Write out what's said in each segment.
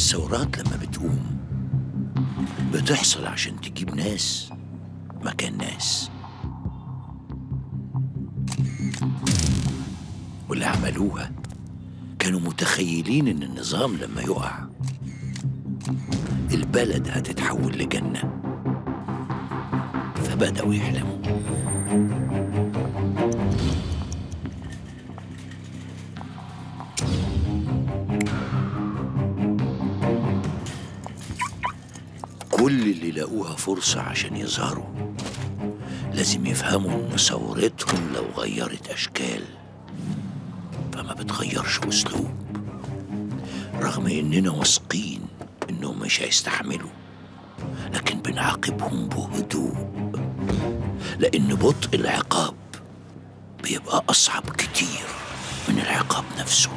الثورات لما بتقوم بتحصل عشان تجيب ناس مكان ناس واللي عملوها كانوا متخيلين ان النظام لما يقع البلد هتتحول لجنة فبدأوا يحلموا كل اللي لاقوها فرصة عشان يظهروا لازم يفهموا إن ثورتهم لو غيرت أشكال فما بتغيرش أسلوب رغم إننا واثقين إنهم مش هيستحملوا لكن بنعاقبهم بهدوء لأن بطء العقاب بيبقى أصعب كتير من العقاب نفسه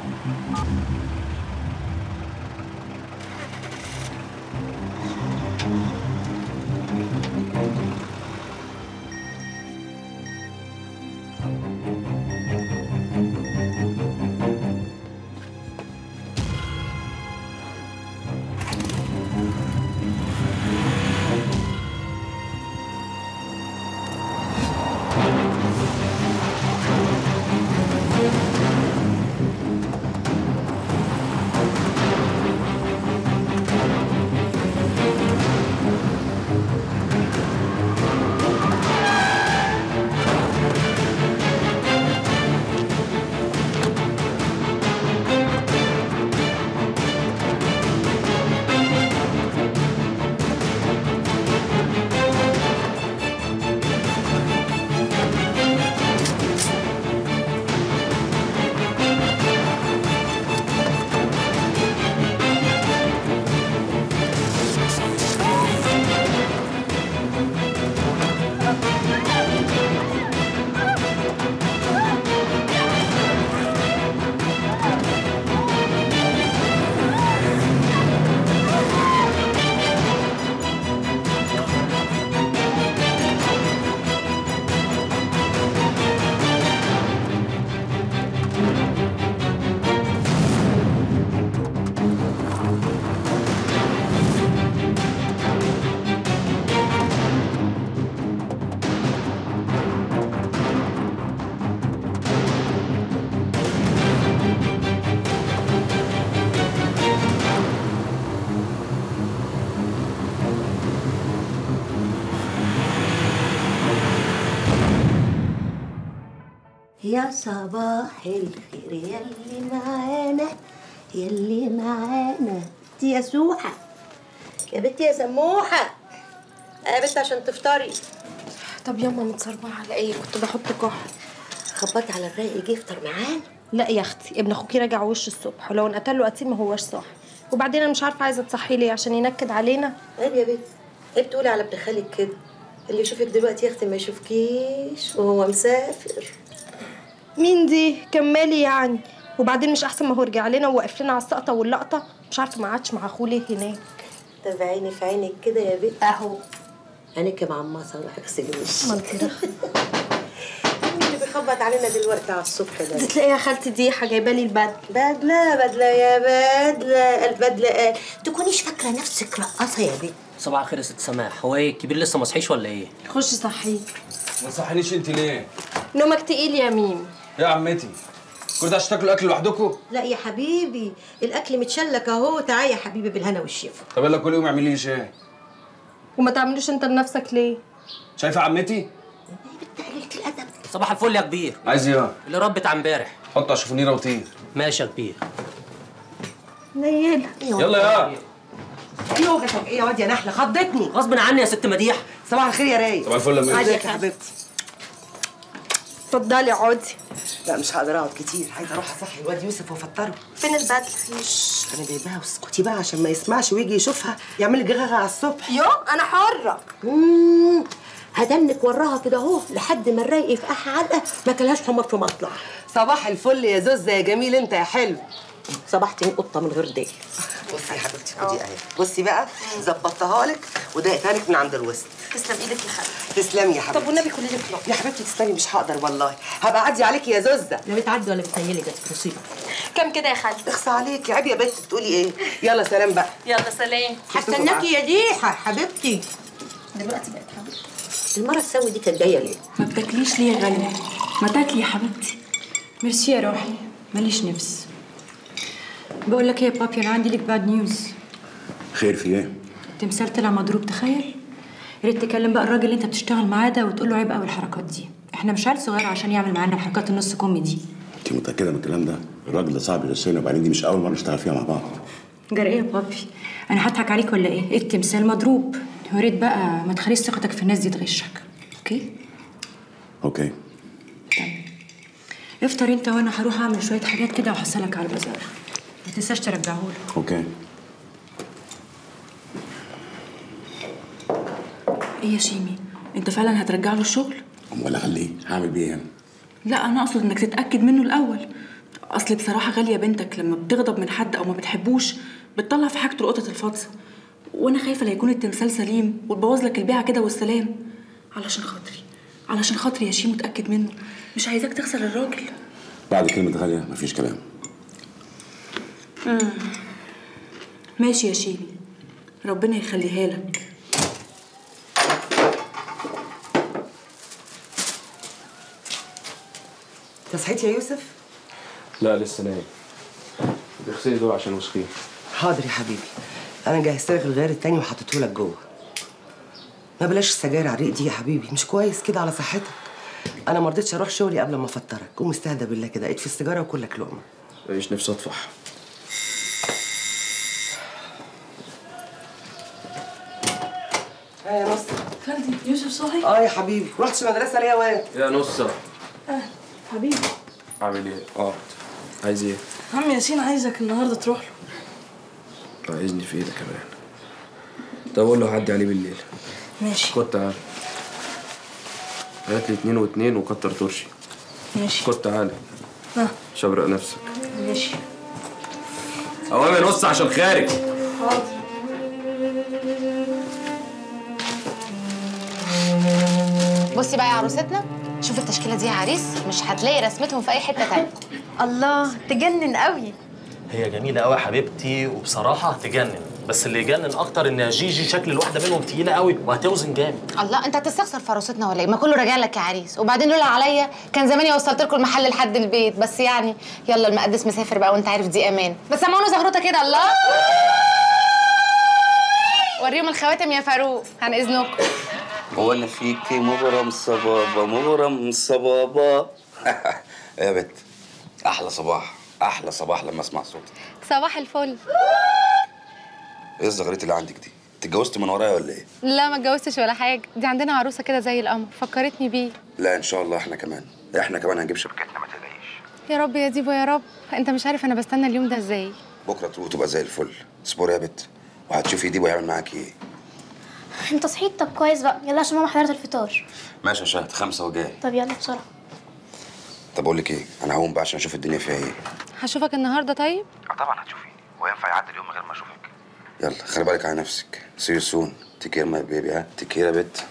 يا صباح الخير يلي معانا يلي معانا دي يا سوحة يا بنتي يا سموحة يا بنت عشان تفطري طب ياما متصربعة على ايه كنت بحط كحل خبطي على الرايق يجي يفطر معانا لا يا اختي ابن اخوكي راجع وش الصبح ولو انقتل له قتيل ما هوش صاحي وبعدين انا مش عارفه عايزه تصحي ليه عشان ينكد علينا عيب يا بنت عيب تقولي على ابن خالك كده اللي يشوفك دلوقتي يا اختي ما يشوفكيش وهو مسافر مين دي كمالي يعني وبعدين مش احسن ما هو رجع لنا ووقف لنا على السقطه واللقطه مش عارفه ما عادش مع اخوه ليه هناك طب عيني في عينك كده يا بنت اهو عينك معمصه الله يغسل وشك ما انت رخ مين اللي بيخبط علينا دلوقتي على الصبح ده دي تلاقيها خالتي ديحه جايبه لي البدله بدلة بدلة يا بدلة البدلة قال تكونيش فاكرة نفسك رقاصة يا بنت صباح الخير يا ست سماح هو ايه الكبير لسه ما صحيش ولا ايه خش صحيه ما تصحينيش انت ليه؟ نومك تقيل يا ميم يا عمتي كل ده عشان تاكلوا اكل لوحدكم؟ لا يا حبيبي الأكل متشلك أهو تعال يا حبيبي بالهنا والشفا طب يلا كل يوم اعملي لي شاي وما تعملوش انت لنفسك ليه شايفه عمتي؟ قليلة الأدب صباح الفل يا كبير عايز ايه؟ اللي رب بتاع امبارح حط على شوفونيره وطير ماشي يا كبير نيلة يلا يا يوجتك ايه يا واد يا نحله خضتني غصب عني يا ست مديح صباح الخير يا راي صباح الفل يا ميري. ازيك يا حبيبتي اتفضلي اقعدي لا مش هقدر اقعد كتير عايزه اروح اصحي الواد يوسف وافطره فين البدله انا جايباها واسكتي بقى عشان ما يسمعش ويجي يشوفها يعمل لي جغغه على الصبح يو انا حره مم، هدنك وراها كده أهو لحد ما الرايق يفقعها علقة ما كلهاش حمر في مطلع صباح الفل يا زوزة يا جميل انت يا حلو صبحتني قطة من غير ديل بصي يا حبيبتي خدي اهي بصي بقى ظبطتها لك ودقتها لك من عند الوسط تسلم ايدك يا خالتي تسلمي يا حبيبتي طب والنبي كلي لك لقمه يا حبيبتي تسلمي مش هقدر والله هبقى اعدي عليكي يا زوزة لا بتعدي ولا بتهيلي جت مصيبة كام كده يا خالتي اخصى عليكي عيب يا بنت بتقولي ايه يلا سلام بقى يلا سلام هستناكي يا ديحه حبيبتي دلوقتي بقت حبيبتي المره السوداء دي كانت جايه ليه ما بتاكليش ليه يا غالية؟ ما تاكلي يا حبيبتي ميرسي يا روحي ماليش نفس بقول لك ايه يا بابي انا عندي لك باد نيوز خير في ايه؟ التمثال طلع مضروب تخيل يا ريت تكلم بقى الراجل اللي انت بتشتغل معاه ده وتقول له عيب قوي الحركات دي احنا مش عيال صغير عشان يعمل معانا الحركات النص كومي دي انت متاكده من الكلام ده الراجل ده صعب يرسلنا وبعدين دي مش اول مره نشتغل فيها مع بعض جرى ايه يا بابي انا هضحك عليك ولا ايه التمثال مضروب يا ريت بقى ما تخليش ثقتك في الناس دي تغشك اوكي اوكي افطر انت وانا هروح اعمل شويه حاجات كده وهحصلك على البازار ما تنساش ترجعهولي اوكي ايه يا شيمي انت فعلا هترجع له الشغل ولا خليه هعمل بيه يعني لا انا اقصد انك تتاكد منه الاول اصل بصراحه غاليه بنتك لما بتغضب من حد او ما بتحبوش بتطلع في حاجته القطط الفاطسه وانا خايفه لا يكون التمثال سليم وتبوظ لك البيعه كده والسلام علشان خاطري علشان خاطري يا شيمو اتاكد منه مش عايزاك تخسر الراجل بعد كلمه غاليه مفيش كلام ماشي يا شيمي ربنا يخليها لك انت صحيت يا يوسف لا لسه نايم اغسلي دول عشان وسخين حاضر يا حبيبي انا جهزت لك الغيار التاني وحطيته لك جوه ما بلاش السجاير على الريق دي يا حبيبي مش كويس كده على صحتك انا ما رضيتش اروح شغلي قبل ما افطرك قوم استهدى بالله كده اطفي السيجاره وكلك لقمه ماليش نفسي اطفح ها يا نص خالتي يوسف صاحي اه يا حبيبي رحتش المدرسه ليه يا واد يا نصة حبيبي عامل ايه؟ اه عايز ايه؟ عم ياسين عايزك النهارده تروح له عايزني في ايه ده كمان؟ طب اقول له هعدي عليه بالليل ماشي خد تعالى هات لي اتنين واتنين وكتر ترشي ماشي خد تعالى ها شبرق نفسك ماشي اوامر نص عشان خارج بصي بقى يا عروستنا شوف التشكيله دي يا عريس مش هتلاقي رسمتهم في اي حته تانية الله تجنن قوي هي جميلة قوي يا حبيبتي وبصراحة تجنن بس اللي يجنن أكتر إن جيجي شكل الواحدة منهم تقيلة قوي وهتوزن جامد الله انت هتستخسر في عروستنا ولا ايه ما كله راجع لك يا عريس وبعدين لولا عليا كان زماني وصلت لكم المحل لحد البيت بس يعني يلا المقدس مسافر بقى وانت عارف دي امان بس سمعونا زغروطه كده الله وريهم الخواتم يا فاروق عن اذنكم وانا فيكي مغرم صبابة مغرم صبابة يا بت احلى صباح احلى صباح لما اسمع صوتك صباح الفل ايه الزغريت اللي عندك دي انت اتجوزت من ورايا ولا ايه لا ما اتجوزتش ولا حاجه دي عندنا عروسه كده زي القمر فكرتني بيه لا ان شاء الله احنا كمان احنا كمان هنجيب شبكتنا ما تقلقيش يا رب يا ديبو يا رب انت مش عارف انا بستنى اليوم ده ازاي بكره تروح تبقى زي الفل اصبري يا بت وهتشوفي ديبو يعمل معاكي ايه انت صحيت طب كويس بقى يلا عشان ماما حضرت الفطار ماشي يا شهد خمسة وجاي طب يلا بسرعه طب اقول لك ايه انا هقوم بقى عشان اشوف الدنيا فيها ايه هشوفك النهارده طيب اه طبعا هتشوفيني هو ينفع يعدي اليوم من غير ما اشوفك يلا خلي بالك على نفسك سي يو سون تكير ماي بيبي ها تكير يا بت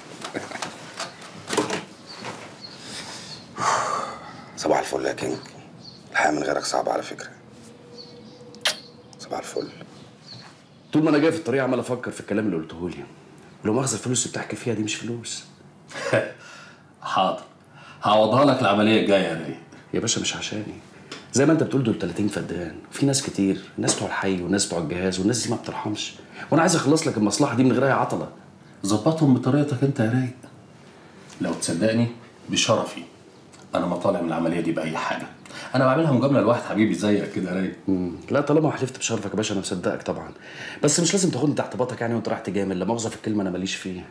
صباح الفل يا كينج الحياة من غيرك صعبة على فكرة صباح الفل طول ما انا جاي في الطريق عمال افكر في الكلام اللي قلته لي ولو مؤاخذه الفلوس اللي بتحكي فيها دي مش فلوس حاضر هعوضها لك العملية الجاية يا رايق يا باشا مش عشاني زي ما انت بتقول دول 30 فدان في ناس كتير الناس بتوع الحي والناس بتوع الجهاز والناس دي ما بترحمش وانا عايز اخلص لك المصلحه دي من غير اي عطله ظبطهم بطريقتك انت يا رايق لو تصدقني بشرفي انا ما طالع من العملية دي بأي حاجة انا بعملها مجاملة لواحد حبيبي زيك كده يا رايق مم. لا طالما حلفت بشرفك يا باشا انا مصدقك طبعا بس مش لازم تاخدني تحت باطك يعني وانت رايح تجامل لا مؤاخذه في الكلمه انا ماليش فيها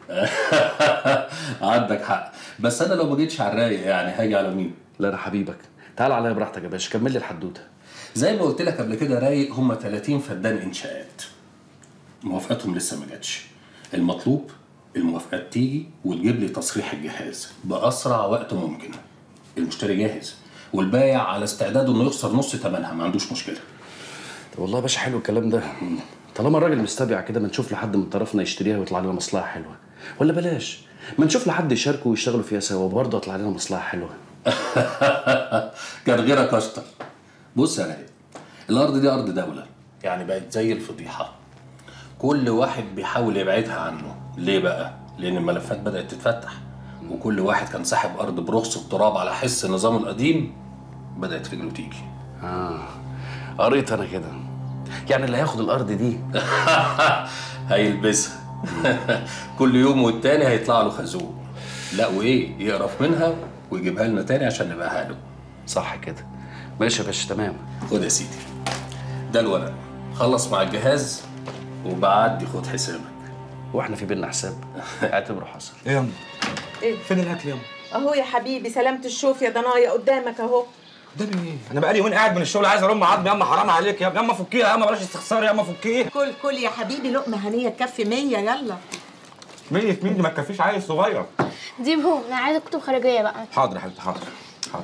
عندك حق بس انا لو ما جيتش على الرايق يعني هاجي على مين لا انا حبيبك تعال عليا براحتك يا باشا كمل لي الحدوته زي ما قلت لك قبل كده رايق هم 30 فدان انشاءات موافقتهم لسه ما جاتش المطلوب الموافقات تيجي وتجيب لي تصريح الجهاز باسرع وقت ممكن المشتري جاهز والبايع على استعداد انه يخسر نص ثمنها ما عندوش مشكله طب والله يا باشا حلو الكلام ده طالما الراجل مستبيع كده ما نشوف لحد من طرفنا يشتريها ويطلع لنا مصلحه حلوه ولا بلاش ما نشوف لحد يشاركوا ويشتغلوا فيها سوا وبرضه يطلع لنا مصلحه حلوه كان غيرك اشطر بص يا رايق الارض دي ارض دوله يعني بقت زي الفضيحه كل واحد بيحاول يبعدها عنه ليه بقى لان الملفات بدات تتفتح وكل واحد كان ساحب ارض برخص التراب على حس النظام القديم بدات رجله تيجي اه قريت انا كده يعني اللي هياخد الارض دي هيلبسها كل يوم والتاني هيطلع له خازوق لا وايه يقرف منها ويجيبها لنا تاني عشان نبيعها له صح كده ماشي يا باشا تمام خد يا سيدي ده الورق خلص مع الجهاز وبعدي خد حسابك واحنا في بينا حساب اعتبره حصل ايه يا ايه فين الاكل يا اهو يا حبيبي سلامة الشوف يا ضنايا قدامك اهو ده ايه انا بقالي يومين قاعد من الشغل عايز ارم عظمي ياما حرام عليك يا ابني ياما فكيها ياما بلاش استخسار ياما فكيه كل كل يا حبيبي لقمة هنية تكفي مية يلا مية مين دي ما تكفيش عيل صغير ديبهم انا عايزه كتب خارجيه بقى حاضر يا حبيبتي حاضر حاضر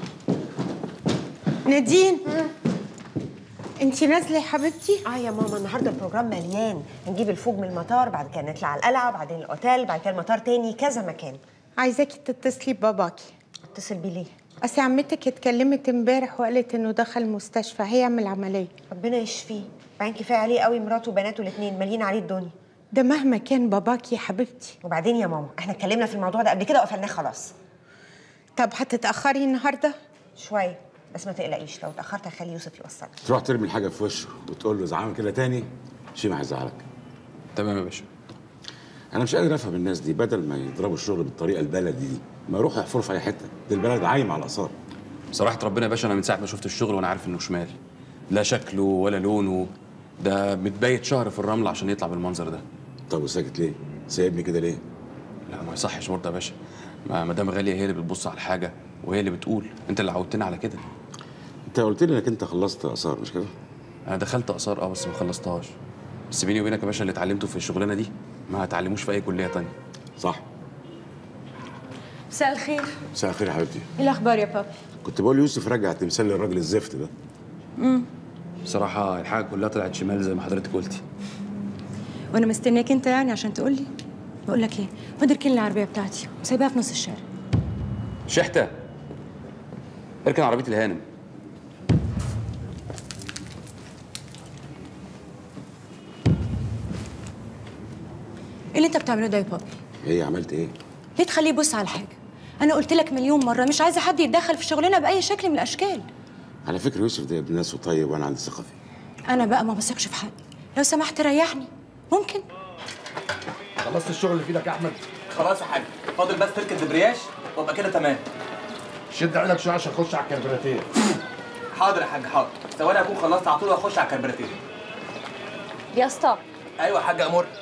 نادين انتي نازله يا حبيبتي اه يا ماما النهارده البروجرام مليان هنجيب الفوج من المطار بعد كده نطلع على القلعه بعدين الاوتيل بعد كده المطار تاني كذا مكان عايزاكي تتصلي بباباكي اتصل بيه ليه اصل عمتك اتكلمت امبارح وقالت انه دخل مستشفى هيعمل عمليه ربنا يشفيه بعدين كفايه عليه قوي مراته وبناته الاثنين مالين عليه الدنيا ده مهما كان باباكي يا حبيبتي وبعدين يا ماما احنا اتكلمنا في الموضوع ده قبل كده وقفلناه خلاص طب هتتاخري النهارده شويه بس ما تقلقيش لو اتاخرت هخلي يوسف يوصلك تروح ترمي الحاجه في وشه وتقول له اذا عمل كده تاني شيء ما هيزعلك تمام يا باشا انا مش قادر افهم الناس دي بدل ما يضربوا الشغل بالطريقه البلدي دي ما يروحوا يحفروا في اي حته دي البلد عايمه على الاثار صراحة ربنا يا باشا أنا من ساعة ما شفت الشغل وأنا عارف إنه شمال لا شكله ولا لونه ده متبيت شهر في الرمل عشان يطلع بالمنظر ده طب وساكت ليه؟ سايبني كده ليه؟ لا ما يصحش برضه يا باشا ما مدام غالية هي اللي بتبص على الحاجة وهي اللي بتقول أنت اللي عودتنا على كده انت قلت لي انك انت خلصت اثار مش كده؟ أنا دخلت آثار أه بس ما خلصتهاش بس بيني وبينك يا باشا اللي اتعلمته في الشغلانة دي ما هتعلموش في أي كلية تانية صح مساء الخير مساء الخير يا حبيبتي ايه الاخبار يا بابي كنت بقول يوسف رجع التمثال للراجل الزفت ده امم بصراحة الحاجة كلها طلعت شمال زي ما حضرتك قلتي وانا مستنياك انت يعني عشان تقول لي بقول لك ايه خد اركن لي العربيه بتاعتي وسايباها في نص الشارع شحتة اركن عربية الهانم ايه اللي انت بتعمله ده يا بابي ايه عملت ايه؟ ليه تخليه يبص على حاجه انا قلت لك مليون مره مش عايزه حد يتدخل في شغلنا باي شكل من الاشكال على فكره يوسف ده ابن ناس وطيب وانا عندي ثقه فيه انا بقى ما بثقش في حد لو سمحت ريحني ممكن خلصت الشغل اللي في ايدك يا احمد خلاص يا حاج فاضل بس تركب الدبرياج وابقى كده تمام شد عينك شويه عشان اخش على الكربراتير حاضر يا حاج حاضر ثواني اكون خلصت على طول واخش على الكربراتير يا اسطى ايوه يا حاج امور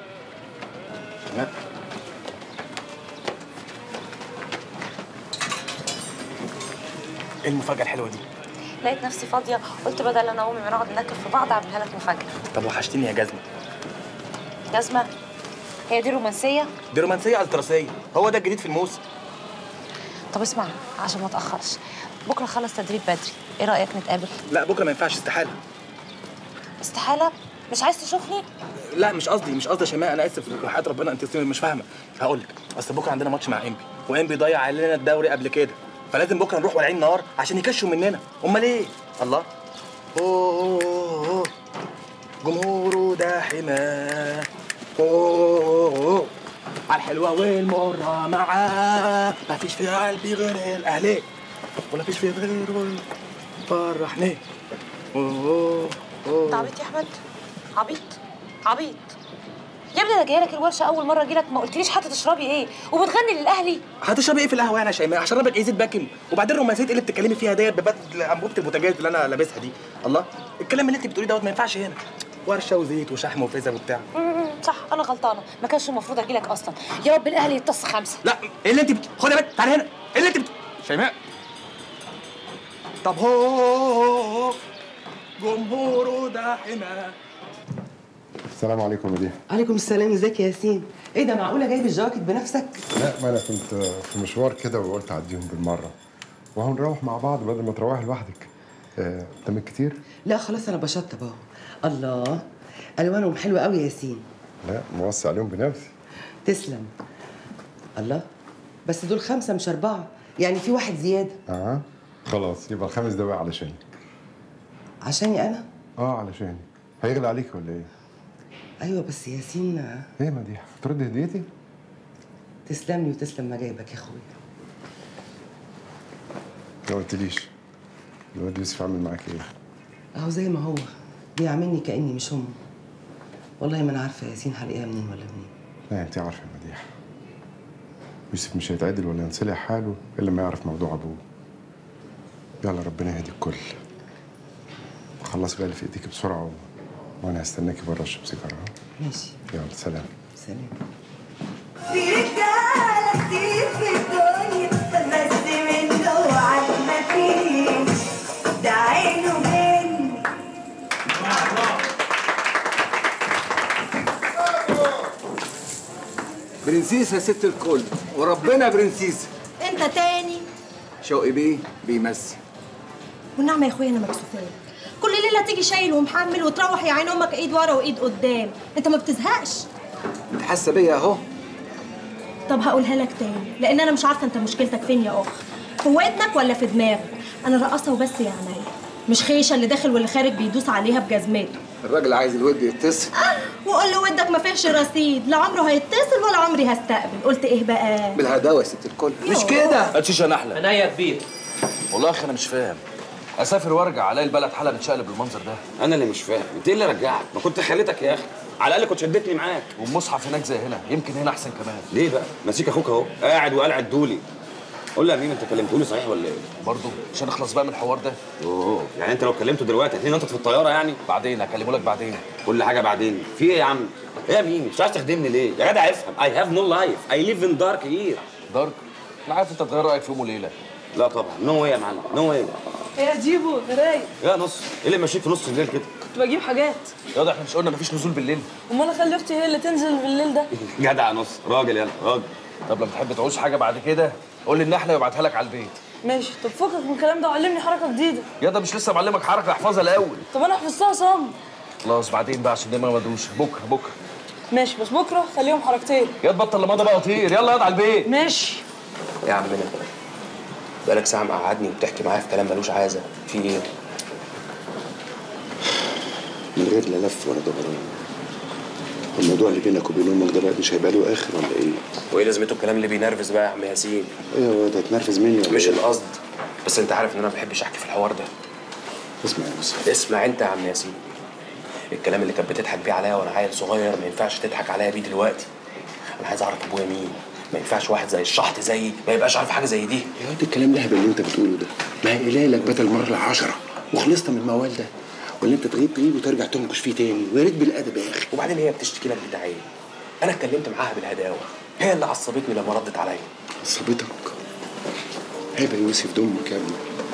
ايه المفاجاه الحلوه دي لقيت نفسي فاضيه قلت بدل انا وامي ما نقعد ناكل في بعض اعملها لك مفاجاه طب وحشتني يا جزمه جزمه هي دي رومانسيه دي رومانسيه التراسيه هو ده الجديد في الموسم طب اسمع عشان ما اتاخرش بكره اخلص تدريب بدري ايه رايك نتقابل لا بكره ما ينفعش استحاله استحاله مش عايز تشوفني لا مش قصدي مش قصدي يا شيماء انا اسف وحياه ربنا انت مش فاهمه هقول لك اصل بكره عندنا ماتش مع انبي وانبي ضيع علينا الدوري قبل كده فلازم بكره نروح والعين نار عشان يكشوا مننا امال ايه الله أوه أوه أوه. جمهوره ده حماه أوه على الحلوه والمره معاه مفيش في قلبي غير الاهلي ولا فيش في غيره فرحني أوه أوه. انت عبيط يا احمد عبيط عبيط يا ابني انا جايه لك الورشه اول مره اجي لك ما قلتليش حتى تشربي ايه وبتغني للاهلي هتشربي ايه في القهوه يعني يا شيماء هشربك ايه زيت باكن وبعدين رومانسيه ايه اللي بتتكلمي فيها ديت ببدل انبوبه البوتاجاز اللي انا لابسها دي الله الكلام اللي انت بتقوليه دوت ما ينفعش هنا ورشه وزيت وشحم وفيزا وبتاع امم صح انا غلطانه ما كانش المفروض اجي لك اصلا يا رب الاهلي يتص خمسه لا ايه اللي انت بت... خد يا بنت تعالي هنا ايه اللي انت بت... شيماء طب هو جمهوره ده حماه السلام عليكم يا دي عليكم السلام ازيك يا ياسين ايه ده معقوله جايب الجواكت بنفسك لا ما انا كنت في مشوار كده وقلت اعديهم بالمره وهو نروح مع بعض بدل ما تروحي لوحدك آه، تمام كتير لا خلاص انا بشطب اهو الله الوانهم حلوه قوي يا ياسين لا موسع عليهم بنفسي تسلم الله بس دول خمسه مش اربعه يعني في واحد زياده اه خلاص يبقى الخامس ده بقى علشان عشاني انا اه علشان هيغلى عليك ولا ايه؟ ايوه بس ياسين ايه مديحه ترد هديتي؟ تسلم لي وتسلم مجايبك يا اخويا ما قلتليش الواد يوسف عامل معاك ايه؟ اهو زي ما هو بيعاملني كاني مش امه والله ما انا عارفه ياسين هلاقيها منين ولا منين لا انت عارفه يا مديحه يوسف مش هيتعدل ولا ينصلح حاله الا لما يعرف موضوع ابوه يلا ربنا يهدي الكل خلصي بقى اللي في ايديك بسرعه و... وانا هستناكي بره اشرب سيجاره ها؟ ماشي يلا سلام سلام في رجالة كتير في الدنيا بس منه على مفيش ده عينه مني برنسيسة يا ست الكل وربنا برنسيسة انت تاني شوقي بيه بيمثل والنعمة يا اخويا انا مكسوفاه كل ليلة تيجي شايل ومحمل وتروح يا عين امك ايد ورا وايد قدام انت ما بتزهقش انت حاسة بيا اهو طب هقولها لك تاني لان انا مش عارفه انت مشكلتك فين يا اخ في ودنك ولا في دماغك انا رقاصه وبس يا عينيا مش خيشه اللي داخل واللي خارج بيدوس عليها بجزمته الراجل عايز الود يتصل وقول له ودك ما فيهش رصيد لا عمره هيتصل ولا عمري هستقبل قلت ايه بقى بالهداوة يا ست الكل مش كده هاتشيش يا نحله انا يا كبير والله يا اخي انا مش فاهم اسافر وارجع الاقي البلد حالها متشقلب بالمنظر ده انا اللي مش فاهم انت ايه اللي رجعك ما كنت خليتك يا اخي على الاقل كنت شدتني معاك والمصحف هناك زي هنا يمكن هنا احسن كمان ليه بقى ماسك اخوك اهو قاعد وقلعد دولي قول لي يا ميم انت كلمتوني صحيح ولا ايه برضه عشان نخلص بقى من الحوار ده اوه يعني انت لو كلمته دلوقتي هتلاقيني نطت في الطياره يعني بعدين هكلمه لك بعدين كل حاجه بعدين في ايه يا عم ايه يا ميم مش عايز تخدمني ليه يا جدع افهم اي هاف نو لايف اي ليف ان دارك هير دارك انا عارف انت تغير رايك في يوم وليله لا طبعا نو واي يا معلم نو واي يا جيبو رايق يا نص ايه اللي ماشيك في نص الليل كده كنت بجيب حاجات يا ده احنا مش قلنا مفيش نزول بالليل امال اخلي اختي هي اللي تنزل بالليل ده جدع نص راجل يلا راجل طب لما تحب تعوز حاجه بعد كده قول لي النحله يبعتها لك على البيت ماشي طب فكك من الكلام ده وعلمني حركه جديده يا ده مش لسه معلمك حركه احفظها الاول طب انا حفظتها صم خلاص بعدين بقى عشان دماغي مدروسه بكره بكره ماشي بس بكره خليهم حركتين يا تبطل لمضى بقى وطير يلا يلا على البيت ماشي يا عمنا بقالك ساعة مقعدني وبتحكي معايا في كلام ملوش عازة في ايه؟ من غير لا لف ولا دوران الموضوع اللي بينك وبين امك ده بقى مش هيبقى له اخر ولا ايه؟ وايه لازمته الكلام اللي بينرفز بقى يا عم ياسين؟ ايه يا واد هتنرفز مني ولا مش إيه؟ القصد بس انت عارف ان انا ما بحبش احكي في الحوار ده اسمع يا يوسف اسمع انت يا عم ياسين الكلام اللي كانت بتضحك بيه عليا وانا عيل صغير ما ينفعش تضحك عليا بيه دلوقتي انا عايز اعرف ابويا مين ما ينفعش واحد زي الشحط زيي ما يبقاش عارف حاجه زي دي يا واد الكلام ده اللي انت بتقوله ده ما هي قلالك بدل مره العشرة وخلصت من الموال ده ولا انت تغيب تغيب وترجع تنكش فيه تاني ويا ريت بالادب يا اخي وبعدين هي بتشتكي لك بتاع ايه انا اتكلمت معاها بالهداوه هي اللي عصبتني لما ردت عليا عصبتك عيب يا يوسف ده امك يا ابني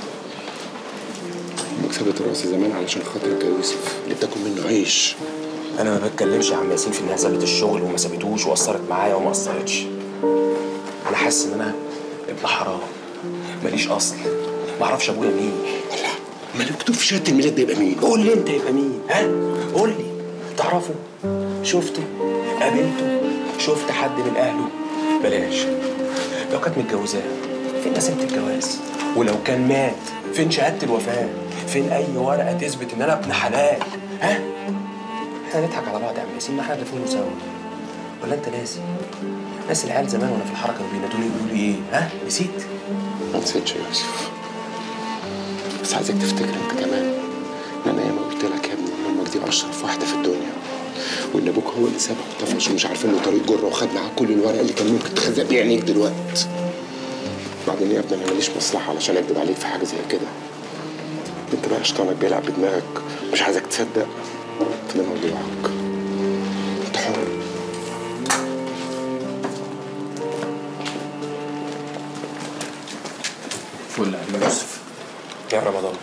امك سابت الرأس زمان علشان خاطرك يا يوسف اللي بتاكل منه عيش انا ما بتكلمش يا عم ياسين في انها سابت الشغل وما سابتوش وقصرت معايا وما قصرتش انا حاسس ان انا ابن حرام ماليش اصل ما اعرفش ابويا مين ما اللي مكتوب في شهاده الميلاد ده يبقى مين؟ قول لي انت يبقى مين ها قول لي تعرفه شفته قابلته شفت حد من اهله بلاش لو كانت متجوزاه فين نسيبة الجواز ولو كان مات فين شهاده الوفاه فين اي ورقه تثبت ان انا ابن حلال ها احنا نضحك على بعض يا عم ياسين ما احنا الاثنين سوا ولا انت ناسي ناسي العيال زمان وانا في الحركه وبينادوني يقولوا لي ايه ها نسيت ما نسيتش يا يوسف بس عايزك تفتكر انت كمان ان انا ياما قلت لك يا ابني ان امك دي اشرف واحده في الدنيا وان ابوك هو اللي سابك وطفش ومش عارفين له طريق جره وخد معاه كل الورق اللي كان ممكن تخزق بيه عينيك دلوقتي بعدين يا ابني انا ماليش مصلحه علشان اكدب عليك في حاجه زي كده انت بقى شيطانك بيلعب بدماغك مش عايزك تصدق فده موضوعك انت حر فل يا يوسف يا رمضان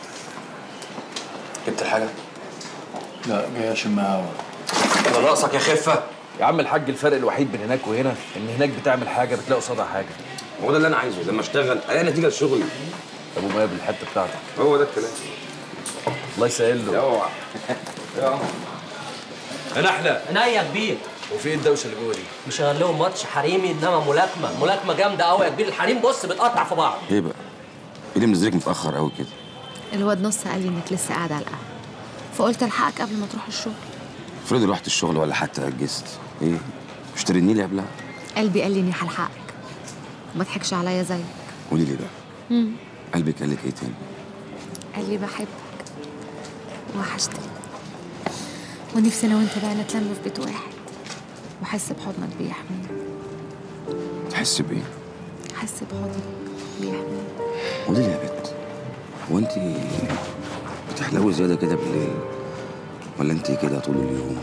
جبت الحاجه لا جاي اشمها هوا انا ناقصك يا خفه يا عم الحاج الفرق الوحيد بين هناك وهنا ان هناك بتعمل حاجه بتلاقي قصادها حاجه هو ده اللي انا عايزه لما اشتغل الاقي نتيجه لشغلي ابو مايا بالحته بتاعتك هو ده الكلام الله يسهل له اوعى يا نحله انا يا كبير وفي ايه الدوشه اللي جوه دي؟ مشغل لهم ماتش حريمي انما ملاكمه ملاكمه جامده قوي يا كبير الحريم بص بتقطع في بعض ايه بقى؟ ايه اللي منزلك متاخر قوي كده؟ الواد نص قال لي انك لسه قاعده على القهوه فقلت الحقك قبل ما تروح الشغل افرضي رحت الشغل ولا حتى اجزت ايه مش ترني لي قبلها قلبي قال لي اني هلحقك وما تضحكش عليا زيك قولي لي بقى مم. قلبك قال لك ايه تاني قال لي بحبك وحشتني ونفسي انا وانت بقى نتلم في بيت واحد واحس بحضنك بيحميني تحس بايه احس بحضنك بيحميني قولي لي يا بت هو انت بتحلوي زياده كده بالليل ولا انت كده طول اليوم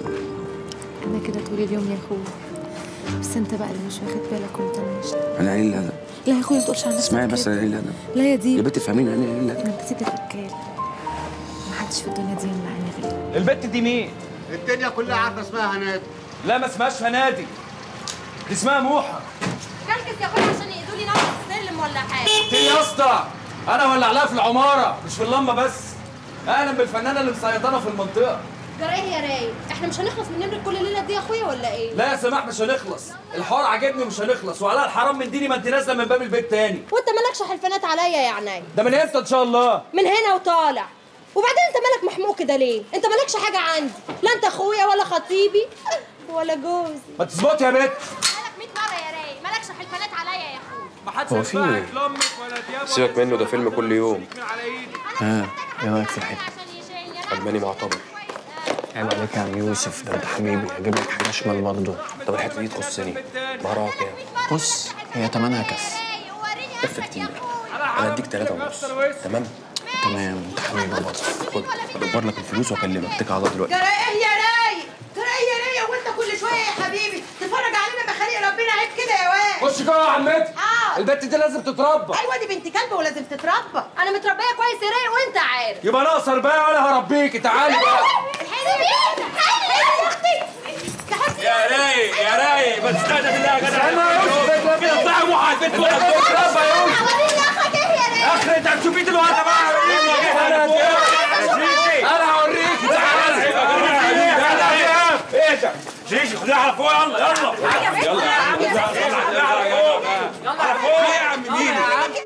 انا كده طول اليوم يا اخويا بس انت بقى اللي مش واخد بالك ومطنشني انا قليل الادب لا يا اخويا ما تقولش على نفسك اسمعي بس كده. انا قليل الادب لا يا دي يا بت فهميني انا قليل الادب انا بسيب الرجاله محدش في الدنيا دي يمنعني غيرك البت دي مين؟ الدنيا كلها عارفه اسمها هنادي لا ما اسمهاش فنادي دي اسمها موحة كلكس يا اخويا عشان يقيدوا لي نفس السلم ولا حاجه ايه يا اسطى انا ولع في العماره مش في اللمبه بس اهلا بالفنانه اللي مسيطره في المنطقه جرى ايه يا رايق احنا مش هنخلص من نمرة كل ليله دي يا اخويا ولا ايه لا يا سماح مش هنخلص الحوار عاجبني ومش هنخلص وعلى الحرام من ديني ما انت نازله من باب البيت تاني وانت مالكش حلفانات عليا يا عيني ده من امتى ان شاء الله من هنا وطالع وبعدين انت مالك محموق كده ليه انت مالكش حاجه عندي لا انت اخويا ولا خطيبي ولا جوزي ما تظبط يا بت مالك 100 مره يا رايق مالكش حلفانات عليا يا اخويا هو في ايه؟ سيبك منه ده فيلم كل يوم ها ايه رايك في الحته؟ عجباني معتبر عيب عليك يا عم يوسف ده انت حبيبي اجيب لك حاجه اشمل برضه طب الحته دي تخصني مهرها كام؟ بص هي تمنها كف كف كتير انا اديك ثلاثة ونص تمام؟ تمام انت حبيبي برضه خد ادبر لك الفلوس واكلمك اتكل على الله دلوقتي جرى ايه يا رايق جرى ايه يا رايق وانت كل شويه يا حبيبي تتفرج علينا بخليق ربنا عيب كده يا واد خش جوه يا عمتي اه البت دي لازم تتربى ايوه دي بنت كلب ولازم تتربى انا متربيه كويس يا رايق وانت عارف يبقى انا اقصر بقى ولا هربيكي تعالي بقى يا رايق يا رايق بس استهدى بالله يا جدع انا يا يوسف اطلعي موحى البيت فوق تتربى يا يوسف اخر انت هتشوفي دلوقتي بقى انا هوريكي تعالى ايه ده شيشي خديها على فوق يلا يلا يلا يلا على فوق على فوق يا عم مين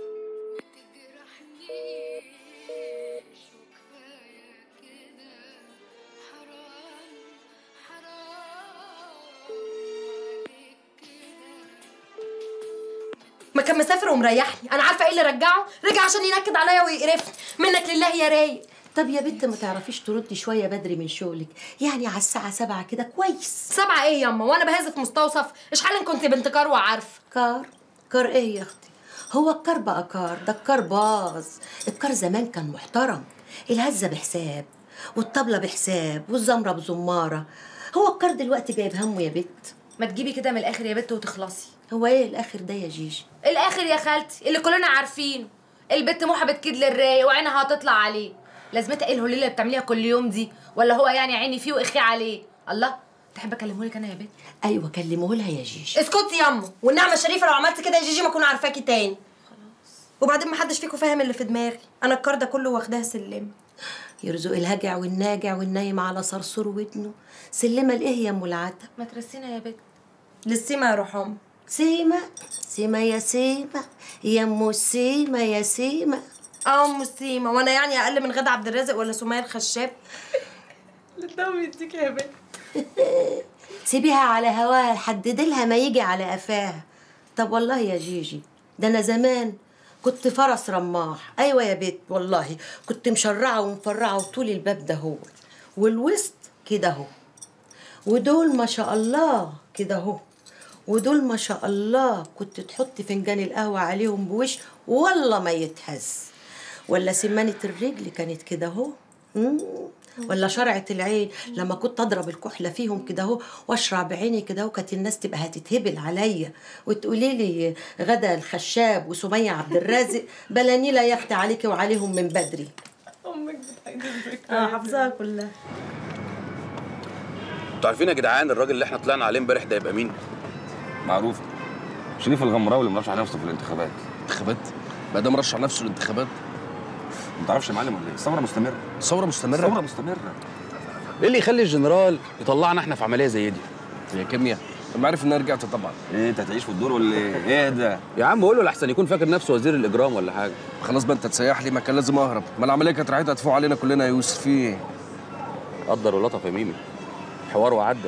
ما كان مسافر ومريحني انا عارفه ايه اللي رجعه رجع عشان ينكد عليا ويقرفني منك لله يا رايق طب يا بنت ما تعرفيش تردي شويه بدري من شغلك يعني على الساعه سبعة كده كويس سبعة ايه ياما وانا بهز في مستوصف اشحال كنت بنت كروه عارفه كار كار ايه يا اختي هو الكار بقى كار ده الكار باظ الكار زمان كان محترم الهزه بحساب والطبله بحساب والزمره بزماره هو الكار دلوقتي جايب همه يا بت ما تجيبي كده من الاخر يا بت وتخلصي هو ايه الاخر ده يا جيجي الاخر يا خالتي اللي كلنا عارفينه البت موحه بتكيد للرايق وعينها هتطلع عليه لازمتها ايه الهليله اللي بتعمليها كل يوم دي ولا هو يعني عيني فيه واخي عليه الله تحب اكلمه لك انا يا بت ايوه كلمه لها يا جيجي اسكتي ياما والنعمه الشريفه لو عملت كده يا جيجي ما اكون عارفاكي تاني خلاص وبعدين ما حدش فيكم فاهم اللي في دماغي انا الكار ده كله واخداها سلم يرزق الهجع والناجع والنايم على صرصور ودنه سلمه لايه يا ام العتب ما ترسينا يا بت للسيما يا روح امي سيما سيما يا سيما يا ام سيما يا سيما اه ام سيما وانا يعني اقل من غدا عبد الرازق ولا سمية الخشاب للدم يديك يا بت سيبيها على هواها لحد ديلها ما يجي على قفاها طب والله يا جيجي ده انا زمان كنت فرس رماح ايوه يا بيت والله كنت مشرعه ومفرعه وطول الباب ده هو والوسط كده اهو ودول ما شاء الله كده اهو ودول ما شاء الله كنت تحط فنجان القهوة عليهم بوش والله ما يتهز ولا سمانة الرجل كانت كده اهو مم. ولا شرعة العين لما كنت اضرب الكحلة فيهم كده اهو واشرع بعيني كده اهو كانت الناس تبقى هتتهبل عليا وتقولي لي غدا الخشاب وسمية عبد الرازق بلانيلا يختي عليكي وعليهم من بدري امك بتحجزك اه حافظاها كلها انتوا عارفين يا جدعان الراجل اللي احنا طلعنا عليه امبارح ده يبقى مين؟ معروف شريف الغمراوي اللي مرشح نفسه في الانتخابات انتخابات بقى ده مرشح نفسه للانتخابات ما تعرفش يا معلم ولا ايه؟ الثوره مستمره ثوره مستمره ثوره مستمره ايه اللي يخلي الجنرال يطلعنا احنا في عمليه زي دي هي كيمياء لما عرف ان انا رجعت طبعا ايه انت هتعيش في الدور ولا ايه؟ ايه ده؟ يا عم قول له لحسن يكون فاكر نفسه وزير الاجرام ولا حاجه خلاص بقى انت تسيح لي ما كان لازم اهرب ما العمليه كانت رايحه تدفع علينا كلنا يا يوسف في ايه؟ قدر ولطف يا ميمي حوار وعدى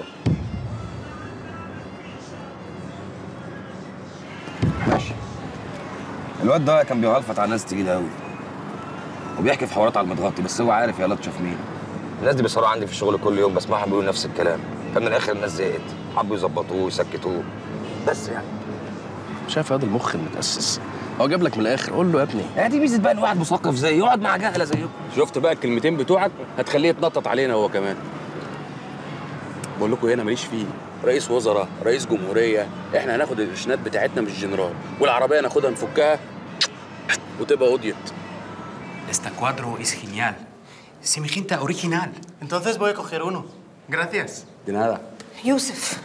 ماشي الواد ده كان بيغلفط على ناس تقيله قوي وبيحكي في حوارات على المتغطي بس هو عارف يا لطشه في مين الناس دي بيصارعوا عندي في الشغل كل يوم بسمعهم بيقولوا نفس الكلام فمن الاخر الناس زهقت حبوا يظبطوه ويسكتوه بس يعني شايف هذا المخ المتاسس هو جاب لك من الاخر قول له يا ابني يعني دي ميزه بقى ان واحد مثقف زي يقعد مع جهله زيكم شفت بقى الكلمتين بتوعك هتخليه يتنطط علينا هو كمان بقول لكم هنا ماليش فيه رئيس وزراء رئيس جمهوريه احنا هناخد القرشينات بتاعتنا من الجنرال والعربيه ناخدها نفكها وتبقى قضيت Este cuadro es genial. Semejante original. Entonces voy a coger uno. Gracias. دي نهار يوسف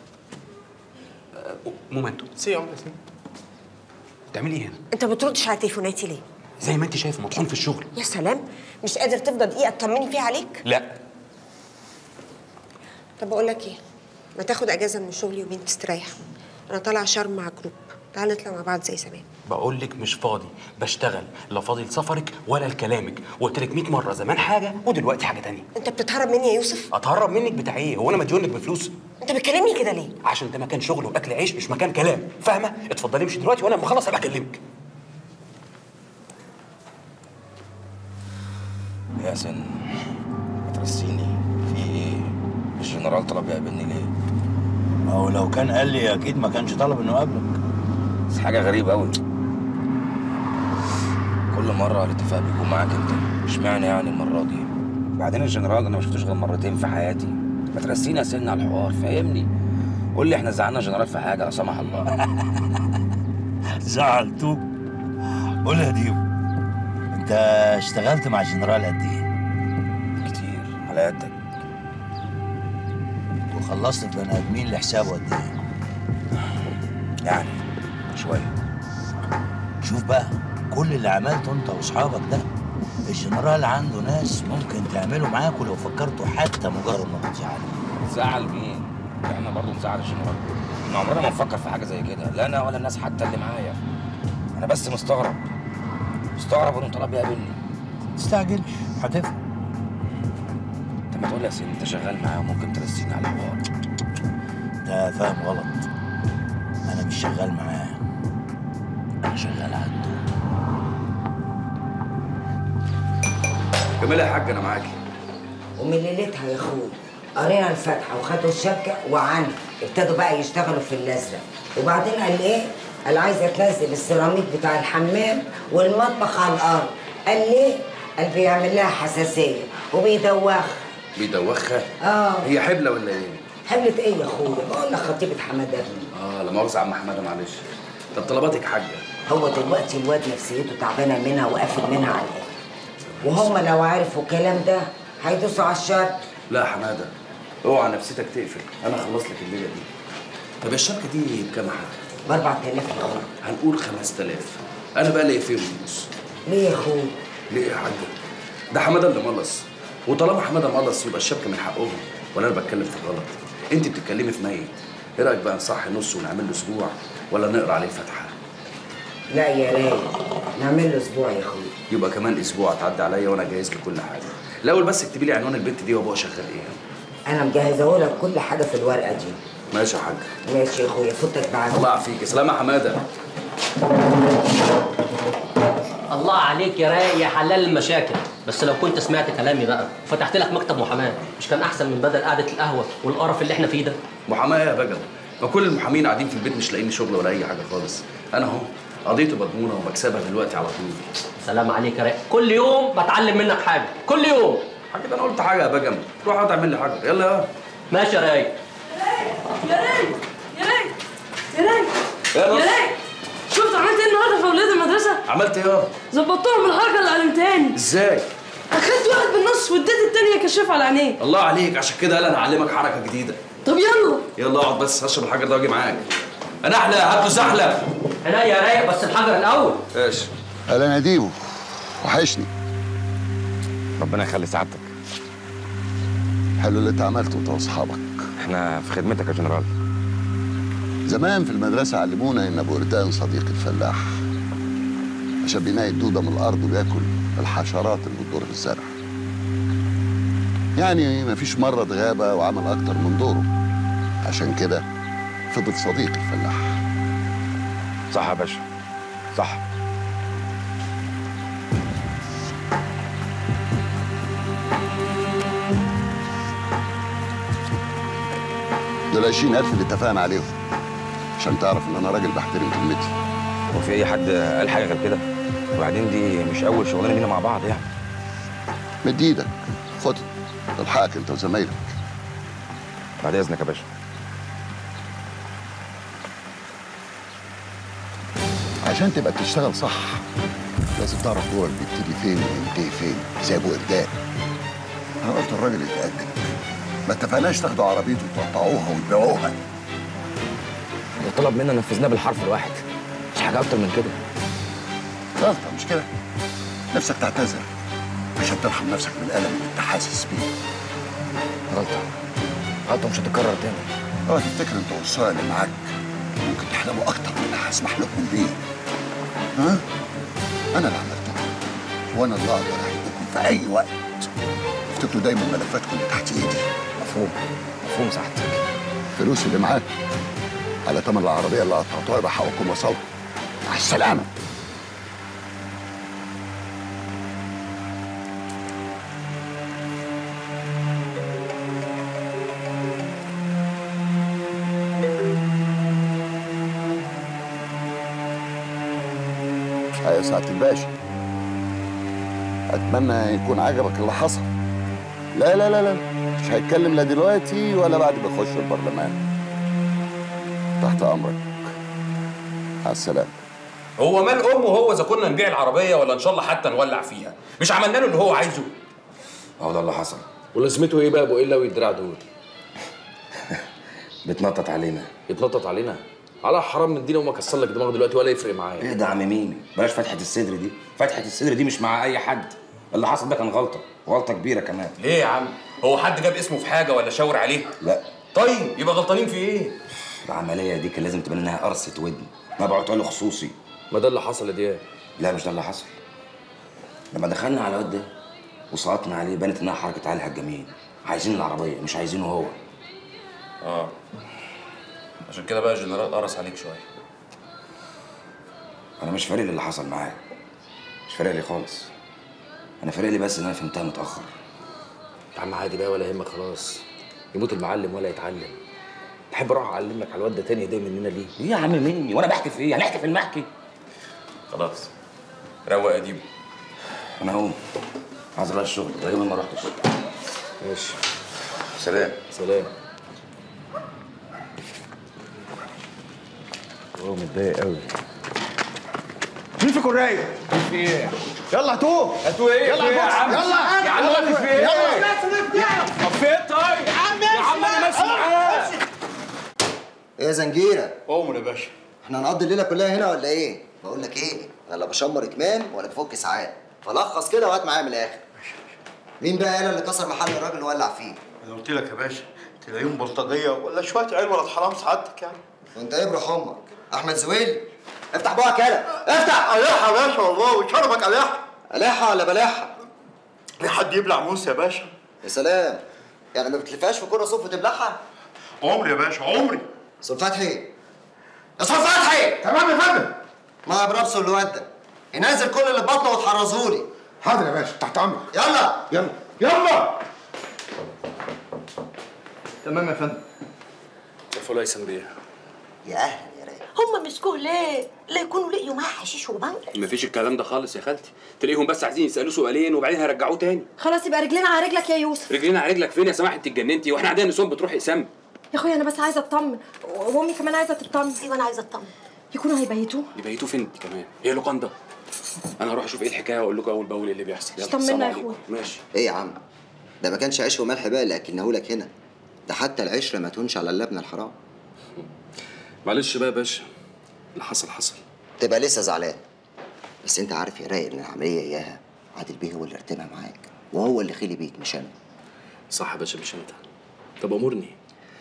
مومنتو Sí, hombre, sí. بتعملي ايه هنا؟ انت بتردش على تليفوناتي ليه؟ زي ما انت شايف مطحون في الشغل يا سلام مش قادر تفضل دقيقه تطمني فيها عليك؟ لا طب بقول لك ايه؟ ما تاخد اجازه من الشغل يومين تستريح انا طالعه شرم مع جروب تعال نطلع مع بعض زي زمان بقول لك مش فاضي بشتغل لا فاضي لسفرك ولا لكلامك وقلت لك 100 مره زمان حاجه ودلوقتي حاجه تانية انت بتتهرب مني يا يوسف؟ اتهرب منك بتاع ايه هو انا مديون لك بفلوس انت بتكلمني كده ليه؟ عشان ده مكان شغل واكل عيش مش مكان كلام فاهمه اتفضلي امشي دلوقتي وانا لما اخلص ابقى اكلمك يا سن ترسيني في ايه الجنرال طلب يقابلني ليه ما هو لو كان قال لي اكيد ما كانش طلب انه يقابلك بس حاجه غريبه قوي كل مره الاتفاق بيكون معاك انت اشمعنى يعني المره دي بعدين الجنرال انا ما شفتوش غير مرتين في حياتي ما ترسيني يا سن على الحوار فاهمني قول لي احنا زعلنا الجنرال في حاجه لا سمح الله زعلته قول يا ديو انت اشتغلت مع الجنرال قد ايه؟ كتير على قدك وخلصت البني ادمين لحسابه قد ايه؟ يعني شويه شوف بقى كل اللي عملته انت واصحابك ده الجنرال عنده ناس ممكن تعملوا معاكوا لو فكرتوا حتى مجرد ما تزعلوا زعل مين؟ احنا برضه نزعل الجنرال احنا عمرنا ما نفكر في حاجه زي كده لا انا ولا الناس حتى اللي معايا انا بس مستغرب مستغرب انه طلب يقابلني تستعجلش هتفهم طب ما تقول لي يا سيدي انت شغال معاه وممكن ترسيني على الحوار ده فاهم غلط انا مش شغال معاه انا شغال عنده كمال يا حاج انا معاكي ومن ليلتها يا اخوي قرينا الفاتحه وخدوا الشبكه وعنا ابتدوا بقى يشتغلوا في الازرق وبعدين قال ايه؟ قال عايزه تنزل السيراميك بتاع الحمام والمطبخ على الارض قال ليه؟ قال بيعمل لها حساسيه وبيدوخ بيدوخها اه هي حبلة ولا ايه؟ حملة ايه يا اخويا؟ بقول لك خطيبة حماده ابني اه لا مؤاخذة يا عم حماده معلش طب طلباتك حاجة هو دلوقتي الواد نفسيته تعبانه منها وقافل منها على الاخر وهم لو عرفوا الكلام ده هيدوسوا على الشر لا يا حماده اوعى نفسيتك تقفل انا اخلص لك الليله دي طب الشبكه دي بكام يا حاج؟ ب 4000 يا اخويا هنقول 5000 انا بقى ليا فيه ونص ليه يا اخويا؟ ليه يا حاج؟ ده حماده اللي ملص وطالما حماده ملص يبقى الشبكه من حقهم ولا انا بتكلم في غلط انت بتتكلمي في ميت ايه رايك بقى نصحي نص ونعمل له اسبوع ولا نقرا عليه الفاتحه لا يا رايق نعمل له اسبوع يا اخويا يبقى كمان اسبوع تعدي عليا وانا جاهز لكل حاجه الاول بس اكتبي لي عنوان البنت دي وابقى شغال ايه انا مجهزه لك كل حاجه في الورقه دي ماشي يا حاج ماشي يا اخويا فوتك بعد الله يعافيك سلام يا حماده الله عليك يا رايق يا حلال المشاكل بس لو كنت سمعت كلامي بقى وفتحت لك مكتب محاماه مش كان احسن من بدل قعده القهوه والقرف اللي احنا فيه ده محاماه يا بجل ما كل المحامين قاعدين في البيت مش لاقيين شغل ولا اي حاجه خالص انا اهو قضيته مضمونه وبكسبها دلوقتي على طول سلام عليك يا رايق كل يوم بتعلم منك حاجه كل يوم حاجه ده انا قلت حاجه يا بجم روح اقعد اعمل لي حاجه يلا يا ماشي يا رايق يا رايق يا رايق يا رايق يا يا نص. رايق شفت عملت ايه النهارده في اولاد المدرسه؟ عملت ايه يا ظبطتهم الحركه اللي علمتهاني ازاي اخدت واحد بالنص واديت التانية كشاف على عينيه الله عليك عشان كده قال انا اعلمك حركه جديده طب يلا يلا اقعد بس هشرب الحجر ده واجي معاك انا احلى هات له زحله انا يا رايق بس الحجر الاول ايش اهلا يا ديو وحشني ربنا يخلي سعادتك حلو اللي انت عملته انت واصحابك احنا في خدمتك يا جنرال زمان في المدرسة علمونا إن أبو قردان صديق الفلاح عشان بينقي الدودة من الأرض وياكل الحشرات اللي بتضر الزرع يعني مفيش مرة غابة وعمل أكتر من دوره عشان كده فضل صديق الفلاح صح يا باشا صح دول 20000 اللي اتفقنا عليهم عشان تعرف إن أنا راجل بحترم كلمتي هو في اي حد قال حاجه غير كده وبعدين دي مش اول شغلانه لينا مع بعض يعني مد إيدك خد تلحقك أنت وزمايلك بعد اذنك يا باشا عشان تبقى بتشتغل صح لازم تعرف دورك بيبتدي فين وينتهي فين زي ابو قردان انا قلت الراجل يتاكد ما اتفقناش تاخدوا عربيته وتقطعوها وتبيعوها لو طلب منا نفذناه بالحرف الواحد مش حاجه اكتر من كده غلطه مش كده نفسك تعتذر عشان ترحم نفسك من الالم اللي انت حاسس بيه غلطه غلطه مش هتتكرر تاني اوعى تفتكر انت والصايع اللي معاك ممكن تحلموا اكتر من اللي هسمح لكم بيه ها انا اللي عملته وانا اللي اقدر اهديكم في اي وقت افتكروا دايما ملفاتكم اللي تحت ايدي مفهوم مفهوم سعادتك الفلوس اللي معاك على تمن العربيه اللي قطعتوها يبقى حقكم وصلوا مع السلامه يا سعاده الباشا اتمنى يكون عجبك اللي حصل لا لا لا لا مش هيتكلم لا دلوقتي ولا بعد ما يخش البرلمان تحت امرك مع السلامه هو مال امه هو اذا كنا نبيع العربيه ولا ان شاء الله حتى نولع فيها مش عملنا له اللي هو عايزه هو ده اللي حصل ولازمته ايه بقى ابو الا والدراع دول بتنطط علينا يتنطط علينا على حرام ندينا وما كسر لك دماغ دلوقتي ولا يفرق معايا ايه ده يا عم ميمي بلاش فتحه الصدر دي فتحه الصدر دي مش مع اي حد اللي حصل ده كان غلطه غلطه كبيره كمان ليه يا عم هو حد جاب اسمه في حاجه ولا شاور عليه لا طيب يبقى غلطانين في ايه العمليه دي كان لازم تبان انها قرصه ودن مبعوت له خصوصي ما ده اللي حصل يا دياب لا مش ده اللي حصل لما دخلنا على الواد ده وسقطنا عليه بانت انها حركه علي الجميل عايزين العربيه مش عايزينه هو اه عشان كده بقى الجنرال قرص عليك شويه انا مش فارق لي اللي حصل معاه مش فارق لي خالص انا فارق لي بس ان انا فهمتها متاخر يا عم عادي بقى ولا يهمك خلاص يموت المعلم ولا يتعلم تحب اروح اعلم لك على الواد ده تاني يضايق مننا ليه؟ ايه يا عم مني وانا بحكي في ايه؟ هنحكي في المحكي خلاص روق قديم انا هقوم عايز اروح الشغل تقريبا ما رحتش ماشي سلام سلام هو متضايق قوي مين في كوريا؟ في ايه؟ يلا هاتوه هاتوه ايه؟ يلا في ايه يا بص. عم؟ يلا يا عم واقف في ايه؟ يلا طب في ايه طيب؟ يا عم يا عم انا ماشي معاه ايه يا زنجيره قوم يا باشا احنا هنقضي الليله كلها هنا ولا ايه بقول لك ايه انا لا بشمر كمان ولا بفك ساعات فلخص كده وهات معايا من الاخر مين بقى قال اللي كسر محل الراجل وولع فيه انا قلت لك يا باشا تلاقيهم بلطجيه ولا شويه عيال ولد حرام سعادتك يعني وانت ايه بروح امك احمد زويل افتح بقك يالا افتح قلاحه يا باشا والله وشربك قلاحه قلاحه ولا بلاحه في حد يبلع موس يا باشا يا سلام يعني ما بتلفهاش في كوره صف وتبلعها عمري يا باشا عمري استاذ فتحي يا استاذ فتحي تمام يا فندم ما برابسه اللي ودى ينزل كل اللي في بطنه وتحرزهولي حاضر يا باشا تحت امرك يلا يلا يلا تمام يا فندم الفول هيثم بيه يا اهلا يا رايق هم مسكوه ليه؟ لا يكونوا لقيوا معاه حشيش وبنج مفيش الكلام ده خالص يا خالتي تلاقيهم بس عايزين يسالوه سؤالين وبعدين هيرجعوه تاني خلاص يبقى رجلنا على رجلك يا يوسف رجلينا على رجلك فين يا سماح انت اتجننتي واحنا عندنا نسوان بتروح اقسام يا اخويا انا بس عايزه اطمن وامي كمان عايزه تطمن ايوه انا عايزه اطمن يكونوا هيبيتوه يبيتوه فين انت كمان هي لوكاندا انا هروح اشوف ايه الحكايه واقول لكم اول باول ايه اللي بيحصل يلا طمنا السلام يا عليكم. أخويا. ماشي ايه يا عم ده ما كانش عيش وملح بقى اللي اكلناهولك هنا ده حتى العشره ما تهونش على اللبن الحرام معلش بقى يا باشا اللي حصل حصل تبقى لسه زعلان بس انت عارف يا رايق ان العمليه اياها عادل بيه هو اللي رتبها معاك وهو اللي خلي بيك مش انا صح يا باشا مش انت طب امرني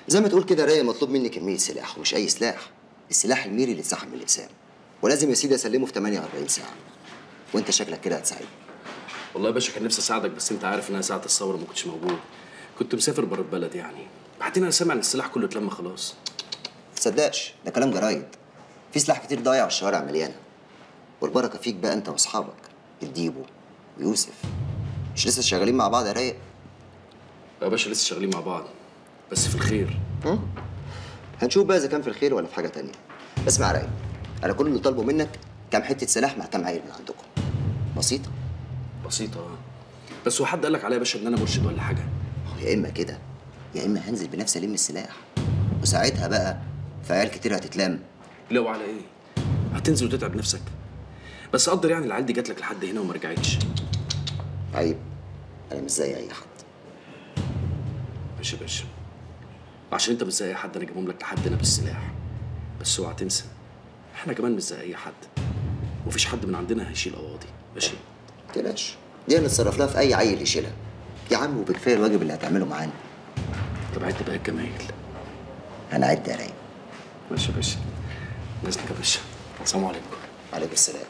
زي ما تقول كده رايه مطلوب مني كميه سلاح ومش اي سلاح السلاح الميري اللي اتسحب من الاقسام ولازم يا سيدي اسلمه في 48 ساعه وانت شكلك كده هتساعدني والله يا باشا كان نفسي اساعدك بس انت عارف ان انا ساعه الثوره ما كنتش موجود كنت مسافر بره البلد يعني بعدين انا سامع ان السلاح كله اتلم خلاص تصدقش ده كلام جرايد في سلاح كتير ضايع والشوارع مليانه والبركه فيك بقى انت واصحابك الديبو ويوسف مش لسه شغالين مع بعض يا رايق يا باشا لسه شغالين مع بعض بس في الخير هنشوف بقى اذا كان في الخير ولا في حاجه تانية اسمع يا رايق انا كل اللي طالبه منك كام حته سلاح مع كام عيل من عندكم بسيطه بسيطه اه بس هو حد قال لك عليا يا باشا ان انا مرشد ولا حاجه هو يا اما كده يا اما هنزل بنفسي الم السلاح وساعتها بقى في عيال كتير هتتلم لو على ايه هتنزل وتتعب نفسك بس قدر يعني العيال دي جات لك لحد هنا وما رجعتش عيب انا مش زي اي حد ماشي يا باشا عشان انت مش زي اي حد انا جايبهم لك لحد هنا بالسلاح بس اوعى تنسى احنا كمان مش زي اي حد ومفيش حد من عندنا هيشيل قواضي ماشي تقلقش دي هنتصرف لها في اي عيل يشيلها يا عم وبكفايه الواجب اللي هتعمله معانا طب عد بقى الجمايل هنعد يا رايق ماشي يا باشا نازلك يا باشا السلام عليكم وعليكم السلام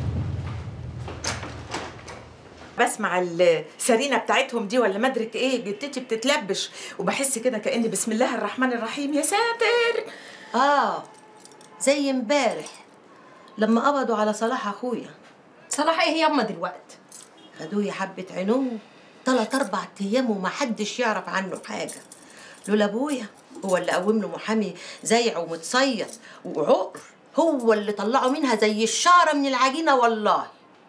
بسمع السرينه بتاعتهم دي ولا مدرك ايه جدتي بتتلبش وبحس كده كاني بسم الله الرحمن الرحيم يا ساتر اه زي امبارح لما قبضوا على صلاح اخويا صلاح ايه ياما دلوقتي خدوه يا حبة عينوه تلات أربع أيام ومحدش يعرف عنه حاجة لولا أبويا هو اللي قوم له محامي زيع ومتصيد وعقر هو اللي طلعه منها زي الشعرة من العجينة والله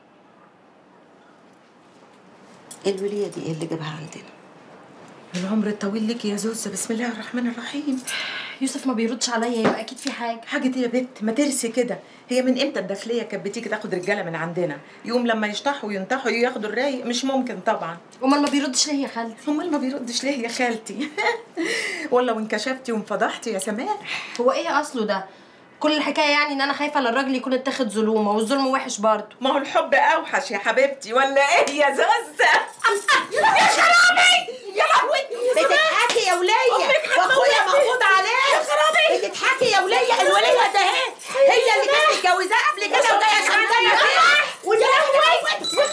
الولية دي ايه اللي جابها عندنا؟ العمر الطويل لك يا زوزة بسم الله الرحمن الرحيم يوسف ما بيردش عليا يبقى اكيد في حاجه حاجه دي يا بت ما ترسي كده هي من امتى الداخليه كانت بتيجي تاخد رجاله من عندنا يقوم لما يشطحوا وينطحوا ياخدوا الرايق مش ممكن طبعا امال ما بيردش ليه يا خالتي امال ما بيردش ليه يا خالتي والله وانكشفتي وانفضحتي يا سماح هو ايه اصله ده كل الحكايه يعني ان انا خايفه ان الراجل يكون اتاخد ظلومه والظلم وحش برضه ما هو الحب اوحش يا حبيبتي ولا ايه يا زوزة يا شرابي يا لهوي بتضحكي يا ولية واخويا مقبوض عليه يا خرابي بتضحكي يا ولية الولية ده اهي هي اللي كانت متجوزاه قبل كده وجايه شمتانة فيه ويا لهوي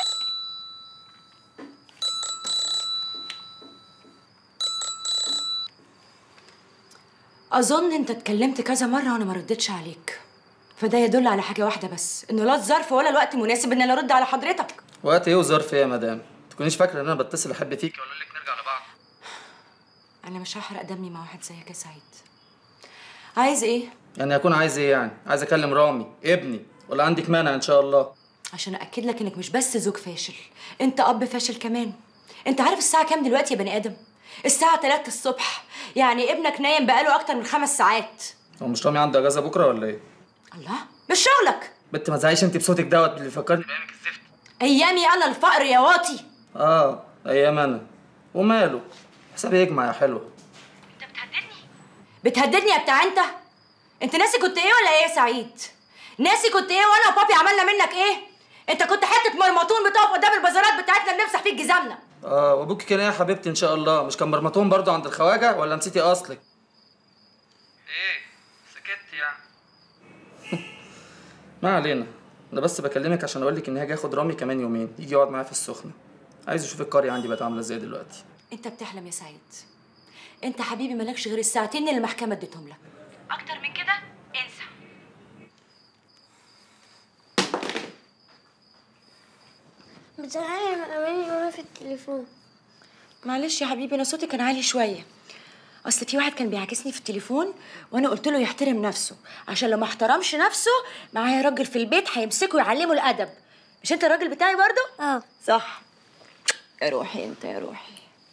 اظن انت اتكلمت كذا مره وانا ما ردتش عليك فده يدل على حاجه واحده بس انه لا الظرف ولا الوقت مناسب ان انا ارد على حضرتك وقت ايه وظرف ايه يا مدام تكونيش فاكره ان انا بتصل احب فيك ولا لك نرجع لبعض انا مش هحرق دمي مع واحد زيك يا سعيد عايز ايه يعني اكون عايز ايه يعني عايز اكلم رامي ابني ولا عندك مانع ان شاء الله عشان اكد لك انك مش بس زوج فاشل انت اب فاشل كمان انت عارف الساعه كام دلوقتي يا بني ادم الساعه 3 الصبح يعني ابنك نايم بقاله اكتر من خمس ساعات هو مش رامي عنده اجازه بكره ولا ايه الله مش شغلك بنت ما تزعيش انت بصوتك دوت اللي فكرني بايامك الزفت ايامي انا الفقر يا واطي اه ايام انا وماله حسابي يجمع يا حلوه بتهددني يا بتاع انت انت ناسي كنت ايه ولا ايه يا سعيد ناسي كنت ايه وانا وبابي عملنا منك ايه انت كنت حته مرمطون بتقف قدام البازارات بتاعتنا بنمسح فيك جزامنا اه وابوك كان ايه يا حبيبتي ان شاء الله مش كان مرمطون برضو عند الخواجه ولا نسيتي اصلك ايه سكت يعني ما علينا انا بس بكلمك عشان اقول لك ان هاجي اخد رامي كمان يومين يجي يقعد معايا في السخنه عايز اشوف القريه عندي بقت عامله ازاي دلوقتي انت بتحلم يا سعيد انت حبيبي مالكش غير الساعتين اللي المحكمه اديتهم لك اكتر من كده انسى بتزعلي من اماني وانا في التليفون معلش يا حبيبي انا صوتي كان عالي شويه اصل في واحد كان بيعاكسني في التليفون وانا قلت له يحترم نفسه عشان لو ما احترمش نفسه معايا راجل في البيت هيمسكه يعلمه الادب مش انت الراجل بتاعي برضو اه صح يا روحي انت يا روحي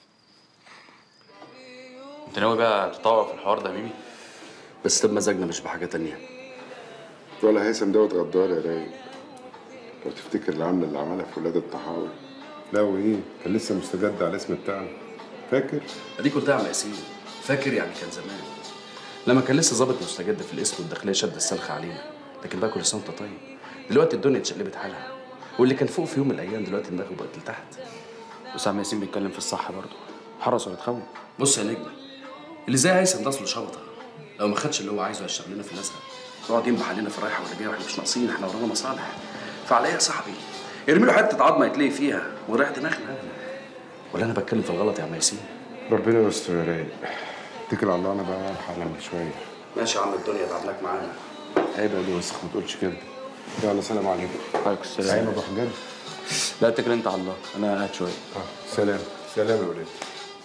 انت ناوي بقى تطور في الحوار ده يا ميمي بس بمزاجنا مش بحاجه تانية ولا هيثم دوت غدار يا رايق لو تفتكر العملة اللي عملها في ولاد الطحاوي لا وايه كان لسه مستجد على الاسم بتاعه فاكر اديك قلتها على ياسين فاكر يعني كان زمان لما كان لسه ظابط مستجد في الاسم والداخليه شد السلخ علينا لكن بقى كل سنه وانت طيب دلوقتي الدنيا اتشقلبت حالها واللي كان فوق في يوم من الايام دلوقتي دماغه بقت لتحت وسام ياسين بيتكلم في الصح برضه حرس ولا تخون بص يا نجم اللي زي هيثم ده اصله شبطه لو ما خدش اللي هو عايزه هيشتغل لنا في الازهر يقعد ينبح علينا في الرايحه واللي جايه واحنا مش ناقصين احنا ورانا مصالح فعلى ايه يا صاحبي ارمي له حته عظمه يتلقي فيها وريح دماغنا ولا انا بتكلم في الغلط يا عم ياسين ربنا يستر يا رايق اتكل على الله انا بقى الحق انام شويه ماشي يا عم الدنيا تعبناك معانا عيب يا دي وسخ ما تقولش كده يلا سلام عليكم عليكم السلام سلام ابو حجاج لا اتكل انت على الله انا قاعد شويه سلام سلام يا ولاد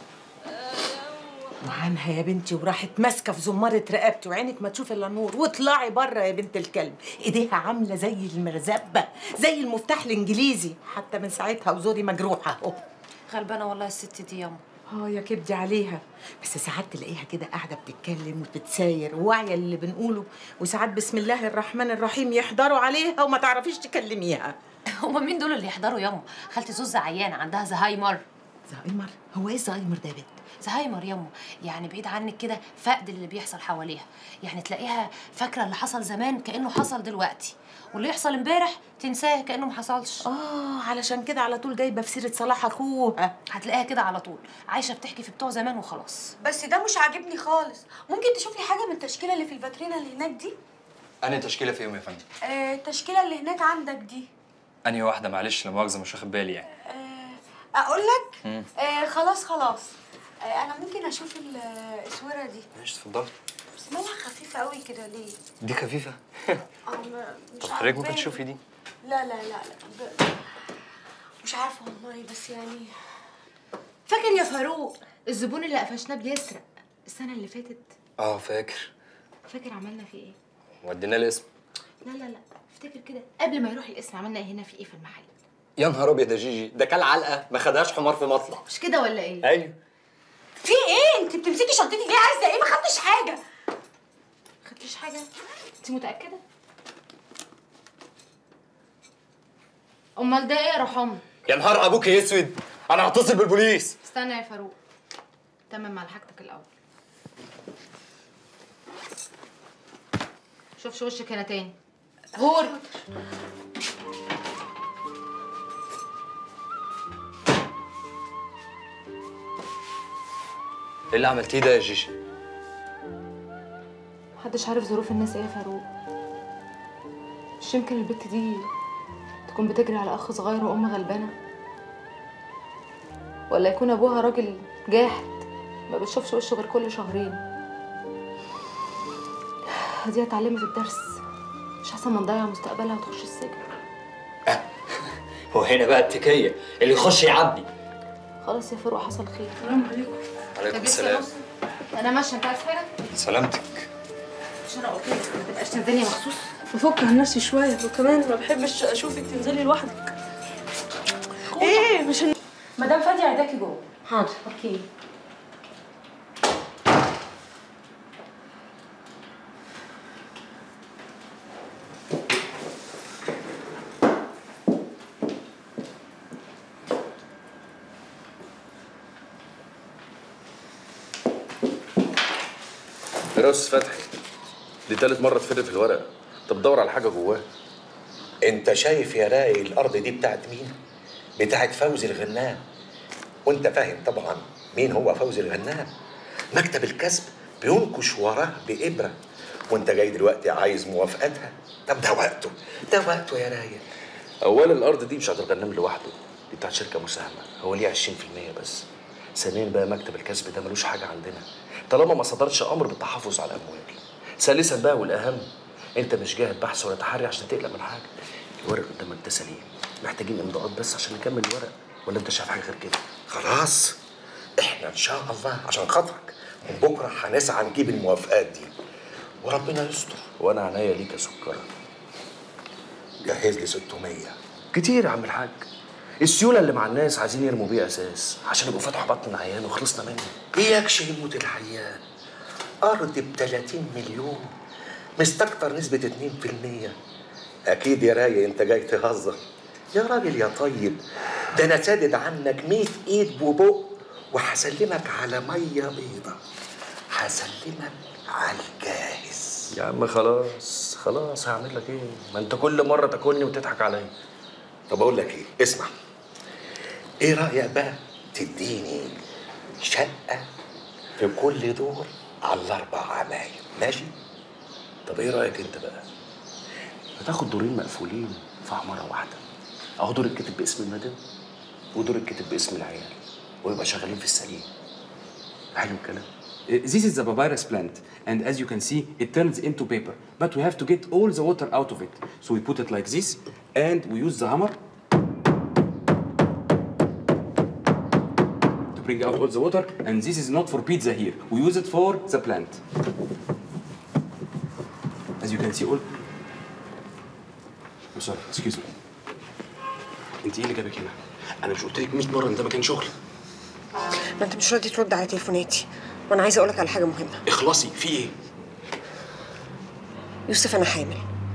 وعنها يا بنتي وراحت ماسكه في زماره رقبتي وعينك ما تشوف الا النور واطلعي بره يا بنت الكلب ايديها عامله زي المرزبه زي المفتاح الانجليزي حتى من ساعتها وزوري مجروحه اهو غلبانه والله الست دي ياما اه يا كبدي عليها بس ساعات تلاقيها كده قاعده بتتكلم وبتتساير وواعيه اللي بنقوله وساعات بسم الله الرحمن الرحيم يحضروا عليها وما تعرفيش تكلميها هما مين دول اللي يحضروا ياما خالتي زوزة عيانه عندها زهايمر زهايمر هو ايه زهايمر ده يا بنت زهايمر ياما يعني بعيد عنك كده فقد اللي بيحصل حواليها يعني تلاقيها فاكره اللي حصل زمان كانه حصل دلوقتي واللي يحصل امبارح تنساه كانه ما حصلش اه علشان كده على طول جايبه في سيره صلاح اخوها هتلاقيها كده على طول عايشه بتحكي في بتوع زمان وخلاص بس ده مش عاجبني خالص ممكن تشوف لي حاجه من التشكيله اللي في الفاترينا اللي هناك دي أنهي تشكيلة فيهم يا فندم؟ آه التشكيله اللي هناك عندك دي أنهي واحدة معلش لا مؤاخذة مش واخد بالي يعني اقول لك مم. آه خلاص خلاص آه انا ممكن اشوف ال- الاسوره دي ماشي اتفضلي بس مالها خفيفه قوي كده ليه دي خفيفة اه ما- مش طب حضرتك ممكن عارفة. تشوفي دي لا لا لا لا ب... مش عارفه والله بس يعني فاكر يا فاروق الزبون اللي قفشناه بيسرق السنه اللي فاتت اه فاكر فاكر عملنا فيه ايه ودينا الاسم لا لا لا افتكر كده قبل ما يروح القسم عملنا ايه هنا في ايه في المحل يا نهار ابيض يا جيجي ده كان علقة ما خدهاش حمار في مطلع مش كده ولا ايه ايوه في ايه انت بتمسكي شنطتي ليه عايزه ايه ما خدتش حاجه خدتيش حاجه انت متاكده امال ده ايه يا روح امي يا نهار ابوك يا اسود انا هتصل بالبوليس استنى يا فاروق تمم على حاجتك الاول شوفش وشك هنا تاني غور ايه اللي عملتيه ده يا جيجي محدش عارف ظروف الناس ايه يا فاروق مش يمكن البت دي تكون بتجري على اخ صغير وام غلبانه ولا يكون ابوها راجل جاحد ما بتشوفش وشه غير كل شهرين دي اتعلمت الدرس مش احسن ما نضيع مستقبلها وتخش السجن هو هنا بقى التكية اللي يخش يعبي خلاص يا فاروق حصل خير السلام عليكم عليكم السلام انا ماشيه انت عايز حاجه سلامتك مش انا قلت لك ما تبقاش تنزلي مخصوص بفك عن نفسي شويه وكمان ما بحبش اشوفك تنزلي لوحدك ايه مش هن... مدام فادي عايزاكي جوه حاضر اوكي يا استاذ فتحي دي تالت مرة تفر في الورق انت بتدور على حاجة جواه انت شايف يا راي الارض دي بتاعت مين بتاعت فوزي الغنام وانت فاهم طبعا مين هو فوزي الغنام مكتب الكسب بينكش وراه بإبرة وانت جاي دلوقتي عايز موافقتها طب ده وقته ده وقته يا راي اولا الارض دي مش بتاعت الغنام لوحده دي بتاعت شركة مساهمة هو ليه 20% بس ثانيا بقى مكتب الكسب ده ملوش حاجة عندنا طالما ما صدرش امر بالتحفظ على الاموال ثالثا بقى والاهم انت مش جاهد بحث ولا تحري عشان تقلق من حاجه الورق قدامك ده سليم محتاجين امضاءات بس عشان نكمل الورق ولا انت شايف حاجه غير كده خلاص احنا ان شاء الله عشان خاطرك من بكره هنسعى نجيب الموافقات دي وربنا يستر وانا عينيا ليك يا سكره جهز لي 600 كتير يا عم الحاج السيوله اللي مع الناس عايزين يرموا بيه اساس عشان يبقوا فتحوا بطن عيان وخلصنا منه اياكش يموت العيان ارض ب 30 مليون مستكتر نسبة 2% أكيد يا راي أنت جاي تهزر يا راجل يا طيب ده أنا سادد عنك 100 إيد وبق وهسلمك على مية بيضة هسلمك على الجاهز يا عم خلاص خلاص هعمل لك ايه ما انت كل مره تاكلني وتضحك عليا طب أقول لك إيه اسمع إيه رأيك بقى تديني شقة في كل دور على الاربع عمايل ماشي طب ايه رايك انت بقى ما تاخد دورين مقفولين في عماره واحده اهو دور الكتب باسم المدام ودور الكتب باسم العيال ويبقى شغالين في السليم حلو الكلام This is the papyrus plant, and as you can see, it turns into paper. But we have to get all the water out of it. So we put it like this, and we use the hammer to bring out all the water. And this is not for pizza here. We use it for the plant. As you can see, all. I'm sorry, excuse me. انت ايه اللي جابك هنا؟ انا مش قلت لك 100 مره ان ده مكان شغل ما انت مش راضي ترد على تليفوناتي وانا عايزه اقولك على حاجه مهمه اخلصي في ايه؟ يوسف انا حامل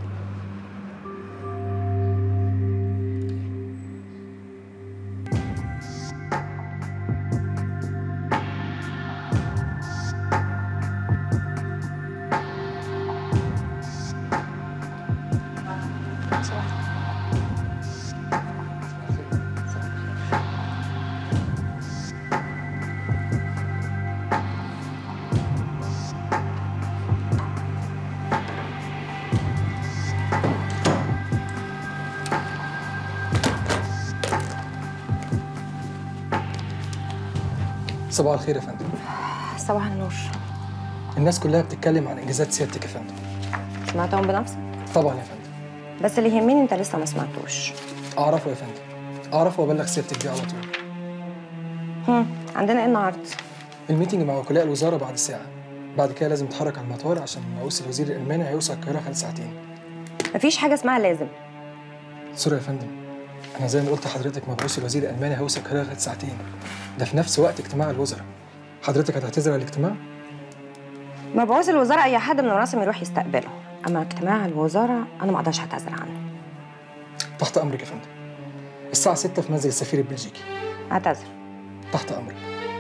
صباح الخير يا فندم صباح النور الناس كلها بتتكلم عن انجازات سيادتك يا فندم سمعتهم بنفسك طبعا يا فندم بس اللي يهمني انت لسه ما سمعتوش اعرفه يا فندم اعرفه وابلغ سيادتك بيه على طول هم. عندنا ايه النهارده الميتنج مع وكلاء الوزاره بعد ساعه بعد كده لازم نتحرك على المطار عشان رئيس الوزير الالماني هيوصل القاهره خلال ساعتين مفيش حاجه اسمها لازم سوري يا فندم انا زي ما قلت لحضرتك مبعوث الوزير الالماني هيوصل القاهره خلال ساعتين ده في نفس وقت اجتماع الوزراء حضرتك هتعتذر عن الاجتماع مبعوث الوزراء اي حد من الرسم يروح يستقبله اما اجتماع الوزراء انا ما اقدرش اعتذر عنه تحت امرك يا فندم الساعه 6 في منزل السفير البلجيكي اعتذر تحت امرك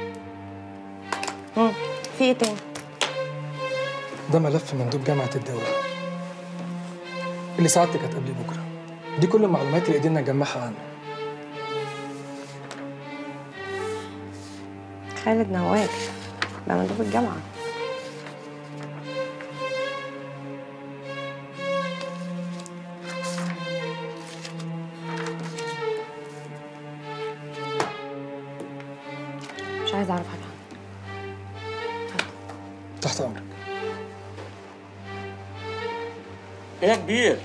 هم. في ايه تاني ده ملف مندوب جامعه الدوله اللي سعادتك هتقابليه بكره دي كل المعلومات اللي قدرنا نجمعها عنه خالد نواف ده مندوب الجامعه مش عايزه اعرف حاجه تحت امرك ايه يا كبير؟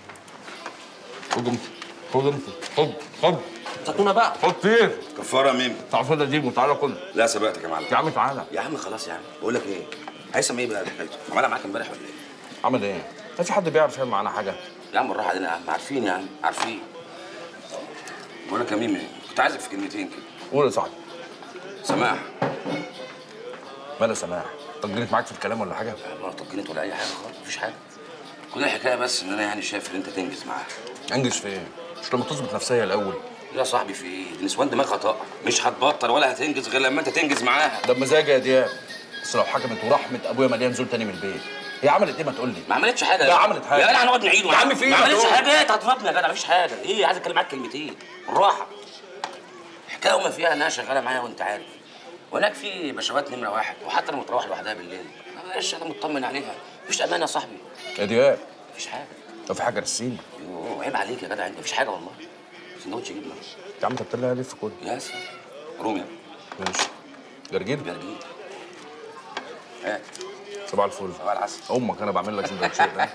خد انت خد انت خد خد زيتونه بقى خد فين؟ كفاره مين؟ تعال خد دي وتعالى كل لا سبقتك يا معلم يا عم تعالى يا عم خلاص يا عم بقول لك ايه هيثم ايه بقى حكايته؟ عملها معاك امبارح ولا ايه؟ عمل ايه؟ ما في حد بيعرف يعمل معانا حاجه يا عم بالراحه علينا يا عم عارفين يا عم عارفين بقول لك يا ميمي كنت عايزك في كلمتين كده قول يا صاحبي سماح مالها سماح طجنت معاك في الكلام ولا حاجه؟ لا طجنت ولا اي حاجه خالص مفيش حاجه كل الحكايه بس ان انا يعني شايف ان انت تنجز معاها انجز في ايه؟ مش لما تظبط نفسيه الاول يا صاحبي في ايه؟ النسوان دماغها طاقه مش هتبطل ولا هتنجز غير لما انت تنجز معاها ده بمزاجي يا دياب بس لو حكمت ورحمه ابويا مليان زول تاني من البيت هي عملت ايه ما تقول لي؟ ما عملتش حاجه لا عملت حاجه لا لا هنقعد نعيد يا عم في ايه؟ ما عملتش تقول؟ حاجه انت هتفضني يا جدع مفيش حاجه ايه عايز اتكلم معاك كلمتين بالراحه الحكايه وما فيها انها شغاله معايا وانت عارف وهناك في بشوات نمره واحد وحتى لما تروح لوحدها بالليل معلش انا مطمن عليها مفيش امان يا صاحبي يا دياب مفيش حاجه لو في حاجه رسيني يوه عيب عليك يا جدع انت مفيش حاجه والله سندوتش جبنه يا عم انت بتطلع ليه في كل يا سلام روميا ماشي جرجير جرجير هات صباح الفل صباح العسل امك انا بعمل لك سندوتشات ها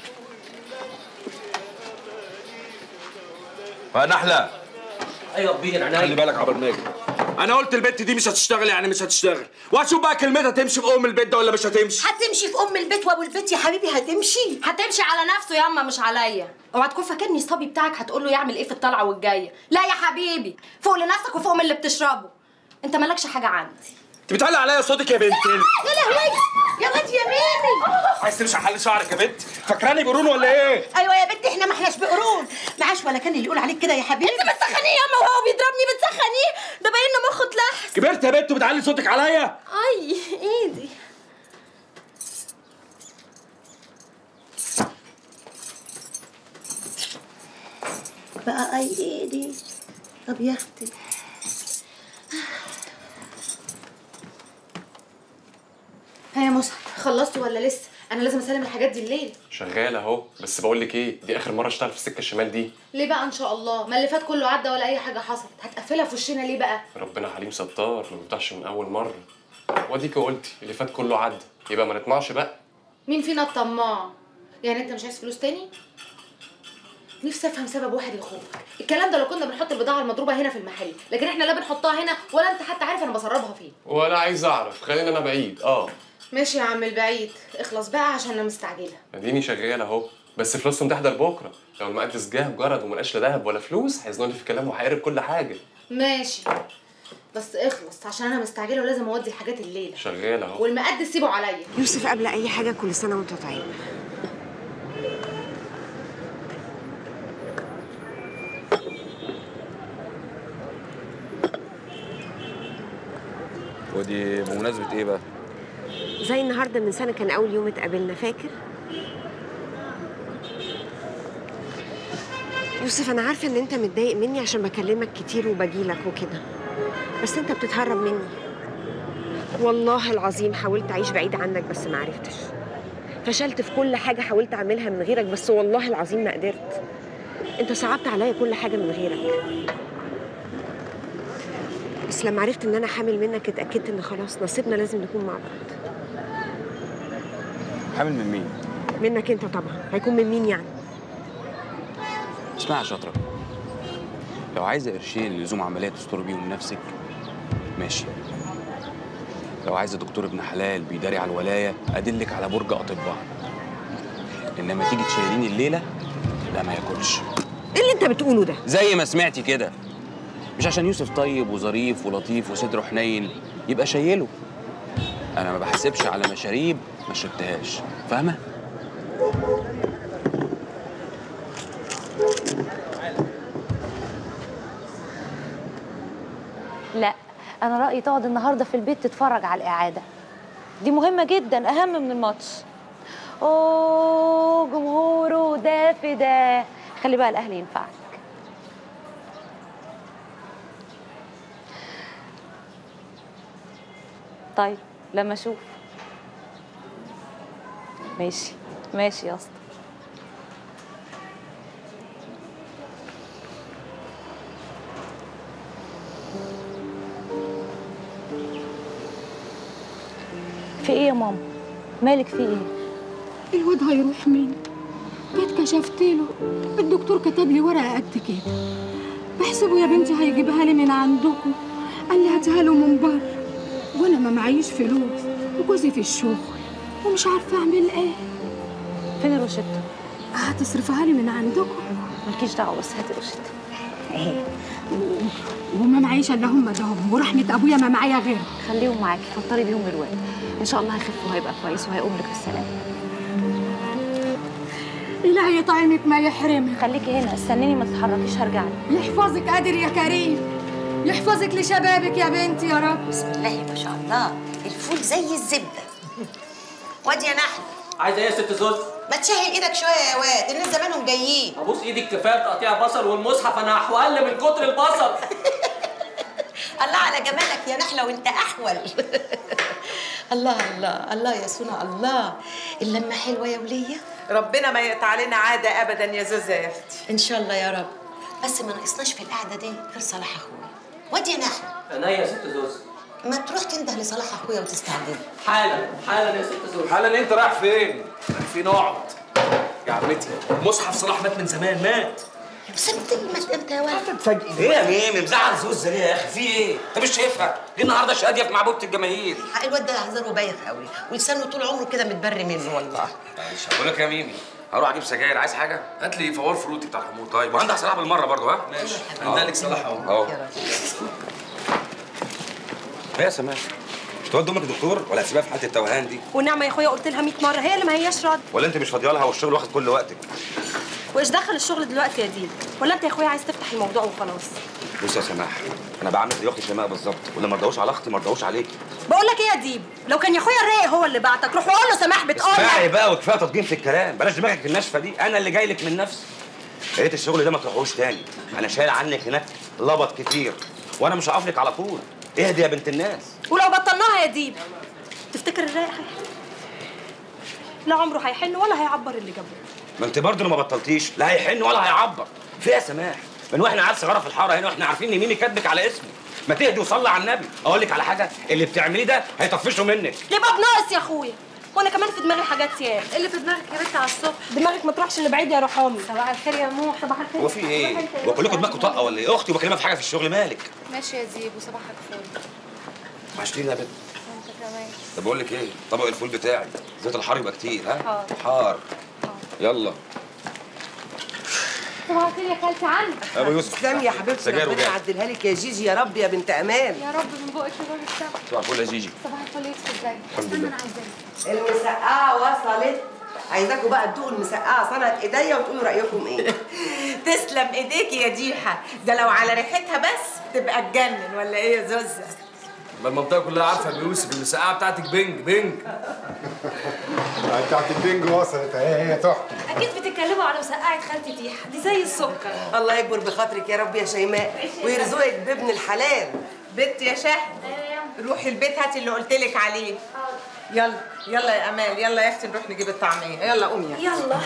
بقى نحله ايوه كبير عينيا خلي بالك عبر ما يجي انا قلت البت دي مش هتشتغل يعني مش هتشتغل وهشوف بقى كلمتها تمشي في ام البيت ده ولا مش هتمشي هتمشي في ام البيت وابو البيت يا حبيبي هتمشي هتمشي على نفسه ياما مش عليا اوعى تكون فاكرني الصبي بتاعك هتقول له يعمل ايه في الطلعه والجايه لا يا حبيبي فوق لنفسك وفوق من اللي بتشربه انت مالكش حاجه عندي انت بتعلق عليا صوتك يا بنت ال- يا لهوي يا واد يا ميمي عايز تمشي على حل شعرك يا بنت فاكراني بقرون ولا ايه ايوه يا بنتي احنا ما احناش بقرون معاش ولا كان اللي يقول عليك كده يا حبيبي انت بتسخنيه ياما وهو بيضربني بتسخنيه ده باين ان مخه اتلحس كبرت يا بنت وبتعلي صوتك عليا اي ايدي بقى اي ايدي طب يا اختي ها يا مصعب خلصتوا ولا لسه انا لازم اسلم الحاجات دي الليل شغال اهو بس بقول لك ايه دي اخر مره اشتغل في السكه الشمال دي ليه بقى ان شاء الله ما اللي فات كله عدى ولا اي حاجه حصلت هتقفلها في وشنا ليه بقى ربنا حليم ستار ما بيفتحش من اول مره واديكي قلتي اللي فات كله عدى يبقى ما نطمعش بقى مين فينا الطماع يعني انت مش عايز فلوس تاني نفسي افهم سبب واحد لخوفك الكلام ده لو كنا بنحط البضاعه المضروبه هنا في المحل لكن احنا لا بنحطها هنا ولا انت حتى عارف انا بسربها فين ولا عايز اعرف خلينا انا بعيد اه ماشي يا عم البعيد اخلص بقى عشان انا مستعجله اديني شغال اهو بس فلوسهم تحضر بكره لو المقدس جه وجرد وما لقاش لا ذهب ولا فلوس هيزنوني في كلامه وهيقرب كل حاجه ماشي بس اخلص عشان انا مستعجله ولازم اودي الحاجات الليله شغال اهو والمقدس سيبه عليا يوسف قبل اي حاجه كل سنه وانت طيب ودي بمناسبه ايه بقى زي النهارده من سنه كان اول يوم اتقابلنا فاكر يوسف انا عارفه ان انت متضايق مني عشان بكلمك كتير وبجيلك وكده بس انت بتتهرب مني والله العظيم حاولت اعيش بعيد عنك بس ما عرفتش فشلت في كل حاجه حاولت اعملها من غيرك بس والله العظيم ما قدرت انت صعبت عليا كل حاجه من غيرك بس لما عرفت ان انا حامل منك اتاكدت ان خلاص نصيبنا لازم نكون مع بعض حامل من مين منك انت طبعا هيكون من مين يعني اسمعي يا شاطره لو عايزه قرشين لزوم عمليه تستر بيهم نفسك ماشي لو عايزه دكتور ابن حلال بيداري على الولايه ادلك على برج اطباء انما تيجي تشيليني الليله لا ما ياكلش ايه اللي انت بتقوله ده زي ما سمعتي كده مش عشان يوسف طيب وظريف ولطيف وصدره حنين يبقى شايله انا ما بحسبش على مشاريب ما شربتهاش فاهمه لا انا رايي تقعد النهارده في البيت تتفرج على الاعاده دي مهمه جدا اهم من الماتش اوه جمهوره ده في ده خلي بقى الاهلي ينفعك طيب لما اشوف ماشي ماشي يا اسطى في ايه يا ماما مالك في ايه الواد هيروح مني جيت كشفت له الدكتور كتب لي ورقه قد كده بحسبه يا بنتي هيجيبها لي من عندكم قال لي هاتها له من بره وانا ما معيش فلوس وجوزي في الشغل ومش عارفه اعمل ايه فين الروشته هتصرفها لي من عندكم مالكيش دعوه بس هاتي الروشته ايه و- وما معيش الا هم دهم ورحمه ابويا ما معايا غير خليهم معاكي فطري بيهم الواد ان شاء الله هيخف وهيبقى كويس وهيقوم لك بالسلامه الهي يطعمك ما يحرمك خليكي هنا استنيني ما تتحركيش هرجع لك يحفظك قادر يا كريم يحفظك لشبابك يا بنتي يا رب بسم الله ما شاء الله الفول زي الزبده واد يا نحل عايزه ايه يا ست زوز؟ ما تشهل ايدك شويه يا واد الناس زمانهم جايين ابوس ايدك كفايه تقطيع بصل والمصحف انا هحول من كتر البصل الله على جمالك يا نحله وانت احول الله الله الله يا سونا الله اللمه حلوه يا وليه ربنا ما يقطع علينا عاده ابدا يا زوزه يا اختي ان شاء الله يا رب بس ما ناقصناش في القعده دي غير صلاح اخويا واد يا نحل انا يا ست زوز ما تروح تنده لصلاح اخويا وتستعجل حالا حالا يا ست زوز حالا انت رايح فين؟ فين اقعد يا عمتي مصحف صلاح مات من زمان مات سبت المات امتى يا واد تتفاجئي ليه يا ميمي مزعل زوزه ليه يا اخي في ايه؟ انت مش شايفها؟ دي النهارده شاديه في معبوده الجماهير حق الواد ده هزاره بايخ قوي ولسانه طول عمره كده متبري منه والله معلش هقول لك يا ميمي هروح اجيب سجاير عايز حاجه؟ هات لي فوار فروتي بتاع الحموض طيب وعندك صلاح بالمره برضه ها؟ ماشي عندك صلاح اهو اهو ايه يا سماح؟ مش تودي امك دكتور ولا هتسيبها في حاله التوهان دي؟ والنعمه يا اخويا قلت لها 100 مره هي اللي ما هياش راضيه ولا انت مش فاضيه لها والشغل واخد كل وقتك؟ وايش دخل الشغل دلوقتي يا ديل ولا انت يا اخويا عايز تفتح الموضوع وخلاص بص يا سماح انا بعمل زي اختي شيماء بالظبط واللي ما رضاوش على اختي ما رضاوش عليكي بقول لك ايه يا ديب لو كان يا اخويا الرايق هو اللي بعتك روح وقول له سماح بتقول اسمعي بقى وكفايه تضجين في الكلام بلاش دماغك الناشفه دي انا اللي جاي لك من نفسي يا ريت الشغل ده ما تروحوش تاني انا شايل عنك هناك لبط كتير وانا مش هقف لك على طول اهدي يا بنت الناس ولو بطلناها يا ديب تفتكر الرايق هيحل لا عمره هيحن ولا هيعبر اللي جابه ما انت برضه ما بطلتيش لا هيحن ولا هيعبر فيها سماح من واحنا عيال صغيره في الحاره هنا واحنا عارفين ان ميمي كاتبك على اسمه ما تهدي وصلي على النبي اقول لك على حاجه اللي بتعمليه ده هيطفشه منك يبقى بناقص يا اخويا وانا كمان في دماغي حاجات ياما اللي في دماغك يا بنت على الصبح دماغك ما تروحش لبعيد يا رحامي صباح الخير يا موح صباح الخير هو في ايه؟ هو كلكم دماغكم طاقه ولا ايه؟ اختي وبكلمها في حاجه في الشغل مالك؟ ماشي يا زيب وصباحك فل وحشتيني يا بنت وانت كمان طب بقول لك ايه؟ طبق الفول بتاعي زيت الحار يبقى كتير ها؟ حاضر. حار يلا صباح الخير يا خالتي عنك ابو يوسف تسلمي يا حبيبتي سجاير ربنا وجاي يعدلها لك يا جيجي يا رب يا بنت امان يا رب من بقك لباب السما صباح الفل يا جيجي صباح الفل يوسف ازاي الحمد لله. انا عايزاك المسقعه وصلت عايزاكم بقى تدوقوا المسقعه صنعت ايديا وتقولوا رايكم ايه تسلم ايديكي يا ديحه ده لو على ريحتها بس تبقى تجنن ولا ايه يا زوزه ما المنطقه كلها عارفه يا يوسف المسقعه بتاعتك بنج بنج بتاعت البنج وصلت اهي هي تحفه اكيد بتتكلموا على مسقعه خالتي تيحه دي زي السكر الله يكبر بخاطرك يا رب يا شيماء ويرزقك بابن الحلال بنت يا شهد روحي البيت هاتي اللي قلت لك عليه يلا يلا يا امال يلا يا اختي نروح نجيب الطعميه يلا قومي يا يلا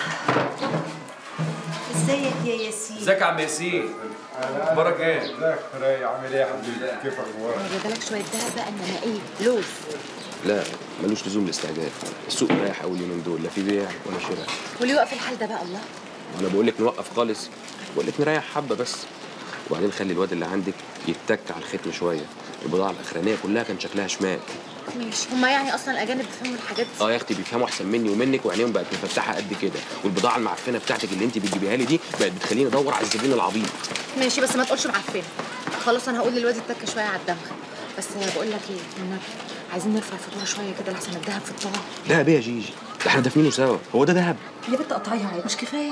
ازيك يا ياسين ازيك يا عم ياسين اخبارك ايه؟ ازيك رايق عامل ايه يا حبيبي كيف اخبارك جايبه لك شويه دهب بقى انما ايه لوز لا ملوش لزوم الاستعجال السوق رايح اول يومين دول لا في بيع ولا شراء واللي يوقف الحال ده بقى الله وانا بقول لك نوقف خالص بقول لك نريح حبه بس وبعدين خلي الواد اللي عندك يتك على الختم شويه البضاعه الاخرانيه كلها كان شكلها شمال ماشي هما يعني اصلا الاجانب بيفهموا الحاجات دي اه يا اختي بيفهموا احسن مني ومنك وعينيهم بقت مفتحه قد كده والبضاعه المعفنه بتاعتك اللي انت بتجيبيها لي دي بقت بتخليني ادور على الزبون العبيط ماشي بس ما تقولش معفنه خلاص انا هقول للواد التكه شويه على الدمغ بس بقول لك ايه والنبي عايزين نرفع الفاتوره شويه كده لحسن الدهب في الطبق دهب ايه يا جيجي ده احنا دافنينه سوا هو ده دهب يا بنت قطعيها مش كفايه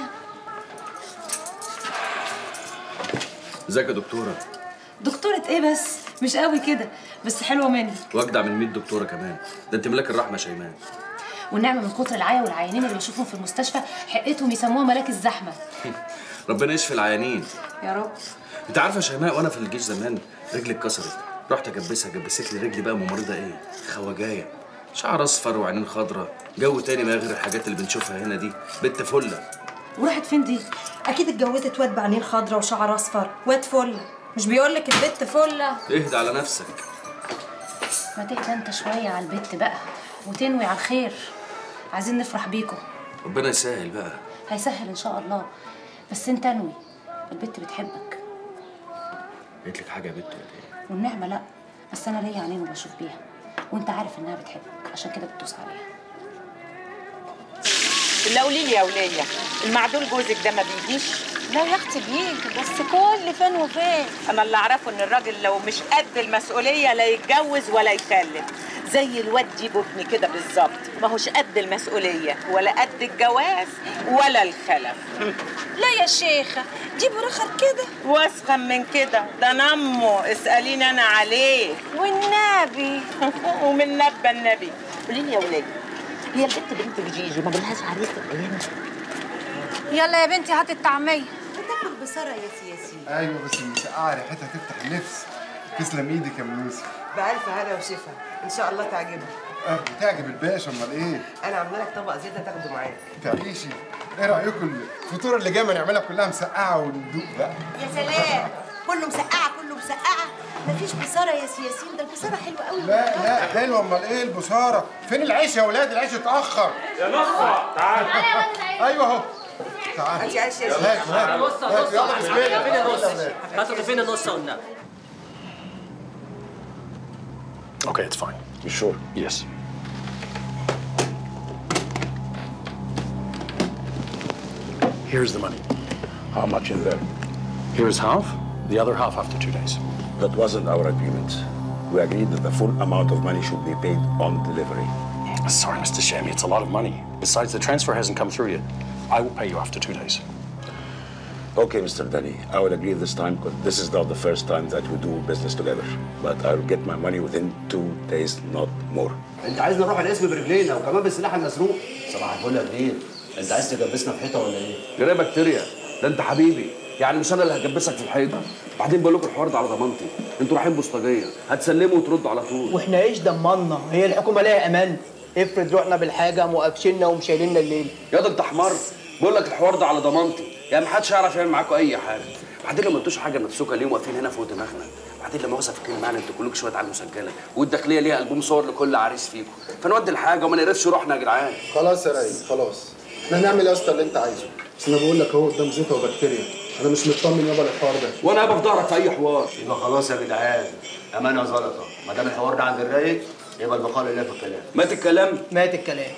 ازيك يا دكتوره دكتورة ايه بس مش قوي كده بس حلوه مني واجدع من 100 دكتوره كمان ده انت ملاك الرحمه يا شيماء والنعمه من كتر العيا والعيانين اللي بنشوفهم في المستشفى حقتهم يسموها ملاك الزحمه ربنا يشفي العيانين يا رب انت عارفه يا شيماء وانا في الجيش زمان رجلي اتكسرت رحت اجبسها جبست لي رجلي بقى ممرضه ايه خواجايه شعر اصفر وعينين خضراء جو تاني ما غير الحاجات اللي بنشوفها هنا دي بنت فله وراحت فين دي اكيد اتجوزت واد بعينين خضرا وشعر اصفر واد فله مش بيقول لك البت فله اهدى على نفسك ما تهدى انت شويه على البت بقى وتنوي على الخير عايزين نفرح بيكم ربنا يسهل بقى هيسهل ان شاء الله بس انت انوي البت بتحبك قلت لك حاجه يا بنت ولا ايه والنعمه لا بس انا ليا عينين وبشوف بيها وانت عارف انها بتحبك عشان كده بتدوس عليها لا قولي لي يا وليه المعدول جوزك ده ما بيجيش لا يا اختي بيجي بس كل فين وفين انا اللي اعرفه ان الراجل لو مش قد المسؤوليه لا يتجوز ولا يخلف زي الواد جيبو ابني كده بالظبط ما هوش قد المسؤوليه ولا قد الجواز ولا الخلف لا يا شيخه جيبوا رخر كده واسخن من كده ده نمه اساليني انا عليه والنبي ومن نبى النبي قولي لي يا وليه هي البنت بنت جيجي ما جالهاش عريس الايام يلا يا بنتي هات الطعميه بتاكل بسرعه يا سياسي ايوه بس المسقعه ريحتها تفتح النفس تسلم ايدك يا ام يوسف بألف هنا وشفا ان شاء الله تعجبك اه بتعجب الباشا امال ايه انا عامله لك طبق زياده تاخده معاك تعيشي ايه رايكم الفطور اللي جايه ما نعملها كلها مسقعه وندوق بقى يا سلام كله مسقعه كله مسقعه مفيش بصاره يا سياسين ده البصاره حلوه قوي لا لا حلوه امال ايه البصاره فين العيش يا ولاد العيش اتاخر يا نصرة تعال ايوه اهو تعال هاتي عيش يا يلا هات هات نص هات يلا بسم الله فين النص؟ يلا يا ولاد. هاتوا فين النص قلنا Okay, it's fine. You sure? Yes. Here's the money. How much in there? Here's half, the other half after two days. That wasn't our agreement. We agreed that the full amount of money should be paid on delivery. Sorry, Mr. Shammy, it's a lot of money. Besides, the transfer hasn't come through yet. I will pay you after two days. Okay, Mr. Denny, I will agree this time because this is not the first time that we do business together. But I will get my money within two days, not more. انت عايزنا نروح القسم برجلينا وكمان بالسلاح المسروق صباح الفل يا كبير انت عايز تجبسنا في حيطه ولا ايه؟ جرايه بكتيريا ده انت حبيبي يعني مش انا اللي هجبسك في الحيطه بعدين بقول لكم الحوار ده على ضمانتي انتوا رايحين بوسطجيه هتسلموا وتردوا على طول واحنا ايش ضمنا هي الحكومه ليها امان افرض رحنا بالحاجه موقفشنا ومشايليننا الليل يا ده انت حمار بقول لك الحوار ده على ضمانتي يعني محدش يعرف يعمل معاكم اي حاجه بعدين لما انتوش حاجه لنفسكم ليه واقفين هنا فوق دماغنا بعدين لما اوصف الكلمه معانا انتوا كلكم شويه على المسجله والداخليه ليها البوم صور لكل عريس فيكم فنودي الحاجه وما نقرفش روحنا يا جدعان خلاص يا رايق خلاص احنا هنعمل يا اسطى اللي انت عايزه بس انا بقول لك اهو قدام زيطه وبكتيريا انا مش مطمن يابا للحوار ده وانا هبقى في ظهرك في اي حوار يبقى خلاص يا جدعان امانه زلطه ما دام الحوار ده عند الرايق يبقى البقاء لله في الكلام مات الكلام مات الكلام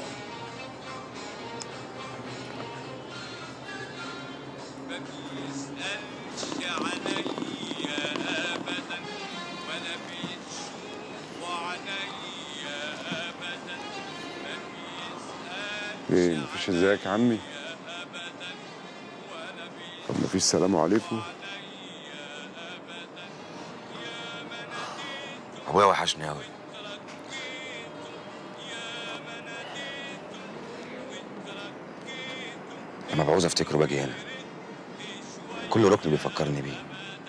ايه مفيش ازيك يا عمي طب مفيش سلام عليكم ابويا وحشني قوي لما بعوز افتكره باجي هنا كل ركن بيفكرني بيه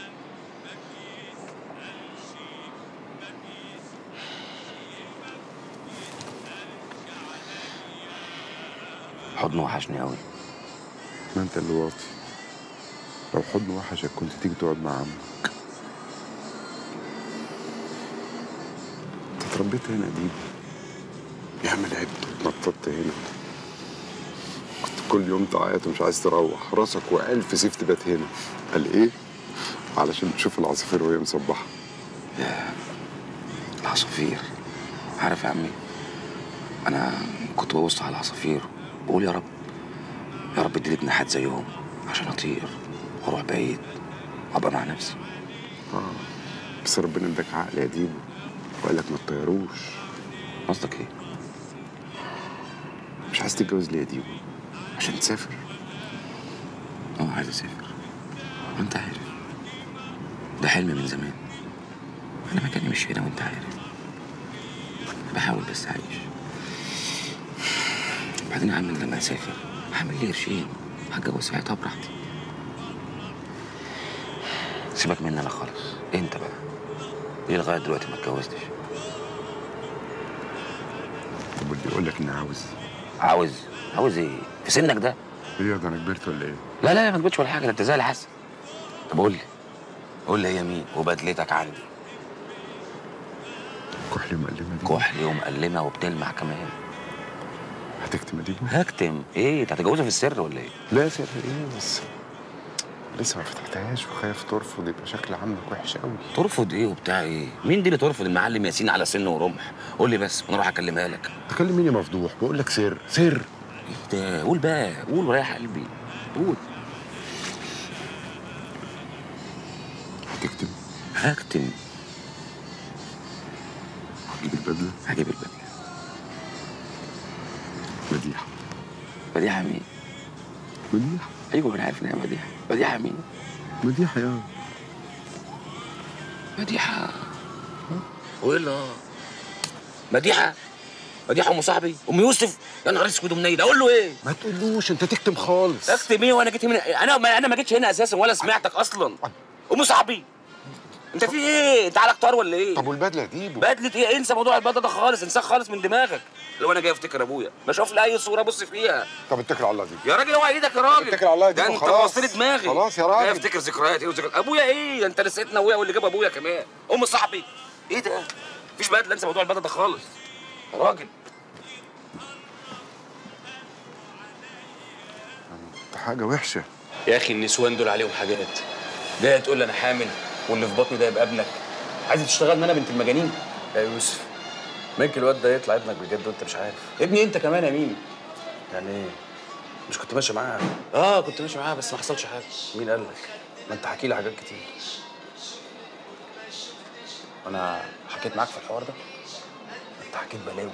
حضنه وحشني قوي ما انت اللي واطي لو حضن وحشك كنت تيجي تقعد مع عمك انت اتربيت هنا دي يا عم لعبت اتنططت هنا كنت كل يوم تعيط ومش عايز تروح راسك وألف سيف تبات هنا قال ايه علشان تشوف العصافير وهي مصبحه يا العصافير عارف يا عمي انا كنت ببص على العصافير بقول يا رب يا رب اديني جناحات زيهم عشان اطير واروح بعيد وابقى مع نفسي اه بس ربنا اداك عقل يا ديبو وقال لك ما تطيروش قصدك ايه؟ مش عايز تتجوز ليه يا ديبو؟ عشان تسافر؟ اه عايز اسافر وانت عارف ده حلم من زمان انا مكاني مش هنا وانت عارف بحاول بس اعيش بعدين هعمل لما اسافر هعمل لي قرشين هتجوز ساعتها براحتي سيبك مني انا خالص انت بقى ليه لغايه دلوقتي ما اتجوزتش طب واللي يقول لك اني عاوز عاوز عاوز ايه في سنك ده ايه ده انا كبرت ولا ايه؟ لا لا ما كبرتش ولا حاجه ده انت زي الحسن طب قول لي قول لي هي مين وبدلتك عندي كحلي مقلمه دي كحلي ومقلمه وبتلمع كمان هتكتم دي؟ هكتم ايه انت هتتجوزها في السر ولا ايه لا سر ايه بس لسه ما فتحتهاش وخايف ترفض يبقى شكل عمك وحش قوي ترفض ايه وبتاع ايه مين دي اللي ترفض المعلم ياسين على سن ورمح قول لي بس وانا اروح اكلمها لك تكلم مين يا مفضوح بقول لك سر سر ايه ده قول بقى قول وريح قلبي قول هتكتم هكتم هتجيب البدله هجيب البدله مديحه مديحه مين مديحه ايوه انا عارف انها مديحه مديحه مين مديحه يا مديحه ولا مديحه مديحه ام صاحبي ام يوسف يا نهار اسود ومنيل اقول له ايه ما تقولوش انت تكتم خالص اكتم ايه وانا جيت هنا انا ما انا ما جيتش هنا اساسا ولا سمعتك اصلا ام صاحبي انت في ايه انت على كتار ولا ايه طب والبدله ديبو بدله ايه انسى موضوع البدله ده خالص انساه خالص من دماغك لو انا جاي افتكر ابويا بشوف لي اي صوره ابص فيها طب اتكل على الله دي يا راجل اوعى ايدك يا راجل اتكل على الله ده دي انت خلاص. بوظت لي دماغي خلاص يا راجل. جاي افتكر ذكريات ايه وذكريات ابويا ايه انت نسيتنا ابويا واللي جاب ابويا كمان ام صاحبي ايه ده مفيش بدله انسى موضوع البدله ده خالص يا راجل حاجه وحشه يا اخي النسوان دول عليهم حاجات جايه تقول لي انا حامل واللي في بطني ده يبقى ابنك عايزه تشتغلني انا بنت المجانين يا يوسف ممكن الواد ده يطلع ابنك بجد وانت مش عارف ابني انت كمان يا مين يعني ايه مش كنت ماشي معاه اه كنت ماشي معاها بس ما حصلش حاجه مين قال لك ما انت حكي لي حاجات كتير انا حكيت معاك في الحوار ده انت حكيت بلاوي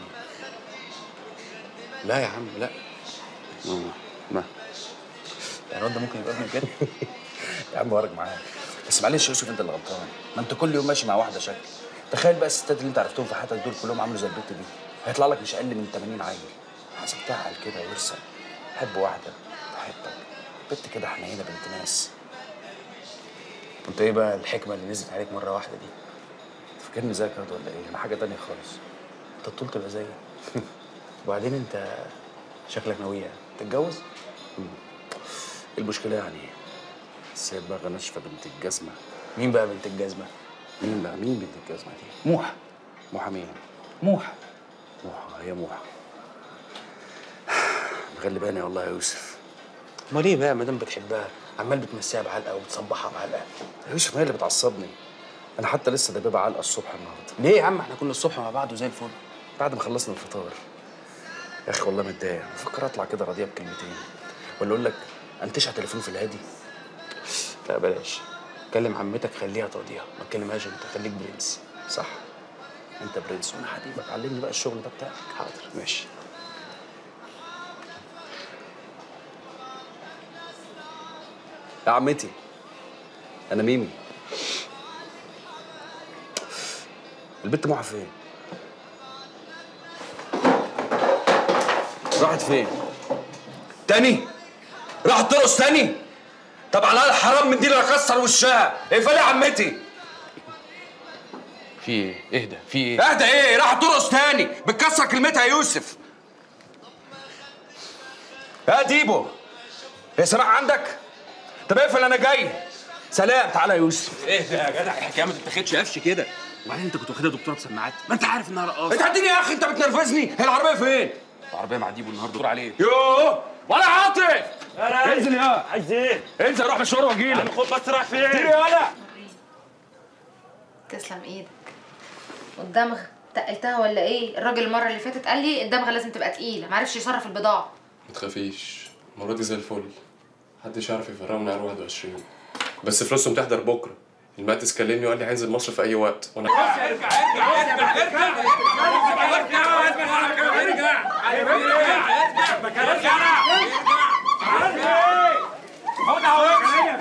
لا يا عم لا ما يعني الواد ده ممكن يبقى ابني بجد يا عم ورج معاك بس معلش يا يوسف انت اللي غلطان ما انت كل يوم ماشي مع واحده شكل تخيل بقى الستات اللي انت عرفتهم في حياتك دول كلهم عملوا زي البت دي هيطلع لك مش اقل من 80 عيل عايزك تعقل كده وارسل حب واحده تحبك بنت كده حنينه بنت ناس انت ايه بقى الحكمه اللي نزلت عليك مره واحده دي فاكرني زيك ياض ولا ايه انا حاجه تانية خالص انت طول تبقى زيي وبعدين انت شكلك ناوية تتجوز؟ المشكله يعني الصباغه ناشفه بنت الجزمه مين بقى بنت الجزمه؟ مين بقى مين بنت الجزمه دي؟ موحة موحة مين؟ موحة موحة هي موحة مغلباني والله يا يوسف امال ايه بقى ما دام بتحبها عمال بتمسيها بعلقه وبتصبحها بعلقه يا يوسف ما هي اللي بتعصبني انا حتى لسه دبابه علقه الصبح النهارده ليه يا عم احنا كنا الصبح مع بعض وزي الفل بعد ما خلصنا الفطار يا اخي والله متضايق بفكر اطلع كده راضيه بكلمتين ولا اقول لك انتشع تليفون في الهادي لا بلاش كلم عمتك خليها تقضيها ما تكلمهاش انت خليك برنس صح انت برنس وانا حبيبك علمني بقى الشغل ده بتاعك حاضر ماشي يا عمتي انا ميمي البت موحة فين راحت فين تاني راحت ترقص تاني طب على الحرام من دي اللي اكسر وشها اقفلي يا عمتي في ايه اهدى في ايه اهدى ايه راحت ترقص تاني بتكسر كلمتها يا يوسف يا ديبو هي سماع عندك طب اقفل انا جاي سلام تعالى يا يوسف اهدى يا جدع الحكايه ما تتاخدش قفش كده وبعدين انت كنت واخدها دكتوره بسماعات ما انت عارف انها رقاصه انت هتديني يا اخي انت بتنرفزني هي العربيه فين العربيه مع ديبو النهارده دور عليه يوه ولا عاطف انزل يا عايز ايه؟ انزل روح مشوار واجيلك يعني خد بس رايح فين؟ طير يا ولا تسلم ايدك والدمغ تقلتها ولا ايه الراجل المره اللي فاتت قال لي الدمغه لازم تبقى تقيله معرفش يصرف البضاعه ما تخافيش المرة دي زي الفل محدش يعرف يفرقوا من عيار 21 بس فلوسهم تحضر بكرة المهندس كلمني وقال لي هينزل مصر في أي وقت وأنا خدها وامشي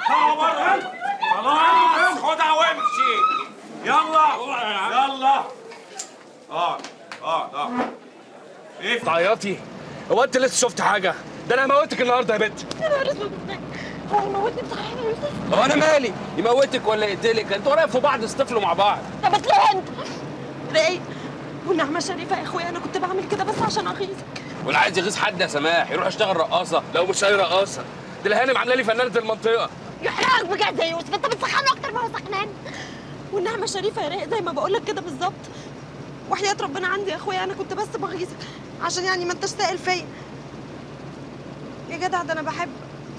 خلاص خدها وامشي يلا يلا اقعد اقعد اقعد ايه تعيطي هو انت لسه شفت حاجه ده انا هموتك النهارده يا بنت هو يموتني بصحيح يا يوسف هو انا مالي يموتك ولا يقتلك انتوا قريب في بعض استفلوا مع بعض طب اطلع انت رايق والنعمة شريفة يا اخويا انا كنت بعمل كده بس عشان اغيظك واللي عايز يغيظ حد يا سماح يروح يشتغل رقاصه لو مش اي رقاصه دي الهانم عامله لي فنانه المنطقه يحرقك بجد يا يوسف انت بتسخنه اكتر ما هو سخنان والنعمة شريفة يا رايق زي ما بقول لك كده بالظبط وحياة ربنا عندي يا اخويا انا كنت بس بغيظك عشان يعني ما انتش سائل فيا يا جدع ده انا بحبك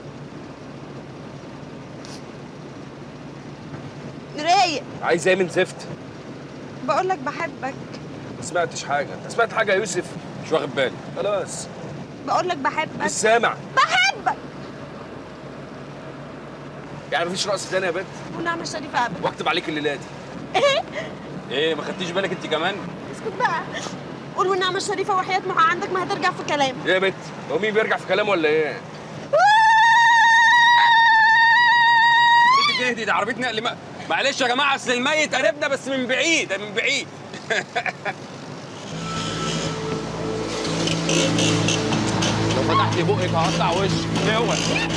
رايق عايز ايه من زفت بقول لك بحبك ما سمعتش حاجه انت سمعت حاجه يا يوسف مش واخد بالي خلاص بقول لك بحبك مش سامع بحبك يعني مفيش رقص تاني يا بنت والنعمة شريفة ابدا واكتب عليك الليله دي ايه ايه ما خدتيش بالك انت كمان اسكت بقى قول والنعمة الشريفة وحياة محا عندك ما هترجع في كلام ايه يا بنت هو مين بيرجع في كلامه ولا ايه انت تهدي ده عربيه نقل ما... معلش يا جماعه اصل الميت قريبنا بس من بعيد من بعيد لو فتحت بقك هقطع وشك اوعى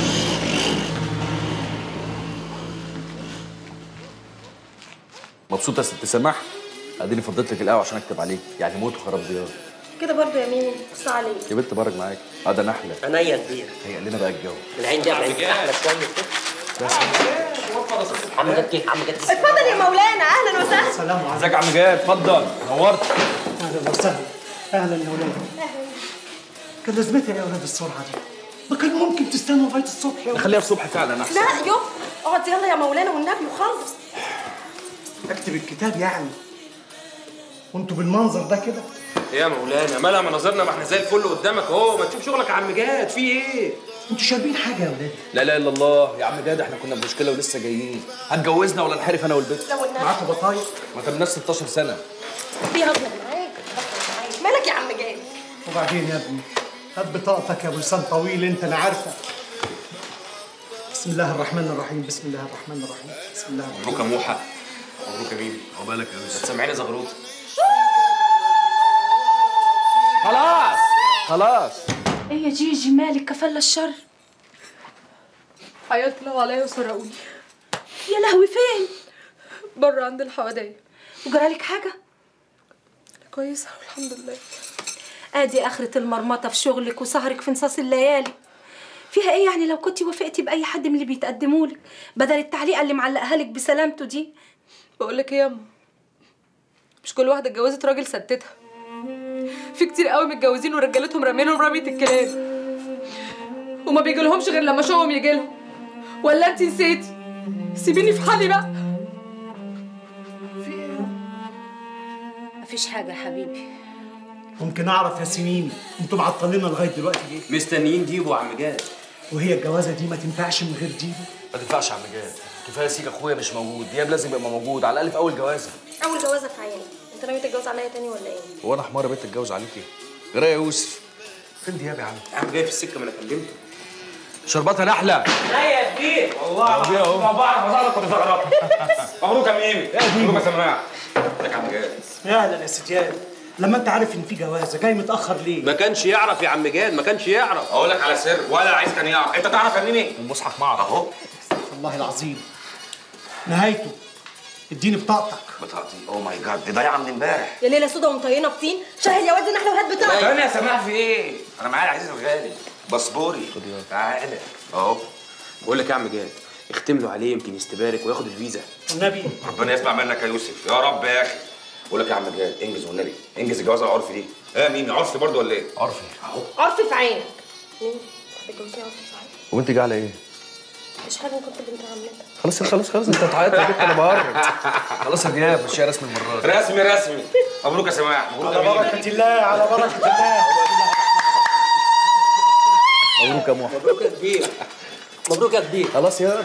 مبسوطه يا ست سماح اديني فضيت لك القهوه عشان اكتب عليك يعني موت وخراب ديار كده برضه يا ميمي بص عليك يا بنت بارك معاك اه ده نحله عينيا كبير هيقل لنا بقى الجو العين دي على العين احلى شويه كده بس عم جد عم جد اتفضل يا مولانا اهلا وسهلا سلام عليكم ازيك يا عم جاد اتفضل نورت اهلا وسهلا اهلا يا ولاد كان لازمتها يا ولاد السرعه دي ما كان ممكن تستنوا لغايه الصبح يا خليها الصبح فعلا احسن لا يو اقعد يلا يا مولانا والنبي وخلص اكتب الكتاب يعني وانتوا بالمنظر ده كده ايه يا مولانا مالها مناظرنا ما احنا زي الفل قدامك اهو ما تشوف شغلك يا عم جاد في ايه انتوا شاربين حاجه يا ولاد لا لا الا الله يا عم جاد احنا كنا بمشكله ولسه جايين هتجوزنا ولا نحرف انا والبنت لو النبي معاكم بطايق ما تمناش 16 سنه بيهزر معاك مالك يا عم جاي وبعدين يا ابني هات بطاقتك يا ابو لسان طويل انت انا عارفه بسم الله الرحمن الرحيم بسم الله الرحمن الرحيم بسم الله الرحمن مبروك يا موحى مبروك يا ميمي عقبالك يا يوسف سامعيني زغروط خلاص خلاص ايه يا جيجي مالك كفل الشر هيطلعوا عليا وسرقوني يا لهوي فين بره عند الحوادية وجرالك حاجة كويسة والحمد لله ادي اخرة المرمطة في شغلك وسهرك في نصاص الليالي فيها ايه يعني لو كنتي وافقتي باي حد من اللي بيتقدموا لك بدل التعليقه اللي معلقها لك بسلامته دي بقول لك ايه ياما مش كل واحده اتجوزت راجل ستتها في كتير قوي متجوزين ورجالتهم رامينهم رمية الكلاب وما بيجيلهمش غير لما شوقهم يجيلهم ولا انت نسيتي سيبيني في حالي بقى مفيش حاجه يا حبيبي ممكن اعرف يا سنين انتوا معطلينا لغايه دلوقتي ليه؟ مستنيين ديبو يا عم جاد وهي الجوازه دي ما تنفعش من غير ديبو ما تنفعش يا عم جاد كفايه سيك اخويا مش موجود دياب لازم يبقى موجود على الاقل في اول جوازه اول جوازه في عيني انت ناوي تتجوز عليا تاني ولا ايه هو انا حمار بنت اتجوز عليكي ايه رايك يا يوسف فين دياب يا عم يا عم جاي في السكه ما انا كلمته شرباتها نحله لا يا كبير والله أبويا أهو. ما بعرف اصلك ولا زغرات مبروك يا ميمي مبروك يا سماح ازيك يا عم جاد يا اهلا يا ستيان لما انت عارف ان في جوازه جاي متاخر ليه؟ ما كانش يعرف يا عم جاد ما كانش يعرف اقول لك على سر ولا عايز كان يعرف انت تعرف يا ميمي المصحف معرض اهو والله العظيم نهايته اديني بطاقتك بطاقتي اوه ماي جاد دي ضايعه من امبارح يا ليله سودا ومطينه بطين شاهد يا واد نحله وهات بتاعك استنى يا سماح في ايه؟ انا معايا العزيز الغالي باسبوري تعالى اهو بقول لك يا عم جاد اختم له عليه يمكن يستبارك وياخد الفيزا النبي ربنا يسمع منك يا يوسف يا رب يا اخي بقول لك يا عم جاد انجز والنبي انجز الجوازه العرفي دي ايه يا ميمي عرفي برضه ولا ايه؟ عرفي اهو عرفي في عينك مين بتجوزيه عرفي في عينك وانت جايه على ايه؟ مش حاجه كنت بنت عمتك خلاص خلاص خلاص انت هتعيط يا بنت انا بهرج خلاص يا دياب مش رسمي المره دي رسمي رسمي مبروك يا سماح مبروك على يا ميمي بركه الله على بركه الله مبروك يا موحى مبروك يا كبير مبروك يا كبير خلاص يا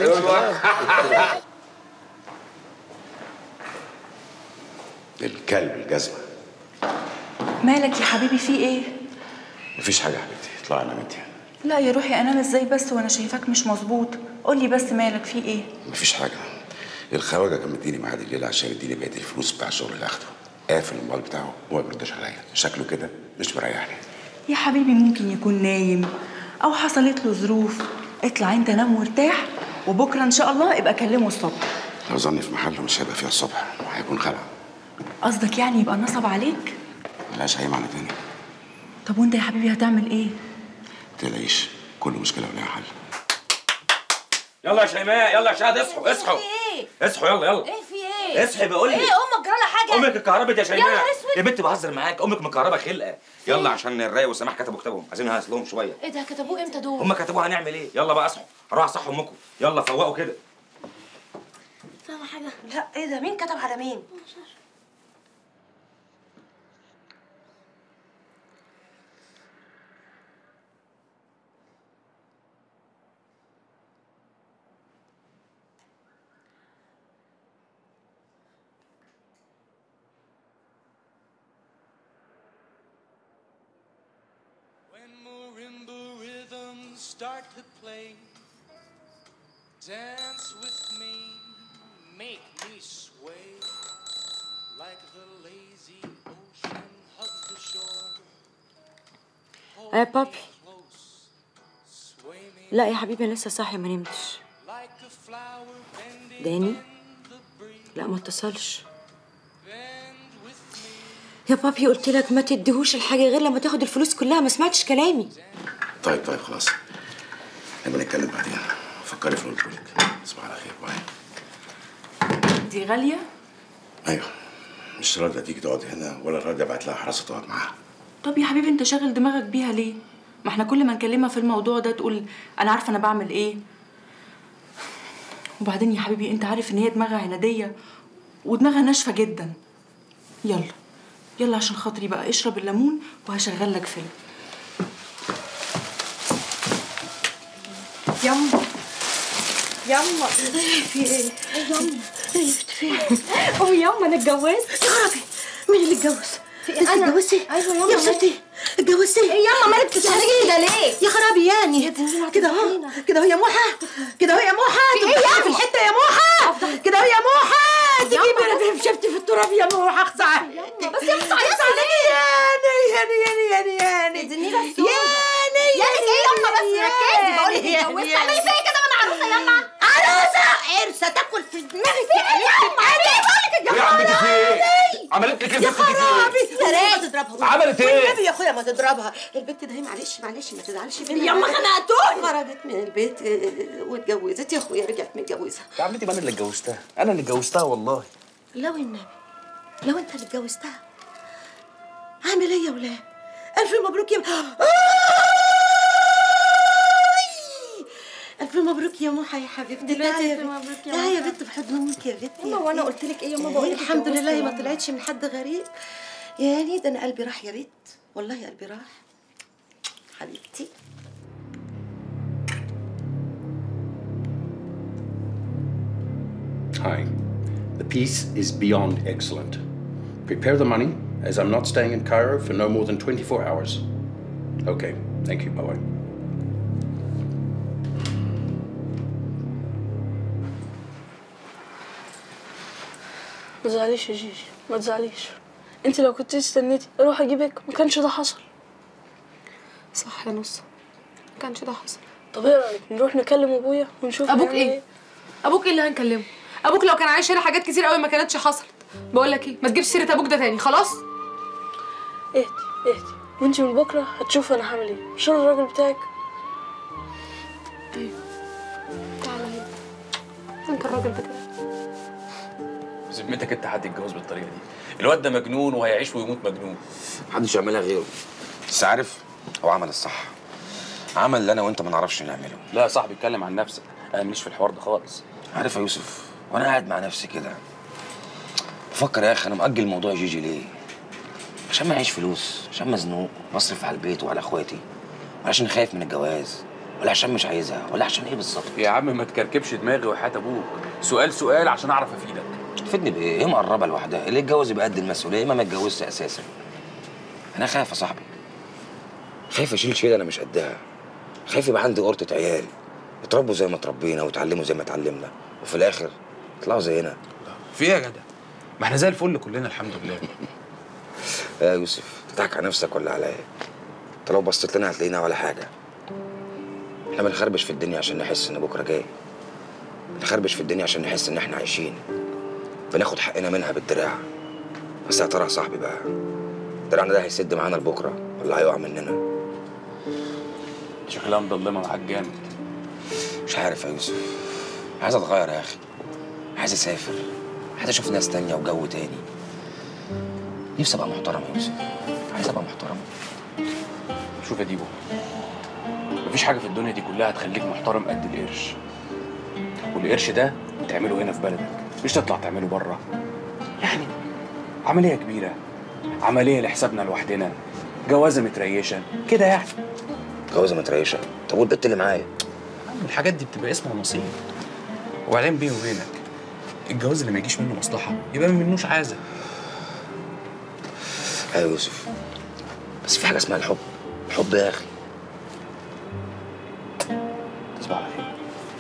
الكلب الجزمه مالك يا حبيبي في ايه؟ مفيش حاجه يا حبيبتي اطلعي نام انت لا يا روحي انام ازاي بس وانا شايفاك مش مظبوط قولي بس مالك في ايه؟ مفيش حاجه الخواجه كان مديني ميعاد الليله عشان يديني بقيه الفلوس بتاع الشغل اللي اخده قافل الموبايل بتاعه وما بيردش عليا شكله كده مش مريحني يا حبيبي ممكن يكون نايم او حصلت له ظروف اطلع انت نام وارتاح وبكره ان شاء الله ابقى كلمه الصبح لو ظني في محله مش هيبقى فيها الصبح وهيكون خلع قصدك يعني يبقى نصب عليك ملهاش اي معنى تاني طب وانت يا حبيبي هتعمل ايه متقلقيش كل مشكله ولها حل يلا يا شيماء يلا يا شهد اصحوا اصحوا ايه اصحوا يلا يلا ايه في ايه اصحي بقول لك ايه امك جرالها حاجه امك اتكهربت يا يا شيماء نهار اسود يا بنت بهزر معاك امك مكهربه خلقه يلا عشان الراي وسماح كتبوا كتابهم عايزين نهز لهم شويه ايه ده كتبوه امتى دول هم كتبوها هنعمل ايه يلا بقى اصحوا هروح اصحى امكم يلا فوقوا كده فاهمه حاجه لا ايه ده مين كتب على مين marimba rhythms start to play. Dance with me, make me sway like the lazy ocean hugs the shore. يا بابي لا يا حبيبي انا لسه صاحيه ما نمتش داني لا ما اتصلش يا بابي قلت لك ما تديهوش الحاجه غير لما تاخد الفلوس كلها ما سمعتش كلامي طيب طيب خلاص نبقى نتكلم بعدين فكري في اللي قلت لك تصبح على خير باي دي غاليه ايوه مش راضيه تيجي تقعد هنا ولا راضيه ابعت لها حراسه تقعد معاها طب يا حبيبي انت شاغل دماغك بيها ليه ما احنا كل ما نكلمها في الموضوع ده تقول انا عارفه انا بعمل ايه وبعدين يا حبيبي انت عارف ان هي دماغها عناديه ودماغها ناشفه جدا يلا يلا عشان خاطري بقى اشرب الليمون وهشغل لك فيلم يما يما في ايه؟ يما عرفت فين؟ قومي يما انا اتجوزت يا خرابي مين اللي اتجوز؟ انت اتجوزتي؟ ايوه يما يا ستي اتجوزتي؟ ايه يما مالك بتتحرجي كده ليه؟ يا خرابي يعني كده اهو كده اهو يا موحة كده اهو يا موحة في ايه تبقى يا في أما؟ الحتة يا موحة كده اهو يا موحة يما تجيبي انا شفتي في التراب يا موحة اخصى بس يا اخصى عليك ياني ياني ياني ياني ياني اديني بس ياني ياني ايه يما بس ركزي بقول لك اتجوزت تعملي فيا كده وانا عروسه يما عروسة عرسة تاكل في دماغك يا يما ايه بقول لك يا عم انت في ايه؟ عملت لك ايه يا البنت دي في ايه؟ خرابي يا ريت تضربها عملت إيه؟ والنبي يا اخويا ما تضربها البت ده هي معلش معلش ما تزعلش منها ياما خنقتوني. خرجت من البيت آه، واتجوزت يا اخويا رجعت متجوزه يا عمتي ما انا اللي اتجوزتها انا اللي اتجوزتها والله لو النبي لو انت اللي اتجوزتها عامل ايه يا ولاد الف مبروك يا آي! الف مبروك يا موحى يا حبيبتي دلوقتي تعالي ألف مبروك يا لا يا موحى. بنت بحضن امك يا بنت ماما، وأنا قلت لك إيه يا ماما؟ بقول لك الحمد اتجوزت لله يا ما ماما. طلعتش من حد غريب يعني ده انا قلبي راح يا بنت والله قلبي راح حبيبتي Hi. The piece is beyond excellent. Prepare the money, as I'm not staying in Cairo for no more than 24 hours. Okay, thank you. Bye bye. ما تزعليش يا جيجي ما تزعليش انت لو كنت استنيتي اروح اجيبك ما كانش ده حصل صح يا نص ما كانش ده حصل طب ايه رايك نروح نكلم ابويا ونشوف ابوك هنعمل ايه ابوك ايه اللي هنكلمه ابوك لو كان عايش هنا حاجات كتير قوي ما كانتش حصلت بقول لك ايه ما تجيبش سيره ابوك ده تاني خلاص اهدي اهدي وانت من بكره هتشوف انا هعمل ايه مش أنا الراجل بتاعك تعالى هنا انت الراجل بتاعي بذمتك انت حد يتجوز بالطريقه دي الواد ده مجنون وهيعيش ويموت مجنون محدش يعملها غيره بس عارف هو عمل الصح عمل اللي انا وانت ما نعرفش نعمله لا يا صاحبي اتكلم عن نفسك انا ماليش في الحوار ده خالص عارف يا يوسف وانا قاعد مع نفسي كده بفكر يا اخي انا مأجل موضوع جيجي ليه عشان معيش فلوس عشان مزنوق بصرف على البيت وعلى اخواتي ولا عشان خايف من الجواز ولا عشان مش عايزها ولا عشان ايه بالظبط يا عم ما تكركبش دماغي وحياة ابوك سؤال سؤال عشان اعرف افيدك تفيدني بايه؟ هي مقربه لوحدها اللي يتجوز يبقى قد المسؤوليه ما ما اتجوزش اساسا انا خايف يا صاحبي خايف اشيل شيله انا مش قدها خايف يبقى عندي قرطه عيال يتربوا زي ما اتربينا ويتعلموا زي ما اتعلمنا وفي الاخر يطلعوا زينا في ايه يا جدع ما احنا زي الفل كلنا الحمد لله يا يوسف تضحك على نفسك ولا عليا انت لو بصيت لنا هتلاقينا ولا حاجه احنا بنخربش في الدنيا عشان نحس ان بكره جاي بنخربش في الدنيا عشان نحس ان احنا عايشين بناخد حقنا منها بالدراع بس يا ترى يا صاحبي بقى دراعنا ده هيسد معانا لبكره ولا هيقع مننا شكلها مضلمه معاك جامد مش عارف يا يوسف عايز اتغير يا اخي عايز اسافر عايز اشوف ناس تانية وجو تاني نفسي ابقى محترم يا يوسف عايز ابقى محترم شوف يا ديبو مفيش حاجه في الدنيا دي كلها هتخليك محترم قد القرش والقرش ده تعمله هنا في بلدك مش تطلع تعمله بره يعني عمليه كبيره عمليه لحسابنا لوحدنا جوازه متريشه كده يعني جوازه متريشه طب والبت اللي معايا الحاجات دي بتبقى اسمها نصيب وبعدين بيني وبينك الجواز اللي ما يجيش منه مصلحه يبقى ما منوش عازه ايوه يا يوسف بس في حاجه اسمها الحب الحب يا اخي تصبح على خير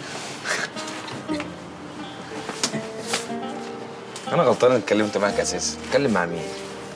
انا غلطان اني اتكلمت معاك اساسا اتكلم مع مين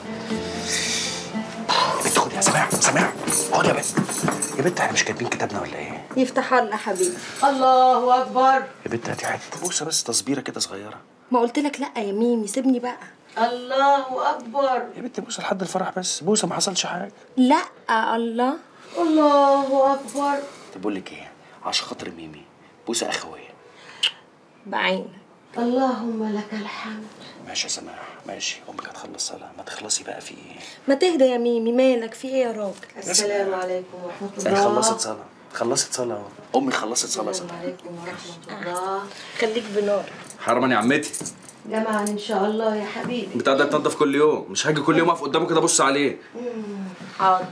بنت خد يا سماح سماح خد يا بنت يا بنت احنا مش كاتبين كتابنا ولا ايه؟ يفتح الله حبيبي الله اكبر يا بنت هاتي حته بوسه بس تصبيره كده صغيره ما قلت لك لا يا ميمي سيبني بقى الله اكبر يا بنت بوسه لحد الفرح بس بوسه ما حصلش حاجه لا الله الله اكبر طب بقول لك ايه عشان خاطر ميمي بوسه اخويه بعينك اللهم لك الحمد ماشي يا سماح ماشي امك هتخلص صلاه ما تخلصي بقى في ايه؟ ما تهدى يا ميمي مالك في ايه يا راجل السلام عليكم ورحمه هي الله خلصت صلاه خلصت صلاه اهو امي خلصت صلاه السلام صلاه عليكم ورحمه الله خليك بنار حرما يا عمتي جمعا ان شاء الله يا حبيبي بتاع ده تنضف كل يوم مش هاجي كل يوم اقف قدامه كده ابص عليه حاضر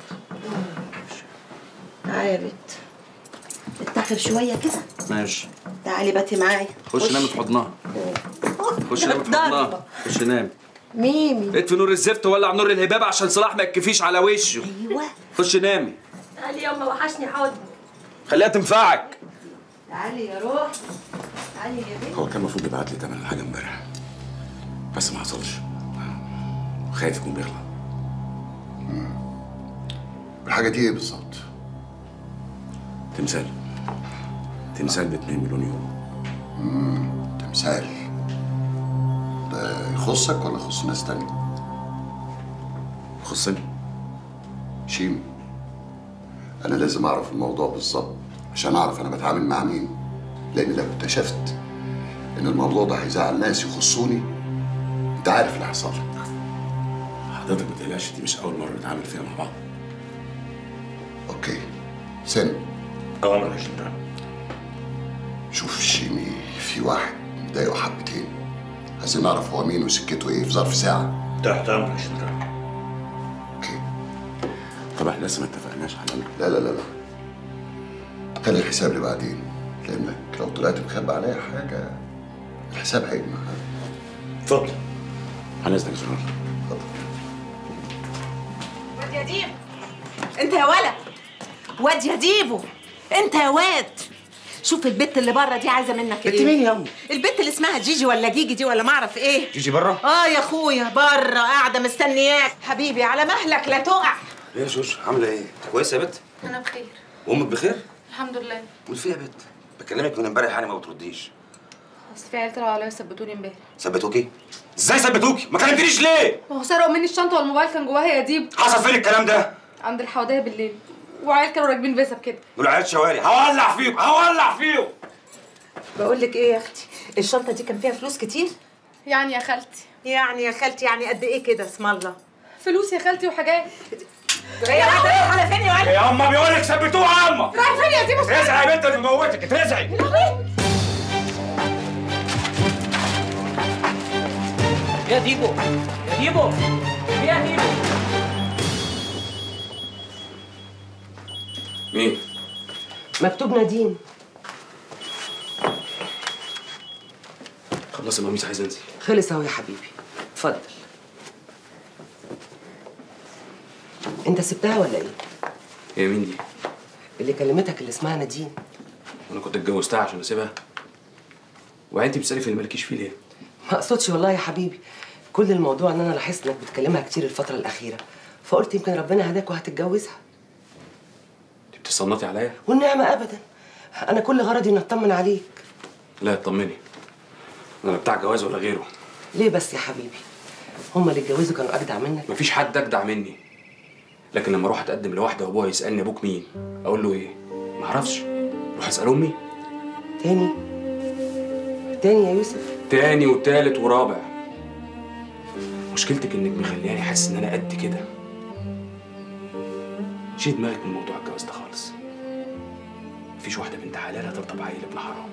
تعالي يا بت اتخر شويه كده ماشي تعالي باتي معايا خش نامي في حضنها خش نامي في حضنها خش نامي ميمي اطفي نور الزفت وولع نور الهباب عشان صلاح ما يتكفيش على وشه ايوه خش نامي تعالي ياما وحشني حضن خليها تنفعك تعالي يا روح تعالي يا بنت هو كان المفروض يبعت لي تمن الحاجه امبارح بس ما حصلش خايف يكون بيغلط الحاجه دي ايه بالظبط؟ تمثال تمثال ب 2 مليون يورو مم، تمثال ده يخصك ولا يخص ناس تانية؟ يخصني شيم انا لازم اعرف الموضوع بالظبط عشان اعرف انا بتعامل مع مين لان لو اكتشفت ان الموضوع ده هيزعل ناس يخصوني انت عارف اللي هيحصل لك حضرتك ما تقلقش دي مش اول مره نتعامل فيها مع بعض اوكي سن اوامر يا جنرال شوف شيمي في واحد مضايقه حبتين عايزين نعرف هو مين وسكته ايه في ظرف ساعه تحت امرك يا جنرال طب احنا لسه ما اتفقناش على لا لا لا لا خلي الحساب لبعدين لانك لو طلعت مخبي عليا حاجه الحساب هيجمع اتفضل على اذنك يا جنرال واد يا ديب انت يا ولا واد يا ديبو انت يا واد شوف البت اللي بره دي عايزه منك ايه بنت مين يا أمي؟ البت اللي اسمها جيجي ولا جيجي دي ولا ما اعرف ايه جيجي بره اه يا اخويا بره قاعده مستنياك حبيبي على مهلك لا تقع ايه يا شوش عامله ايه كويسه يا بت انا بخير وامك بخير الحمد لله قول فيها يا بت بكلمك من امبارح يعني ما بترديش بس في عيال طلعوا عليا ثبتوني امبارح ثبتوكي ازاي ثبتوكي ما كلمتنيش ليه ما هو سرقوا مني الشنطه والموبايل كان جواها يا ديب حصل فين الكلام ده عند الحواديه بالليل وعيال كانوا راكبين فيسب كده دول عيال شوارع هولع فيهم هولع فيهم بقول لك ايه يا اختي الشنطه دي كان فيها فلوس كتير يعني يا خالتي يعني يا خالتي يعني قد ايه كده اسم الله فلوس يا خالتي وحاجات رايح على فين يا ولد يا اما بيقول لك ثبتوها يا اما رايح فين يا ديب اترزعي يا بنت اللي بموتك اترزعي يا ديبو يا ديبو يا ديبو مين؟ مكتوب نادين خلص يا ماميس عايز انزل خلص اهو يا حبيبي اتفضل انت سبتها ولا ايه هي مين دي؟ اللي كلمتك اللي اسمها نادين وانا كنت اتجوزتها عشان اسيبها وانت بتسالي في اللي مالكيش فيه ليه؟ ما اقصدش والله يا حبيبي كل الموضوع ان انا لاحظت انك بتكلمها كتير الفتره الاخيره فقلت يمكن ربنا هداك وهتتجوزها انت بتصنطي عليا؟ والنعمه ابدا انا كل غرضي ان اطمن عليك لا اطمني انا لا بتاع جواز ولا غيره ليه بس يا حبيبي هما اللي اتجوزوا كانوا اجدع منك مفيش حد اجدع مني لكن لما اروح اتقدم لواحده وابوها يسالني ابوك مين اقول له ايه ما اعرفش اروح اسال امي تاني تاني يا يوسف تاني وتالت ورابع مشكلتك انك مخلياني حاسس ان انا قد كده شيل دماغك من موضوع الجواز ده خالص مفيش واحده بنت حلال هترضى بعيل ابن حرام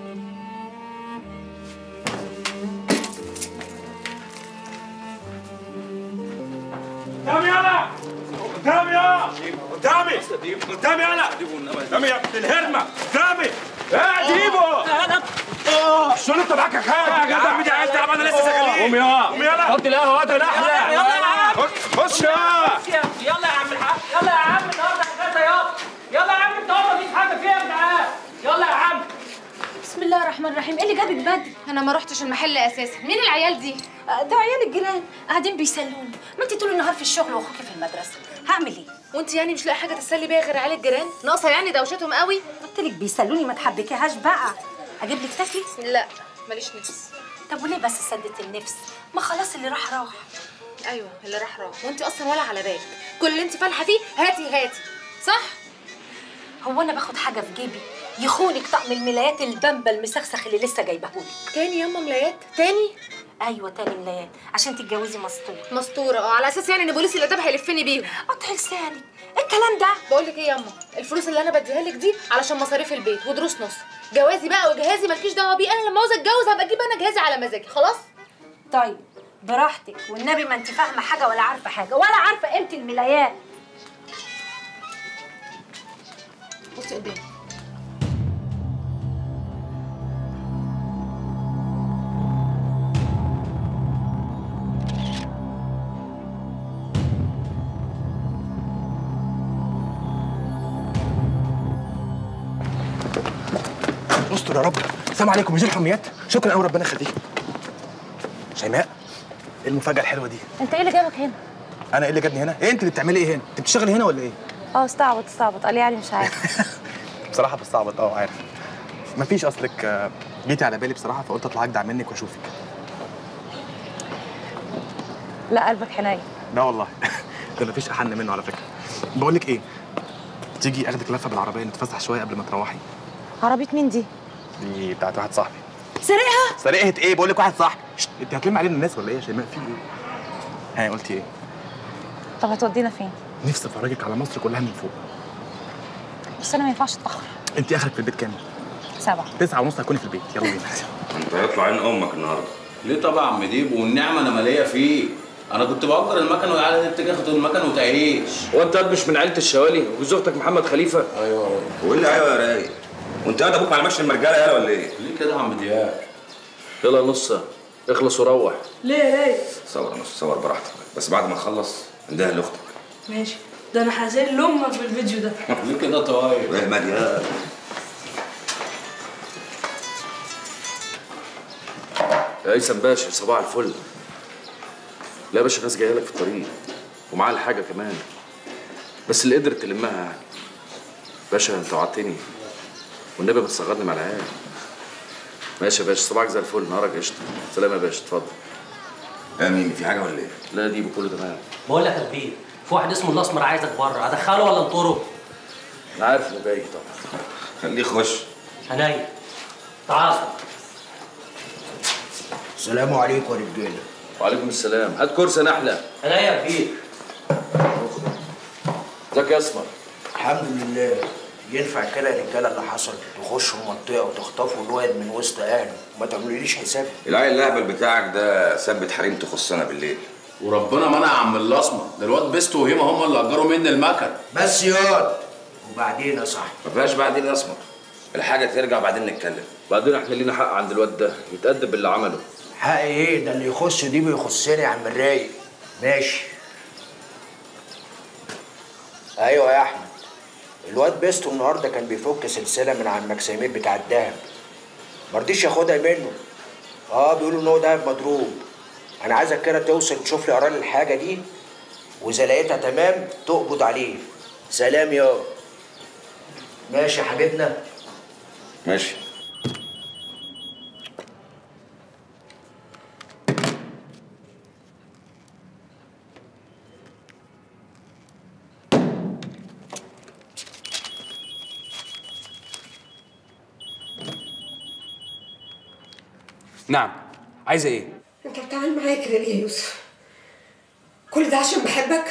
قدامي يلا قدامي يا قدامي قدامي يلا قدامي يا ابن الهرمه قدامي يا ديبو شو انت معاك حاجه يا جدع مين انت انا لسه شغالين قوم يا قوم يلا حط القهوه وقت الاحلى يلا يا عم. خش يا يلا يا عم الحاج يلا يا عم النهارده اجازه يلا يلا يا عم النهارده مفيش حاجه فيها يا جدعان يلا يا عم بسم الله الرحمن الرحيم ايه اللي جابك بدري انا ما رحتش المحل اساسا مين العيال دي ده عيال الجيران قاعدين بيسلوني ما انت طول النهار في الشغل واخوكي في المدرسه هعمل ايه وانت يعني مش لاقي حاجه تسلي بيها غير عيال الجيران ناقصه يعني دوشتهم قوي قلت لك بيسلوني ما تحبكيهاش بقى اجيب لك تاكلي لا ماليش نفس طب وليه بس سدت النفس ما خلاص اللي راح راح ايوه اللي راح راح وانت اصلا ولا على بالك كل اللي انت فالحه فيه هاتي هاتي صح هو انا باخد حاجه في جيبي يخونك طقم الملايات البامبا المسخسخ اللي لسه جايبهولك تاني ياما ملايات تاني ايوه تاني ملايات عشان تتجوزي مسطور مسطوره اه على اساس يعني ان بوليس الاداب هيلفني بيهم قطع لساني الكلام ده بقول لك ايه ياما الفلوس اللي انا بديها لك دي علشان مصاريف البيت ودروس نص جوازي بقى وجهازي مالكيش دعوه بيه انا لما عاوز اتجوز هبقى اجيب انا جهازي على مزاجي خلاص طيب براحتك والنبي ما انت فاهمه حاجه ولا عارفه حاجه ولا عارفه قيمه الملايات بصي قدامي استر يا رب السلام عليكم مدير حميات شكرا قوي ربنا يخليك شيماء ايه المفاجاه الحلوه دي انت ايه اللي جابك هنا؟ انا ايه اللي جابني هنا ايه انت اللي بتعملي ايه هنا انت بتشتغلي هنا ولا ايه اه استعبط استعبط قال لي يعني مش عارف بصراحه بستعبط اه عارف مفيش اصلك آه، جيتي على بالي بصراحه فقلت اطلع اجدع منك واشوفك لا قلبك حنين لا والله ده مفيش احن منه على فكره بقول لك ايه تيجي اخدك لفه بالعربيه نتفسح شويه قبل ما تروحي عربيه مين دي دي بتاعت واحد صاحبي سرقها سرقت ايه بقول لك واحد صاحبي شت، انت هتلم علينا الناس ولا ايه يا شيماء في ايه ها قلتي ايه طب هتودينا فين نفسي افرجك على مصر كلها من فوق بس انا ما ينفعش اتاخر انت اخرك في البيت كام سبعة تسعة ونص هتكوني في البيت يلا بينا انت هيطلع عين امك النهارده ليه طبعا عم ديب والنعمه انا ماليه فيه انا كنت باجر المكن والعيال دي بتيجي تاخد المكن وتعيش هو انت مش من عيله الشوالي وجوز اختك محمد خليفه ايوه وايه اللي ايوه يا رايق وانت قاعد ابوك ما علمكش المرجاله يالا ولا ايه ليه كده يا عم دياب يلا نص اخلص وروح ليه يا رايق صور نص صور براحتك بس بعد ما تخلص اندهى لاختك ماشي ده انا هزل لامك بالفيديو ده ليه كده طيب ايه مديان يا هيثم باشا صباح الفل لا يا باشا ناس جايه لك في الطريق ومعاها الحاجه كمان بس اللي قدرت تلمها يعني باشا انت وعدتني والنبي بتصغرني مع العيال ماشي يا باشا صباحك زي الفل نهارك قشطه سلام يا باشا اتفضل يا مين في حاجه ولا ايه؟ لا دي بكله تمام بقول لك يا كبير في واحد اسمه الاسمر عايزك بره ادخله ولا انطره؟ انا عارف انه جاي طبعا خليه يخش عينيا تعال السلام عليكم يا رجاله وعليكم السلام هات كرسي نحله عينيا يا كبير ازيك يا اسمر الحمد لله ينفع كده يا رجاله اللي حصل تخشوا المنطقه وتخطفوا الواد من وسط اهله وما تعملوليش حساب العيل الاهبل بتاعك ده ثبت حريم تخصنا بالليل وربنا منع عم الاسمر ده الواد بيستو وهيما هم اللي اجروا مني المكن بس ياض وبعدين يا صاحبي ما فيهاش بعدين يا اسمر الحاجه ترجع بعدين نتكلم بعدين احنا لينا حق عند الواد ده يتأدب باللي عمله حق ايه ده اللي يخص دي بيخصني يا عم الرايق ماشي ايوه يا احمد الواد بيستو النهارده كان بيفك سلسله من عمك سمير بتاع الدهب مرضيش ياخدها منه اه بيقولوا ان هو دهب مضروب انا عايزك كده توصل تشوف لي قرار الحاجه دي واذا لقيتها تمام تقبض عليه سلام يا ماشي يا حبيبنا ماشي نعم عايزه ايه انت بتعمل معايا كده ليه يا يوسف كل ده عشان بحبك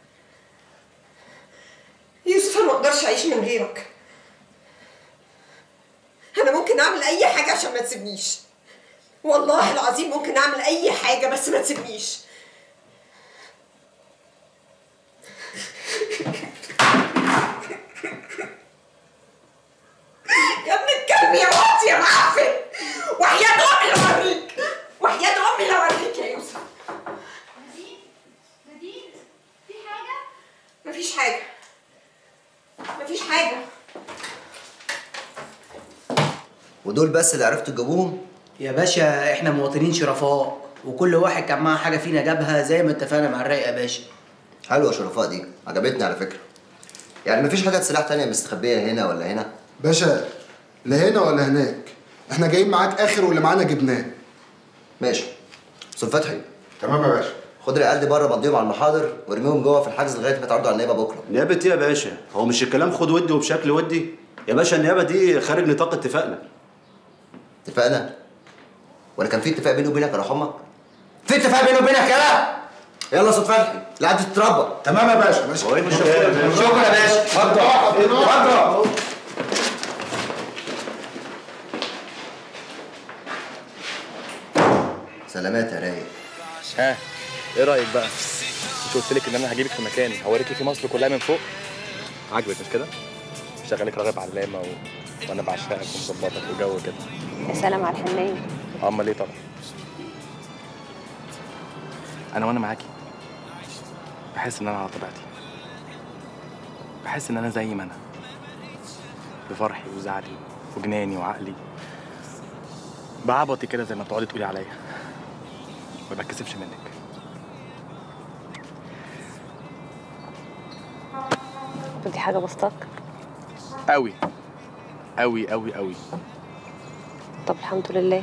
يوسف انا ما اقدرش اعيش من غيرك انا ممكن اعمل اي حاجه عشان ما تسيبنيش والله العظيم ممكن اعمل اي حاجه بس ما تسيبنيش يا ابن الكلب يا واطي يا معفن وحياة امي اللي اوريك وحياة امي اللي اوريك يا يوسف مفيش حاجة مفيش حاجة ودول بس اللي عرفتوا تجيبوهم يا باشا احنا مواطنين شرفاء وكل واحد كان معاه حاجه فينا جابها زي ما اتفقنا مع الرايق يا باشا حلوه يا شرفاء دي عجبتني على فكره يعني مفيش حاجه سلاح تانية مستخبيه هنا ولا هنا باشا لا هنا ولا هناك احنا جايين معاك اخر واللي معانا جبناه ماشي استاذ فتحي تمام يا باشا خد العيال دي بره مضيهم على المحاضر وارميهم جوه في الحجز لغايه ما تعرضوا على النيابه بكره نيابة ايه يا باشا؟ هو مش الكلام خد ودي وبشكل ودي؟ يا باشا النيابة دي خارج نطاق اتفاقنا اتفقنا ولا كان في اتفاق بيني وبينك يا روح امك في اتفاق بيني وبينك يلا يلا يا استاذ فتحي العيال دي تتربى تمام يا باشا ماشي هو ايه مش شكرا يا باشا اتفضل اتفضل سلامات يا رايق ها ايه رايك بقى مش قلت لك ان انا هجيبك في مكان هوريكي في مصر كلها من فوق عاجبك مش كده شغالك راغب علامه و... وانا بعشقك ومظبطك وجو كده يا سلام على الحنية امال ايه طبعا انا وانا معاكي بحس ان انا على طبيعتي بحس ان انا زي ما انا بفرحي وزعلي وجناني وعقلي بعبطي كده زي ما بتقعدي تقولي عليا ما بتكسفش منك ودي حاجة بسطك قوي قوي قوي قوي طب الحمد لله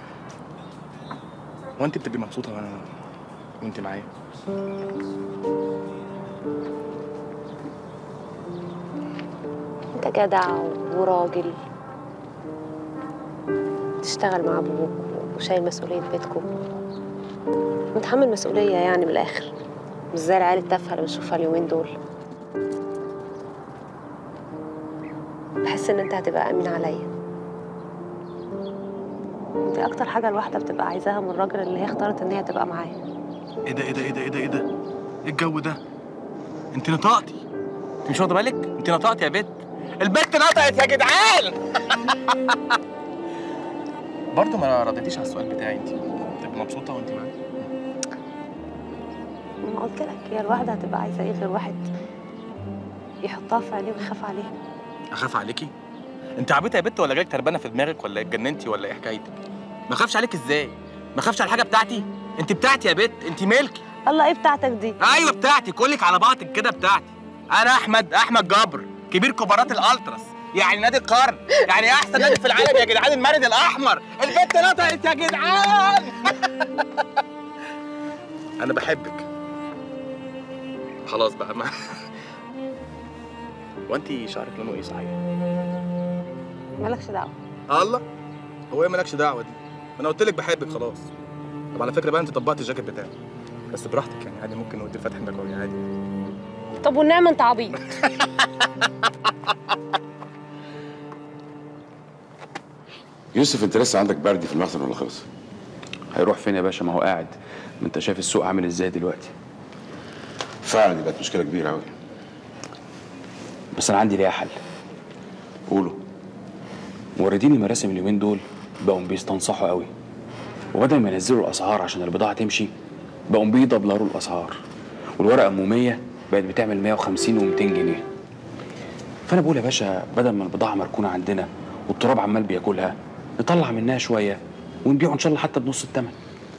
وانت بتبقي مبسوطه وانا وانت معايا انت جدع وراجل تشتغل مع ابوك وشايل مسؤولية بيتكم متحمل مسؤولية يعني من الآخر مش زي العيال التافهة اللي بنشوفها اليومين دول بحس إن أنت هتبقى أمين عليا دي أكتر حاجة الواحدة بتبقى عايزاها من الراجل اللي هي اختارت إن هي تبقى معاه ايه ده ايه ده ايه ده ايه ده ايه ده ايه الجو ده انت نطقتي انت مش واخده بالك انت نطقتي يا بت البت نطقت يا جدعان برضه ما رديتيش على السؤال بتاعي انت تبقى مبسوطه وانت معايا ما قلت لك هي الواحدة هتبقى عايزة إيه غير واحد يحطها في عينيه ويخاف عليها اخاف عليكي انت عبيطه يا بت ولا جايك تربانه في دماغك ولا اتجننتي ولا ايه حكايتك ما اخافش عليك ازاي ما اخافش على الحاجه بتاعتي انت بتاعتي يا بت انت ملكي الله ايه بتاعتك دي ايوه بتاعتي كلك على بعضك كده بتاعتي انا احمد احمد جبر كبير كبارات الالتراس يعني نادي القرن يعني احسن نادي في العالم يا جدعان المارد الاحمر البت نطقت يا جدعان انا بحبك خلاص بقى ما وانت شعرك لونه ايه صحيح مالكش دعوة الله هو ايه مالكش دعوه دي ما انا قلت لك بحبك خلاص طب على فكره بقى انت طبقت الجاكيت بتاعي بس براحتك يعني عادي ممكن نودي فتح المكوي عادي طب والنعمة أنت عبيط يوسف انت لسه عندك برد في المخزن ولا خلص؟ هيروح فين يا باشا ما هو قاعد ما انت شايف السوق عامل ازاي دلوقتي فعلا دي بقت مشكله كبيره قوي بس انا عندي ليها حل قولوا موردين المراسم اليومين دول بقوا بيستنصحوا قوي وبدل ما ينزلوا الاسعار عشان البضاعه تمشي بقوا بيدبلروا الاسعار والورقه ام بقت بتعمل 150 و200 جنيه فانا بقول يا باشا بدل ما البضاعه مركونه عندنا والتراب عمال بياكلها نطلع منها شويه ونبيعه ان شاء الله حتى بنص الثمن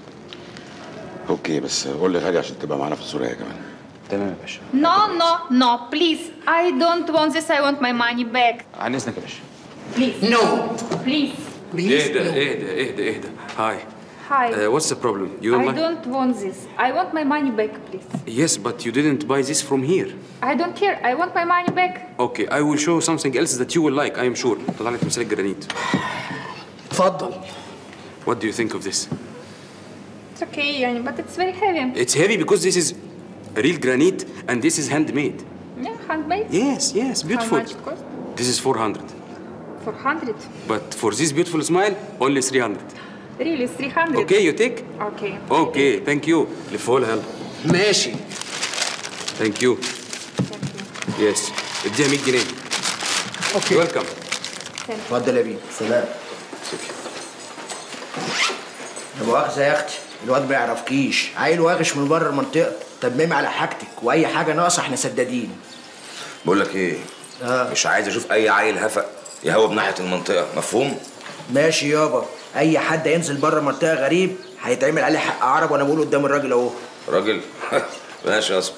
اوكي بس قول لي غالي عشان تبقى معانا في الصوره هي كمان تمام يا باشا No, no, no, please. I don't want this. I want my money back. عن اذنك يا باشا Please. No. Please. اهدى اهدى اهدى اهدى هاي Hi. Uh, what's the problem? You don't I like? don't want this. I want my money back, please. Yes, but you didn't buy this from here. I don't care. I want my money back. Okay, I will show you something else that you will like, I am sure. طلع لك تمثال الجرانيت. اتفضل. What do you think of this? It's okay, يعني, but it's very heavy. It's heavy because this is real granite and this is handmade. Yeah, handmade. Yes, yes, beautiful. How much it cost? This is 400. 400. But for this beautiful smile, only 300. Really, 300. Okay, you take? Okay. Okay, thank you. لفوا لها يلا. ماشي. Thank you. Yes. اديها 100 جنيه. اوكي. ويلكم. اتفضل يا بيه سلام لا مؤاخذة يا اختي الواد ما يعرفكيش عيل واغش من بره المنطقة تممي على حاجتك واي حاجة ناقصة احنا سدادين بقول لك ايه آه. مش عايز اشوف اي عيل هفق يهوى بناحيه المنطقه مفهوم ماشي يابا اي حد ينزل بره منطقة غريب هيتعمل عليه حق عرب وانا بقول قدام الراجل اهو راجل ماشي يا اسطى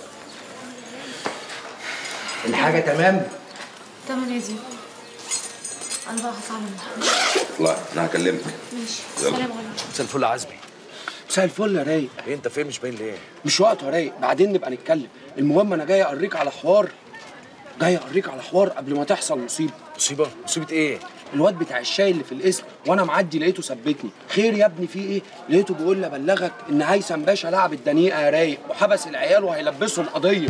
الحاجة تمام تمام يا زينب انا بقى هطلع من اطلع انا هكلمك ماشي يلا. سلام عليكم مساء الفل يا عزمي مساء الفل يا رايق ايه انت فين مش باين ليه مش وقته يا رايق بعدين نبقى نتكلم المهم انا جاي اوريك على حوار جاي اوريك على حوار قبل ما تحصل مصيبه مصيبه مصيبه ايه الواد بتاع الشاي اللي في القسم وانا معدي لقيته ثبتني خير يا ابني في ايه لقيته بيقول لي ابلغك ان هيثم باشا لعب الدنيئه يا رايق وحبس العيال وهيلبسهم قضيه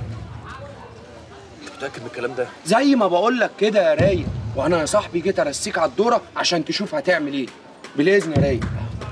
انت متاكد من الكلام ده زي ما بقول لك كده يا رايق وانا يا صاحبي جيت ارسيك على الدوره عشان تشوف هتعمل ايه بالاذن يا رايق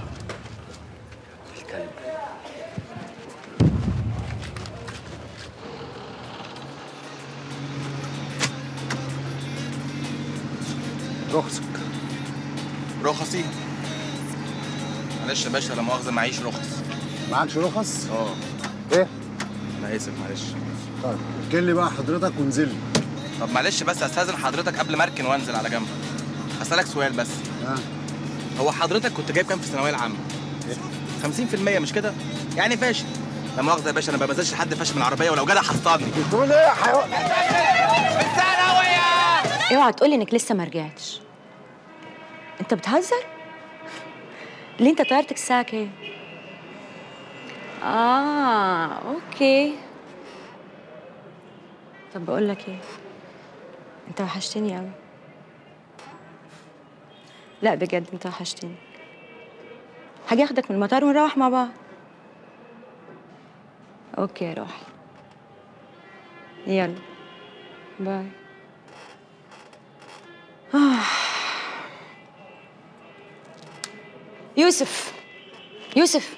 رخصك رخصي معلش يا باشا لا مؤاخذه معيش رخص معكش رخص؟ اه ايه؟ انا اسف معلش طيب اركن لي بقى حضرتك وانزل لي طب معلش بس استاذن حضرتك قبل ما اركن وانزل على جنب هسألك سؤال بس اه هو حضرتك كنت جايب كام في الثانويه العامه 50% مش كده يعني فاشل لا مؤاخذه يا باشا انا ما بنزلش حد فاشل من العربيه ولو جدع حصلني بتقول ايه يا حيوان اوعى تقولي انك لسه ما رجعتش انت بتهزر ليه انت طيارتك الساعه كام اه اوكي طب بقول لك ايه انت وحشتني قوي لا بجد انت وحشتني هاجي اخدك من المطار ونروح مع بعض اوكي يا روحي يلا باي آه. يوسف يوسف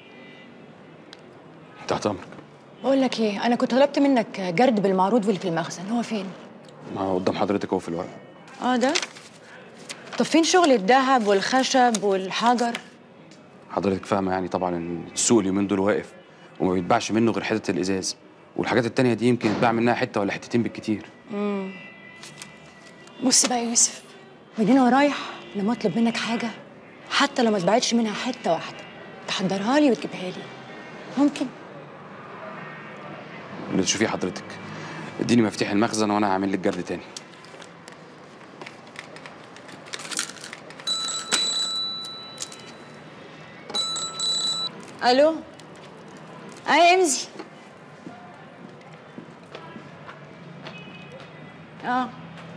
تحت امرك بقول لك ايه انا كنت طلبت منك جرد بالمعروض واللي في المخزن هو فين ما هو قدام حضرتك اهو في الورق اه ده طب فين شغل الذهب والخشب والحجر حضرتك فاهمه يعني طبعا ان السوق اليومين دول واقف وما بيتباعش منه غير حته الازاز والحاجات التانية دي يمكن يتباع منها حته ولا حتتين بالكتير امم بص بقى يا يوسف من هنا ورايح لما اطلب منك حاجه حتى لو ما اتباعتش منها حته واحده تحضرها لي وتجيبها لي ممكن اللي تشوفيه حضرتك اديني مفتاح المخزن وانا هعمل لك جرد تاني الو اي امزي اه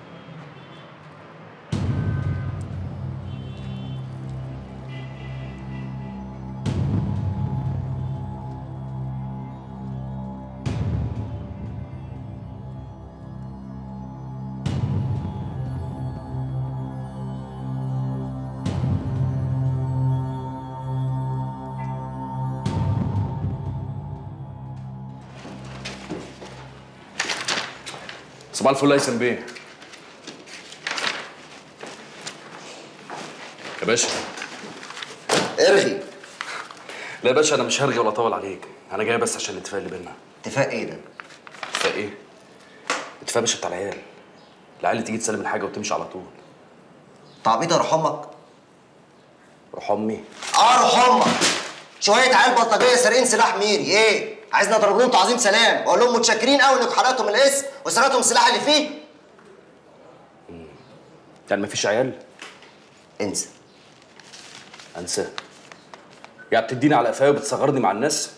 صباح الفل يا هيثم بيه يا باشا ارغي لا يا باشا انا مش هرجع ولا اطول عليك انا جاي بس عشان الاتفاق اللي بينا اتفاق ايه ده؟ اتفاق ايه؟ اتفاق يا باشا بتاع العيال العيال اللي تيجي تسلم الحاجه وتمشي على طول تعبيط روح امك روح امي اه روح امك شويه عيال بلطجيه سارقين سلاح ميري ايه عايزني اضرب لهم تعظيم سلام واقول لهم متشكرين قوي انكم حرقتوا من الاسم وسرقتوا السلاح اللي فيه يعني مفيش عيال انسى انسى يعني بتديني على قفايا وبتصغرني مع الناس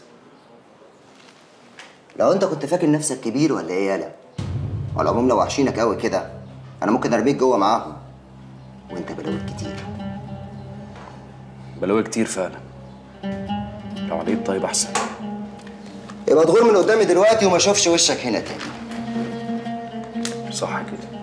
لو انت كنت فاكر نفسك كبير ولا ايه يالا وعلى العموم لو وحشينك قوي كده انا ممكن ارميك جوه معاهم وانت بلاوي كتير بلاوي كتير فعلا لو عليك طيب احسن يبقى تغور من قدامي دلوقتي وما اشوفش وشك هنا تاني صح كده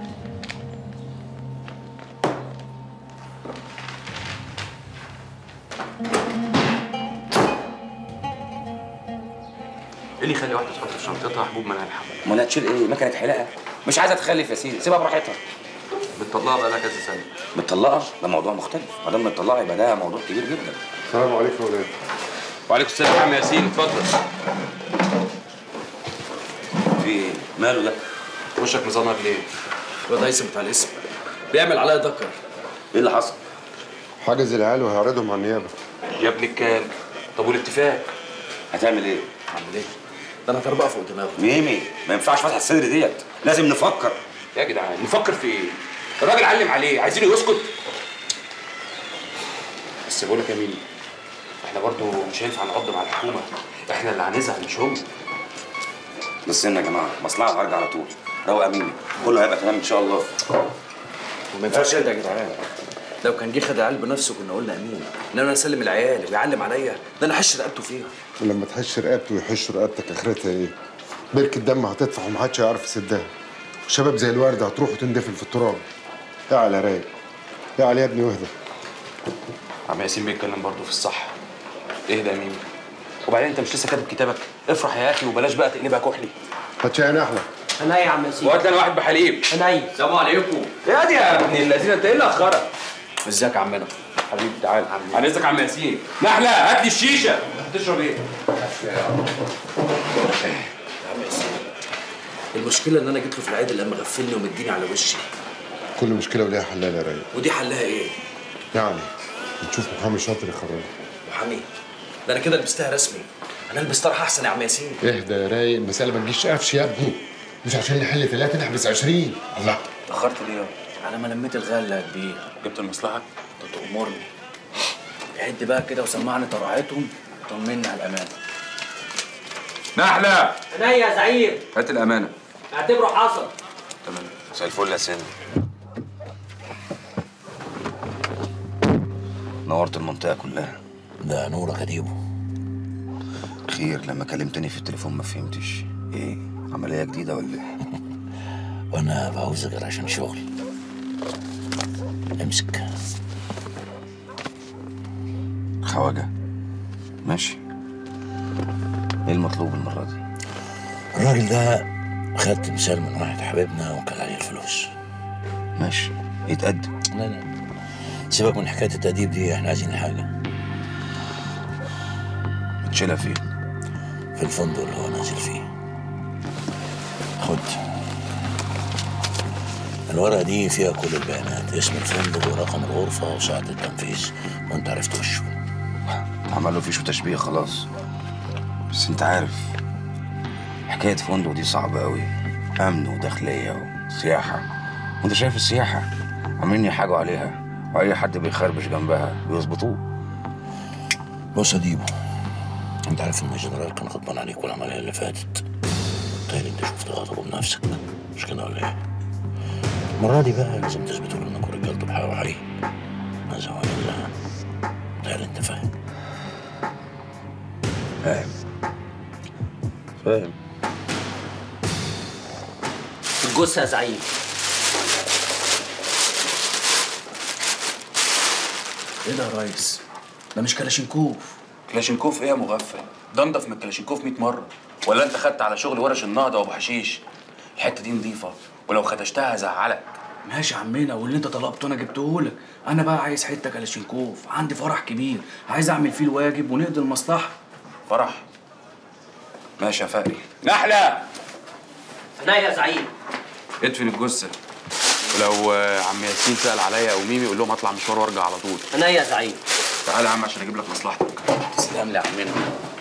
ايه اللي يخلي واحده تحط في شنطتها حبوب منع الحمل؟ امال هتشيل ايه؟ مكنه حلاقه مش عايزه تخلف يا سيدي سيبها براحتها بتطلقها بقالها كذا سنه متطلقه ده موضوع مختلف ما دام متطلقه يبقى ده موضوع كبير جدا السلام عليكم يا ولاد وعليكم السلام يا عم ياسين اتفضل في ايه؟ ماله ده؟ وشك مزنر ليه؟ الواد هيثم بتاع الاسم بيعمل عليا دكر ايه اللي حصل؟ حاجز العيال وهيعرضهم على النيابه يا ابن الكلب طب والاتفاق؟ هتعمل ايه؟ هعمل ايه؟ ده انا هتربقها فوق دماغه ميمي ما ينفعش فتح الصدر ديت لازم نفكر يا جدعان نفكر في ايه؟ الراجل علم عليه عايزينه يسكت بس بقول لك يا ميمي احنا برضو مش هينفع نقض مع الحكومه احنا اللي هنزعل مش هم بس يا جماعه مصلحه هرجع على طول روق يا ميمي كله هيبقى تمام ان شاء الله ما ينفعش كده يا جدعان لو كان جه خد العيال بنفسه كنا قلنا امين انما انا اسلم العيال ويعلم عليا ده انا هش رقبته فيها ولما تحش رقبته ويحش رقبتك اخرتها ايه؟ بركة دم هتدفع ومحدش هيعرف يسدها شباب زي الورده هتروح وتندفن في التراب يا على رايق يا علي يا ابني واهدى عم ياسين بيتكلم برضه في الصح اهدى يا ميمي وبعدين انت مش لسه كاتب كتابك افرح يا اخي وبلاش بقى تقلبها كحلي هتشاهن احلى انا يا عم ياسين وهات لي انا واحد بحليب انا السلام عليكم يا دي يا ابن الذين انت ايه اللي اخرك ازيك يا عمنا حبيبي تعال عن اذنك يا عم ياسين نحله هات لي الشيشه هتشرب ايه يا عم ياسين المشكله ان انا جيت له في العيد لما غفلني ومديني على وشي كل مشكله وليها حلال يا رايق ودي حلها ايه؟ يعني نشوف محامي شاطر يخرجها محامي ده انا كده لبستها رسمي انا البس طرح احسن يا عم ياسين اهدى يا رايق المساله ما تجيش قفش يا ابني مش عشان نحل ثلاثه نحبس 20 الله اتاخرت ليه على ما لميت الغله يا كبير جبت المصلحه انت تأمرني عد بقى كده وسمعني طرعتهم طمني على الامان نحله انا يا زعيم هات الامانه اعتبره حصل تمام مساء الفل يا سن نورت المنطقة كلها ده نورك يا ديبو خير لما كلمتني في التليفون ما فهمتش ايه عملية جديدة ولا ايه؟ وانا بعوزك غير عشان شغل امسك خواجة ماشي ايه المطلوب المرة دي؟ الراجل ده خد تمثال من واحد حبيبنا وكل عليه الفلوس ماشي يتقدم لا لا سيبك من حكايه التأديب دي احنا عايزين حاجه تشيلها فين؟ في الفندق اللي هو نازل فيه خد الورقة دي فيها كل البيانات اسم الفندق ورقم الغرفة وساعة التنفيذ وانت عرفت وشه عمل له فيش وتشبيه خلاص بس انت عارف حكاية فندق دي صعبة قوي أمن وداخلية وسياحة وانت شايف السياحة عاملين يحاجوا عليها وأي حد بيخربش جنبها بيظبطوه بص يا ديبو انت عارف ان الجنرال كان غضبان عليك والعملية اللي فاتت تاني انت شفت غضبه بنفسك مش كده ولا ايه؟ المرة دي بقى لازم تثبتوا له انكم رجالته بحق وحقيقي ماذا هو الا تاني انت فاهم فاهم فاهم الجثه يا زعيم ايه ده يا ريس؟ ده مش كلاشينكوف كلاشينكوف ايه يا مغفل؟ ده انضف من الكلاشينكوف 100 مرة ولا انت خدت على شغل ورش النهضة وابو حشيش الحتة دي نظيفة ولو خدشتها هزعلك ماشي يا عمنا واللي انت طلبته انا جبته لك انا بقى عايز حته كلاشينكوف عندي فرح كبير عايز اعمل فيه الواجب ونقضي المصلحه فرح ماشي يا فقري نحلة انا يا زعيم ادفن الجثة ولو آه، عم ياسين سأل عليا او ميمي قول لهم هطلع مشوار وارجع على طول انا يا زعيم تعالى يا عم عشان اجيب لك مصلحتك تسلم لي يا عمنا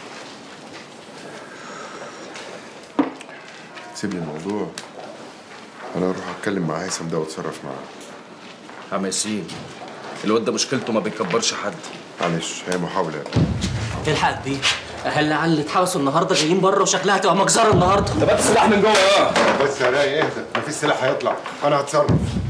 سيب لي الموضوع انا اروح اتكلم مع هيثم ده واتصرف معاه عم ياسين الواد ده مشكلته ما بيكبرش حد معلش هي محاولة الحق بيه اهل على اللي اتحبسوا النهارده جايين بره وشكلها هتبقى مجزره النهارده طب السلاح من جوه بقى بس يا راي اهدى مفيش سلاح هيطلع انا هتصرف